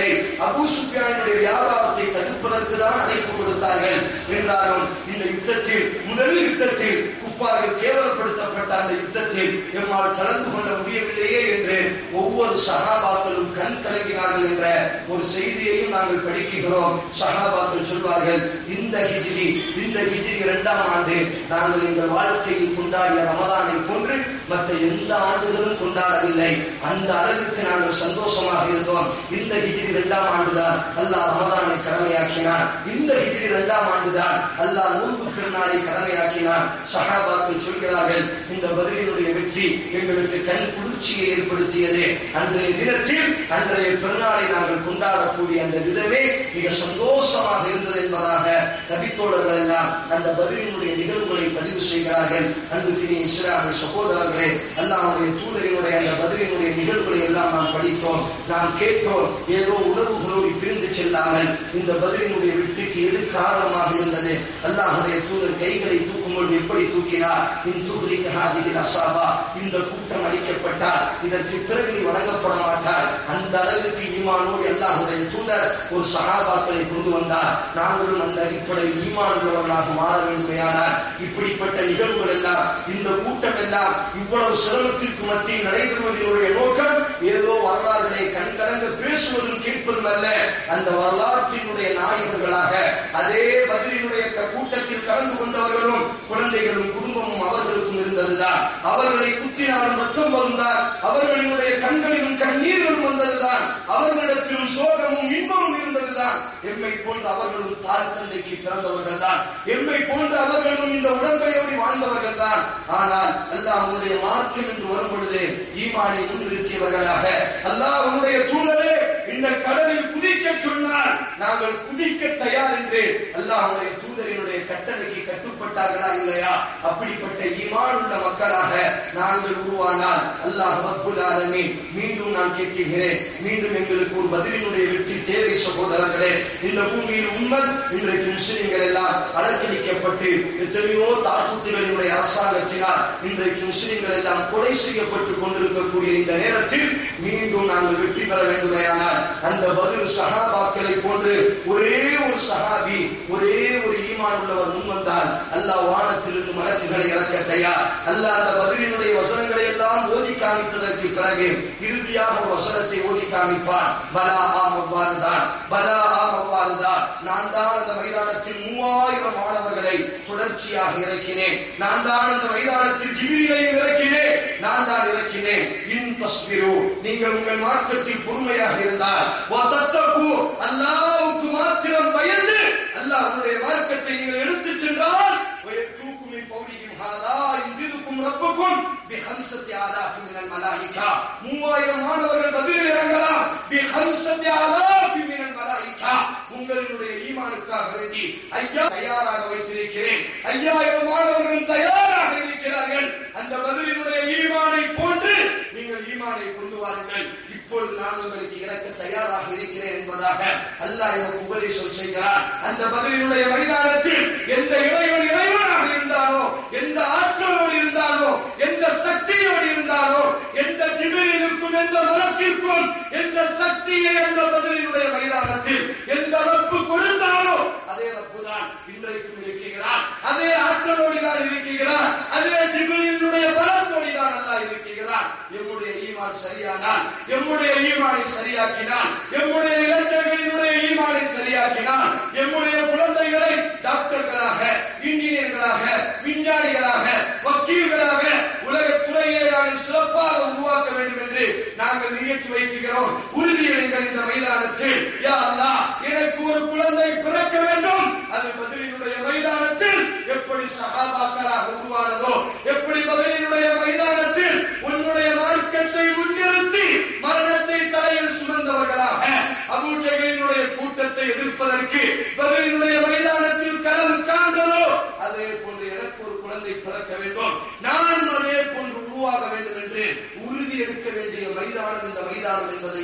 S2: அபூ சுஃபியானுடைய வியாபாரத்தை தடுப்பதற்கு தான் அழைப்பு கொடுத்தார்கள் என்றாலும் இந்த யுத்தத்தில் முதல் யுத்தத்தில் குப்பார்கள் கேவலப்படுத்தப்பட்ட அந்த யுத்தத்தில் எம்மால் கலந்து கொள்ள முடியவில்லையே என்று ஒவ்வொரு சகாபாக்களும் கண் கலங்கினார்கள் என்ற ஒரு செய்தியையும் நாங்கள் படிக்கிறோம் சகாபாக்கள் சொல்வார்கள் இந்த ஹிஜ்ரி இந்த ஹிஜ்ரி இரண்டாம் ஆண்டு நாங்கள் இந்த வாழ்க்கையில் கொண்டாடிய ரமதானை போன்று மற்ற எந்த ஆண்டுகளும் கொண்டாடவில்லை அந்த அளவிற்கு நாங்கள் சந்தோஷமாக இருந்தோம் இந்த ஹிஜ்ரி இரண்டாம் ஆண்டுதான் அல்லாஹ் ரமதானை கடமையாக்கினான் இந்த ஹிஜ்ரி இரண்டாம் ஆண்டுதான் அல்லாஹ் நோன்பு பெருநாளை கடமையாக்கினான் சஹாபாக்கள் சொல்கிறார்கள் இந்த பதிலினுடைய வெற்றி எங்களுக்கு கண் குளிர்ச்சியை ஏற்படுத்தியது அன்றைய தினத்தில் அன்றைய பெருநாளை நாங்கள் கொண்டாடக்கூடிய அந்த விதமே மிக சந்தோஷமாக இருந்தது என்பதாக நபித்தோழர்கள் எல்லாம் அந்த பதிலினுடைய நிகழ்வுகளை பதிவு செய்கிறார்கள் அன்புக்கு இஸ்லாமிய சகோதரர்களே அல்லாஹ்வுடைய தூதரினுடைய அந்த பதிலினுடைய நிகழ்வுகளை எல்லாம் நாம் படித்தோம் நாம் கேட்டோம் ஏதோ உணர்வுகளோடு பிரிந்து செல்லாமல் இந்த பதிலினுடைய வெற்றிக்கு எது காரணமாக இருந்தது அல்லாஹ்வுடைய தூதர் கைகளை தூக்கும் பொழுது எப்படி தூக்கினார் இன் தூரிக்கு ஹாதிகள் அசாபா இந்த கூட்டம் அளிக்கப்பட்டால் இதற்கு பிறகு நீ வணங்கப்பட மாட்டார் அந்த அளவிற்கு ஈமானோடு அல்லாஹ்வுடைய தூதர் ஒரு சகாபாக்களை கொண்டு வந்தார் நாங்களும் அந்த அடிப்படையில் ஈமான் உள்ளவர்களாக மாற வேண்டுமையானால் இப்படிப்பட்ட நிகழ்வுகள் எல்லாம் இந்த கூட்டம் எல்லாம் இவ்வளவு சிரமத்திற்கு மத்தியில் நடைபெறுவதனுடைய நோக்கம் ஏதோ வரலாறுகளை கண்கலங்க பேசுவதும் கேட்பதும் அல்ல அந்த வரலாற்றினுடைய நாயகர்களாக அதே பதிலினுடைய க- கூட்டத்தில் கலந்து கொண்டவர்களும் குழந்தைகளும் குடும்பமும் அவர்களுக்கும் இருந்ததுதான் அவர்களை குத்தினாலும் ரத்தம் வந்தார் அவர்களினுடைய கண்களிலும் கண்ணீர்களும் வந்ததுதான் அவர்களிடத்திலும் சோகமும் இன்பமும் இருந்ததுதான் எம்மை போன்ற அவர்களும் தாய் தந்தைக்கு பிறந்தவர்கள் தான் எம்மை போன்ற அவர்களும் இந்த உடம்பையோடு வாழ்ந்தவர்கள் தான் ஆனால் அல்லாஹ் உன்னுடைய மார்க்கம் என்று வரும் பொழுது ஈமானை முன்னிறுத்தியவர்களாக அல்லாஹ் உன்னுடைய தூதரே இந்த கடலில் குதிக்க சொன்னால் நாங்கள் குதிக்க தயார் என்று அல்லாஹ்வுடைய தூதரினுடைய கட்டளைக்கு கட்டுப்பட்டார்களா இல்லையா அப்படிப்பட்ட ஈமான் உள்ள மக்களாக நாங்கள் உருவானால் அல்லாஹ் ரப்புல் ஆலமீன் மீண்டும் நான் கேட்கிறேன் மீண்டும் எங்களுக்கு ஒரு பதிலினுடைய வெற்றி தேவை சகோதரர்களே இந்த பூமியில் உண்மை இன்றைக்கு முஸ்லிம்கள் எல்லாம் அடக்கடிக்கப்பட்டு எத்தனையோ தாக்குத்திகளினுடைய அரசாங்கத்தினால் இன்றைக்கு முஸ்லிம்கள் எல்லாம் கொலை செய்யப்பட்டு கொண்டிருக்கக்கூடிய இந்த நேரத்தில் மீண்டும் நாங்கள் வெற்றி பெற வேண்டுமையானால் அந்த பதில் சகாபாக்களை போன்று ஒரே ஒரு சஹாபி ஒரே ஒரு ஈமான் உள்ளவர் முன் வந்தால் அல்லாஹ் வானத்திலிருந்து மலக்குகளை இறக்க தயார் அல்லாஹ் அந்த பதிலினுடைய வசனங்களை எல்லாம் ஓதி காமித்ததற்கு பிறகு இறுதியாக ஒரு வசனத்தை ஓதி காமிப்பான் பலா ஆம் அவ்வாறுதான் பலா ஆம் அவ்வாறுதான் நான் தான் அந்த மைதானத்தில் மூவாயிரம் மாணவர்களை தொடர்ச்சியாக இறக்கினேன் நான் தான் அந்த மைதானத்தில் ஜிபிரிலையும் இறக்கினேன் நான் தான் இறக்கினேன் இன் தஸ்பிரு நீங்கள் உங்கள் மார்க்கத்தில் பொறுமையாக இருந்தால் வதத்தகு அல்லாஹ்வுக்கு மாத்திரம் பயந்து அல்லாஹ் உங்களுடைய மார்க்கத்தை நீங்கள் எடுத்துச் சென்றால் ويأتوكم من فورهم هذا يمددكم ربكم بخمسة آلاف من الملائكة மூவாயிரம் மாணவர்கள் பதில் இறங்கலாம் بخمسة آلاف من الملائكة உங்களுடைய ஈமானுக்காக வேண்டி ஐயா தயாராக வைத்திருக்கிறேன் ஐயாயிரம் மாணவர்கள் தயாராக இருக்கிறார்கள் அந்த பதிலினுடைய ஈமானை போன்று நீங்கள் ஈமானை கொண்டு வாருங்கள் இப்பொழுது நான் உங்களுக்கு இறக்க தயாராக இருக்கிறேன் என்பதாக அல்லாஹ் எனக்கு உபதேசம் செய்கிறார் அந்த பதிலினுடைய மைதானத்தில் எந்த இறைவன் இறைவனாக இருந்தானோ எந்த ஆற்றலோடு இருந்தானோ எந்த சக்தியோடு இருந்தானோ எந்த ஜிபிரிலுக்கும் எந்த மலத்திற்கும் எந்த சக்தியை அந்த பதிலினுடைய மைதானத்தில் எந்த ரப்பு கொடுத்தானோ அதே ரப்பு தான் இன்றைக்கும் இருக்கிறார் அதே ஆற்றலோடு தான் இருக்கிறார் அதே ஜிபிரினுடைய பலத்தோடு தான் அல்லாஹ் இருக்கிறார் எம்முடைய ஈமான் சரியானால் எம்முடைய ஈமானை சரியாக்கினால் எம்முடைய இளைஞர்களினுடைய ஈமானை சரியாக்கினால் எம்முடைய குழந்தைகளை டாக்டர்களாக இன்ஜினியர்களாக விஞ்ஞானிகளாக வக்கீல்களாக உலக துறையை நாங்கள் சிறப்பாக உருவாக்க வேண்டும் என்று நாங்கள் நியத்து வைக்கிறோம் உறுதியடைங்கள் இந்த மைதானத்தில் யா அல்லாஹ் எனக்கு ஒரு குழந்தை பிறக்க வேண்டும் அது பதிலினுடைய மைதானத்தில் எப்படி சகாபாக்களாக உருவானதோ எப்படி பதிலினுடைய மைதானத்தில் உன்னுடைய மார்க்கத்தை முன்னிறுத்தி மரணத்தை தலையில் சுமந்தவர்களாக அபூஜைகளினுடைய கூட்டத்தை எதிர்ப்பதற்கு பதிலினுடைய மைதானத்தில் களம் காண்கிறதோ அதே போன்று எனக்கு ஒரு குழந்தை பிறக்க வேண்டும் நான் அதே போன்று உருவாக வேண்டும் என்று உறுதி எடுக்க வேண்டிய மைதானம் இந்த மைதானம் என்பதையும்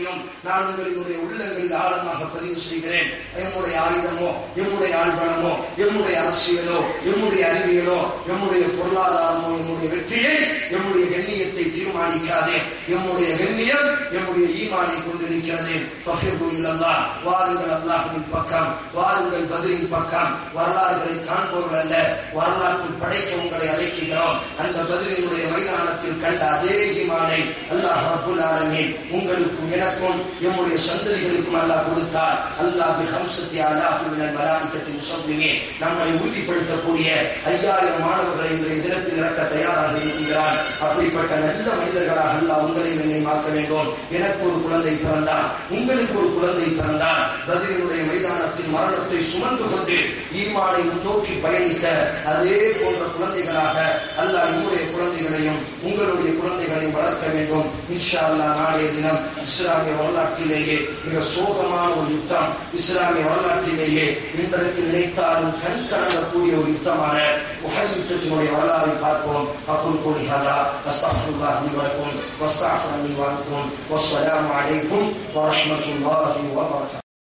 S2: நான் உங்களினுடைய உள்ளங்களில் ஆழமாக பதிவு செய்கிறேன் எம்முடைய ஆயுதமோ எம்முடைய ஆழ்வனமோ எம்முடைய அரசியலோ எம்முடைய அறிவியலோ எம்முடைய பொருளாதாரமோ எம்முடைய வெற்றியை எம்முடைய கண்ணியத்தை தீர்மானிக்காதே எம்முடைய கண்ணியம் எம்முடைய ஈமானை கொண்டிருக்கிறது ஃபஃபிரு இலல்லாஹ் வாருங்கள் அல்லாஹ்வின் பக்கம் வாருங்கள் பதிலின் பக்கம் வரலாறுகளை காண்பவர்கள் அல்ல வரலாற்று படைக்க உங்களை அழைக்கிறோம் அந்த பதிலினுடைய மைதானத்தில் கண்ட அதே ஈமானை அல்லாஹ் ரப்புல் ஆலமீன் உங்களுக்கும் எனக்கும் எம்முடைய சந்ததிகளுக்கும் அல்லாஹ் கொடுத்தார் அல்லாஹ் பி ஹம்சத்தி ஆலாஃபி மினல் மலாயிகத்தி முஸவ்விமீன் நம்மை உறுதிப்படுத்தக்கூடிய ஐயாயிரம் மாணவர்களை இன்றைய தினத்தில் இறக்க தயாராக இருக்கிறார் அப்படிப்பட்ட நல்ல மனிதர்களாக அல்லாஹ் உங்களை என்னை மாற்ற வேண்டும் எனக்கு ஒரு குழந்தை பிறந்தார் உங்களுக்கு ஒரு குழந்தை பிறந்தார் பதிலினுடைய மைதானத்தில் மரணத்தை சுமந்து கொண்டு ஈமானை முன்னோக்கி பயணித்த அதே போன்ற குழந்தைகளாக அல்லாஹ் நம்முடைய குழந்தைகளையும் உங்களுடைய குழந்தைகளையும் வளர்க்க வேண்டும் இன்ஷா அல்லாஹ் நாளைய தினம் இஸ்லாமிய வரலாற்றிலேயே மிக சோகமான ஒரு யுத்தம் இஸ்லாமிய வரலாற்றிலேயே இன்றைக்கு நினைத்தாலும் கண் கலங்கக்கூடிய ஒரு யுத்தமான உஹத் யுத்தத்தினுடைய வரலாறை பார்ப்போம் அகுல் கோலி ஹதா அஸ்தக்ஃபிருல்லாஹ் லி வலக்கும் வஸ்தக்ஃபிரு லி வலக்கும் வஸ்ஸலாமு அலைக்கும் வரஹ்மத்துல்லாஹி வபரகாத்துஹு